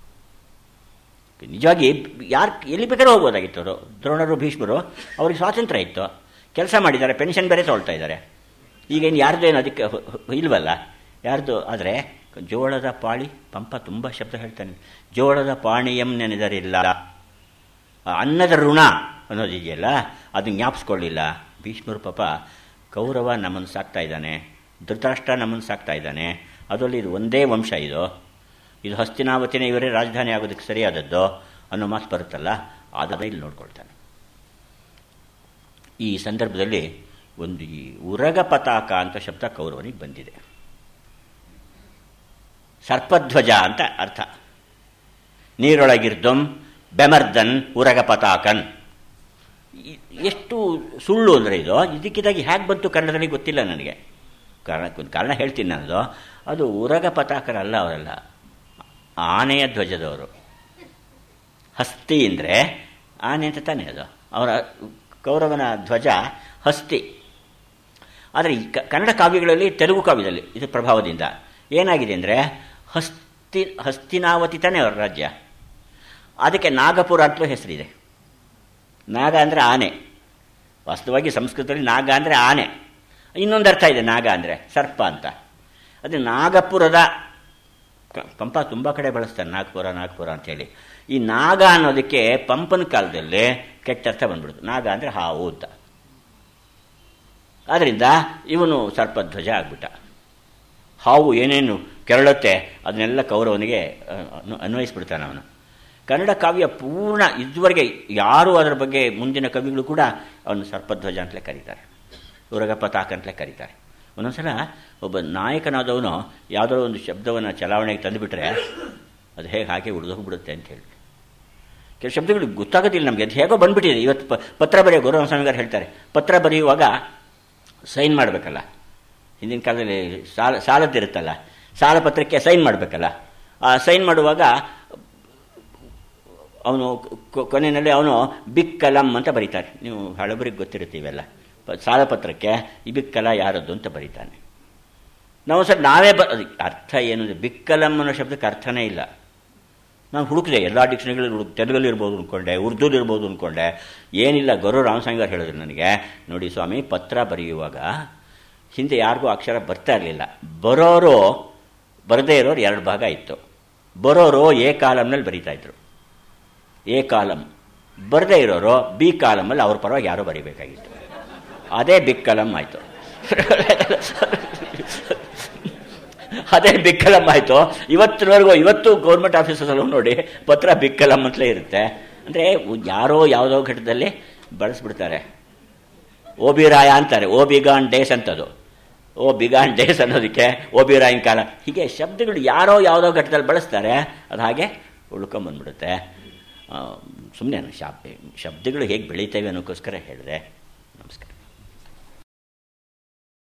ನಿಜವಾಗಿ ಯಾರು ಎಲ್ಲಿ ಬೇಕಾದ್ರೂ ಹೋಗ್ಬೋದಾಗಿತ್ತು ಅವರು ದ್ರೋಣರು ಭೀಷ್ಮರು ಅವ್ರಿಗೆ ಸ್ವಾತಂತ್ರ್ಯ ಇತ್ತು ಕೆಲಸ ಮಾಡಿದ್ದಾರೆ ಪೆನ್ಷನ್ ಬೇರೆ ತೊಗೊಳ್ತಾ ಇದ್ದಾರೆ ಈಗೇನು ಯಾರ್ದು ಏನು ಅದಕ್ಕೆ ಇಲ್ವಲ್ಲ ಯಾರ್ದು ಆದರೆ ಜೋಳದ ಪಾಳಿ ಪಂಪ ತುಂಬ ಶಬ್ದ ಹೇಳ್ತಾನೆ ಜೋಳದ ಪಾಣಿಯಂ ನೆನೆದರಿಲ್ಲ ಅನ್ನದ ಋಣ ಅನ್ನೋದಿದೆಯಲ್ಲ ಅದನ್ನ ಜ್ಞಾಪಿಸ್ಕೊಳ್ಳಿಲ್ಲ ಭೀಷ್ಮರು ಪಾಪ ಕೌರವ ನಮ್ಮನ್ನು ಸಾಕ್ತಾ ಇದ್ದಾನೆ ಧೃತರಾಷ್ಟ್ರ ನಮ್ಮನ್ನು ಸಾಕ್ತಾ ಇದ್ದಾನೆ ಅದರಲ್ಲಿ ಇದು ಒಂದೇ ವಂಶ ಇದು ಇದು ಹಸ್ತಿನಾವತಿನೇ ಇವರೇ ರಾಜಧಾನಿ ಆಗೋದಕ್ಕೆ ಸರಿಯಾದದ್ದು ಅನ್ನೋ ಮಾತು ಬರುತ್ತಲ್ಲ ಅದನ್ನು ಇಲ್ಲಿ ನೋಡ್ಕೊಳ್ತಾನೆ ಈ ಸಂದರ್ಭದಲ್ಲಿ ಒಂದು ಈ ಉರಗ ಪತಾಕ ಅಂತ ಶಬ್ದ ಕೌರವನಿಗೆ ಬಂದಿದೆ ಸರ್ಪಧ್ವಜ ಅಂತ ಅರ್ಥ ನೀರೊಳಗಿರ್ದಂ ಬೆಮರ್ದನ್ ಉರಗ ಪತಾಕನ್ ಎಷ್ಟು ಸುಳ್ಳು ಅಂದರೆ ಇದು ಇದಕ್ಕಿದಾಗಿ ಹೇಗೆ ಬಂತು ಕನ್ನಡದಲ್ಲಿ ಗೊತ್ತಿಲ್ಲ ನನಗೆ ಕಾರಣ ಒಂದು ಕಾರಣ ಹೇಳ್ತೀನಿ ನನ್ನದು ಅದು ಉರಗ ಪತಾಕರಲ್ಲ ಅವರೆಲ್ಲ ಆನೆಯ ಧ್ವಜದವರು ಹಸ್ತಿ ಅಂದರೆ ಆನೆ ಅಂತ ತಾನೇ ಅದು ಅವರ ಕೌರವನ ಧ್ವಜ ಹಸ್ತಿ ಆದರೆ ಈ ಕನ್ನಡ ಕಾವ್ಯಗಳಲ್ಲಿ ತೆಲುಗು ಕಾವ್ಯದಲ್ಲಿ ಇದು ಪ್ರಭಾವದಿಂದ ಏನಾಗಿದೆ ಅಂದರೆ ಹಸ್ತಿ ಹಸ್ತಿನಾವತಿ ತಾನೇ ಅವರ ರಾಜ್ಯ ಅದಕ್ಕೆ ನಾಗಪುರ ಅಂತಲೂ ಹೆಸರಿದೆ ನಾಗ ಅಂದರೆ ಆನೆ ವಾಸ್ತವವಾಗಿ ಸಂಸ್ಕೃತದಲ್ಲಿ ನಾಗ ಅಂದರೆ ಆನೆ ಇನ್ನೊಂದು ಅರ್ಥ ಇದೆ ನಾಗ ಅಂದರೆ ಸರ್ಪ ಅಂತ ಅದು ನಾಗಪುರದ ಪಂಪ ತುಂಬ ಕಡೆ ಬಳಸ್ತಾರೆ ನಾಗಪುರ ನಾಗಪುರ ಅಂತೇಳಿ ಈ ನಾಗ ಅನ್ನೋದಕ್ಕೆ ಪಂಪನ ಕಾಲದಲ್ಲಿ ಕೆಟ್ಟ ಅರ್ಥ ಬಂದ್ಬಿಡ್ತು ನಾಗ ಅಂದರೆ ಹಾವು ಅಂತ ಆದ್ದರಿಂದ ಇವನು ಸರ್ಪಧ್ವಜ ಆಗ್ಬಿಟ್ಟ ಹಾವು ಏನೇನು ಕೆರಳುತ್ತೆ ಅದನ್ನೆಲ್ಲ ಕೌರವನಿಗೆ ಅನ್ವಯಿಸ್ಬಿಡ್ತಾನೆ ಅವನು ಕನ್ನಡ ಕಾವ್ಯ ಪೂರ್ಣ ಇದುವರೆಗೆ ಯಾರೂ ಅದರ ಬಗ್ಗೆ ಮುಂದಿನ ಕವಿಗಳು ಕೂಡ ಅವನು ಸರ್ಪಧ್ವಜ ಅಂತಲೇ ಕರೀತಾರೆ ಉರಗ ಪತಾಕ ಅಂತಲೇ ಕರೀತಾರೆ ಒಂದೊಂದ್ಸಲ ಒಬ್ಬ ನಾಯಕನಾದವನು ಯಾವುದೋ ಒಂದು ಶಬ್ದವನ್ನು ಚಲಾವಣೆಗೆ ತಂದುಬಿಟ್ರೆ ಅದು ಹೇಗೆ ಹಾಗೆ ಉಳಿದೋಗ್ಬಿಡುತ್ತೆ ಅಂತ ಹೇಳಿ ಕೆಲವು ಶಬ್ದಗಳು ಗೊತ್ತಾಗೋದಿಲ್ಲ ನಮಗೆ ಅದು ಹೇಗೋ ಬಂದ್ಬಿಟ್ಟಿದೆ ಇವತ್ತು ಪ ಪತ್ರ ಬರೆಯೋ ಗೌರವಸ್ವಾಮಿಗಾರು ಹೇಳ್ತಾರೆ ಪತ್ರ ಬರೆಯುವಾಗ ಸೈನ್ ಮಾಡಬೇಕಲ್ಲ ಹಿಂದಿನ ಕಾಲದಲ್ಲಿ ಸಾಲ ಸಾಲದ್ದಿರುತ್ತಲ್ಲ ಸಾಲ ಪತ್ರಕ್ಕೆ ಸೈನ್ ಮಾಡಬೇಕಲ್ಲ ಆ ಸೈನ್ ಮಾಡುವಾಗ ಅವನು ಕೊನೆಯಲ್ಲಿ ಅವನು ಬಿಗ್ ಕಲಂ ಅಂತ ಬರೀತಾರೆ ನೀವು ಹಳಬರಿಗೆ ಗೊತ್ತಿರುತ್ತೆ ಇವೆಲ್ಲ ಸಾಲ ಪತ್ರಕ್ಕೆ ಈ ಬಿಗ್ ಕಲ ಯಾರದ್ದು ಅಂತ ಬರೀತಾನೆ ನಾವು ಸರ್ ನಾವೇ ಬ ಅರ್ಥ ಏನು ಬಿಗ್ ಕಲಂ ಅನ್ನೋ ಶಬ್ದಕ್ಕೆ ಅರ್ಥನೇ ಇಲ್ಲ ನಾನು ಹುಡುಕಿದೆ ಎಲ್ಲ ಡಿಕ್ಷನರಿಗಳಲ್ಲಿ ಹುಡುಕ್ ತೆಲುಗಲ್ಲಿ ಇರ್ಬೋದು ಅಂದ್ಕೊಂಡೆ ಉರ್ದುಲಿ ಇರ್ಬೋದು ಅಂದ್ಕೊಂಡೆ ಏನಿಲ್ಲ ಗೌರವ ರಾಮಸ್ವಾಮಿಗಾರು ಹೇಳಿದ್ರು ನನಗೆ ನೋಡಿ ಸ್ವಾಮಿ ಪತ್ರ ಬರೆಯುವಾಗ ಹಿಂದೆ ಯಾರಿಗೂ ಅಕ್ಷರ ಬರ್ತಾ ಇರಲಿಲ್ಲ ಬರೋರು ಬರದೇ ಇರೋರು ಎರಡು ಭಾಗ ಇತ್ತು ಬರೋರು ಎ ಕಾಲಮ್ನಲ್ಲಿ ಬರೀತಾ ಇದ್ರು ಎ ಕಾಲಮ್ ಬರದೇ ಇರೋರು ಬಿ ಕಾಲಮಲ್ಲಿ ಅವ್ರ ಪರವಾಗಿ ಯಾರೋ ಬರೀಬೇಕಾಗಿತ್ತು ಅದೇ ಬಿಗ್ ಕಲಮ್ ಆಯಿತು ಅದೇ ಬಿಗ್ ಕಲಮ್ ಆಯಿತು ಇವತ್ತಿನವರೆಗೂ ಇವತ್ತು ಗೌರ್ಮೆಂಟ್ ಆಫೀಸಲ್ಲೂ ನೋಡಿ ಪತ್ರ ಬಿಗ್ ಕಲಮ್ ಅಂತಲೇ ಇರುತ್ತೆ ಅಂದರೆ ಯಾರೋ ಯಾವುದೋ ಘಟ್ಟದಲ್ಲಿ ಬಳಸ್ಬಿಡ್ತಾರೆ ಓ ಬಿ ರಾಯ ಅಂತಾರೆ ಓ ಬಿಗಾನ್ ಡೇಸ್ ಅಂತದು ಓ ಬಿಗಾನ್ ಡೇಸ್ ಅನ್ನೋದಕ್ಕೆ ಓ ಬಿ ರಾಯನ್ ಕಾಲ ಹೀಗೆ ಶಬ್ದಗಳು ಯಾರೋ ಯಾವುದೋ ಘಟ್ಟದಲ್ಲಿ ಬಳಸ್ತಾರೆ ಅದು ಹಾಗೆ ಉಳ್ಕೊಂಬಂದ್ಬಿಡುತ್ತೆ ಸುಮ್ಮನೆ ಶಬ್ದಗಳು ಹೇಗೆ ಬೆಳೀತೇವೆ ಅನ್ನೋಕ್ಕೋಸ್ಕರ ಹೇಳಿದೆ ನಮಸ್ಕಾರ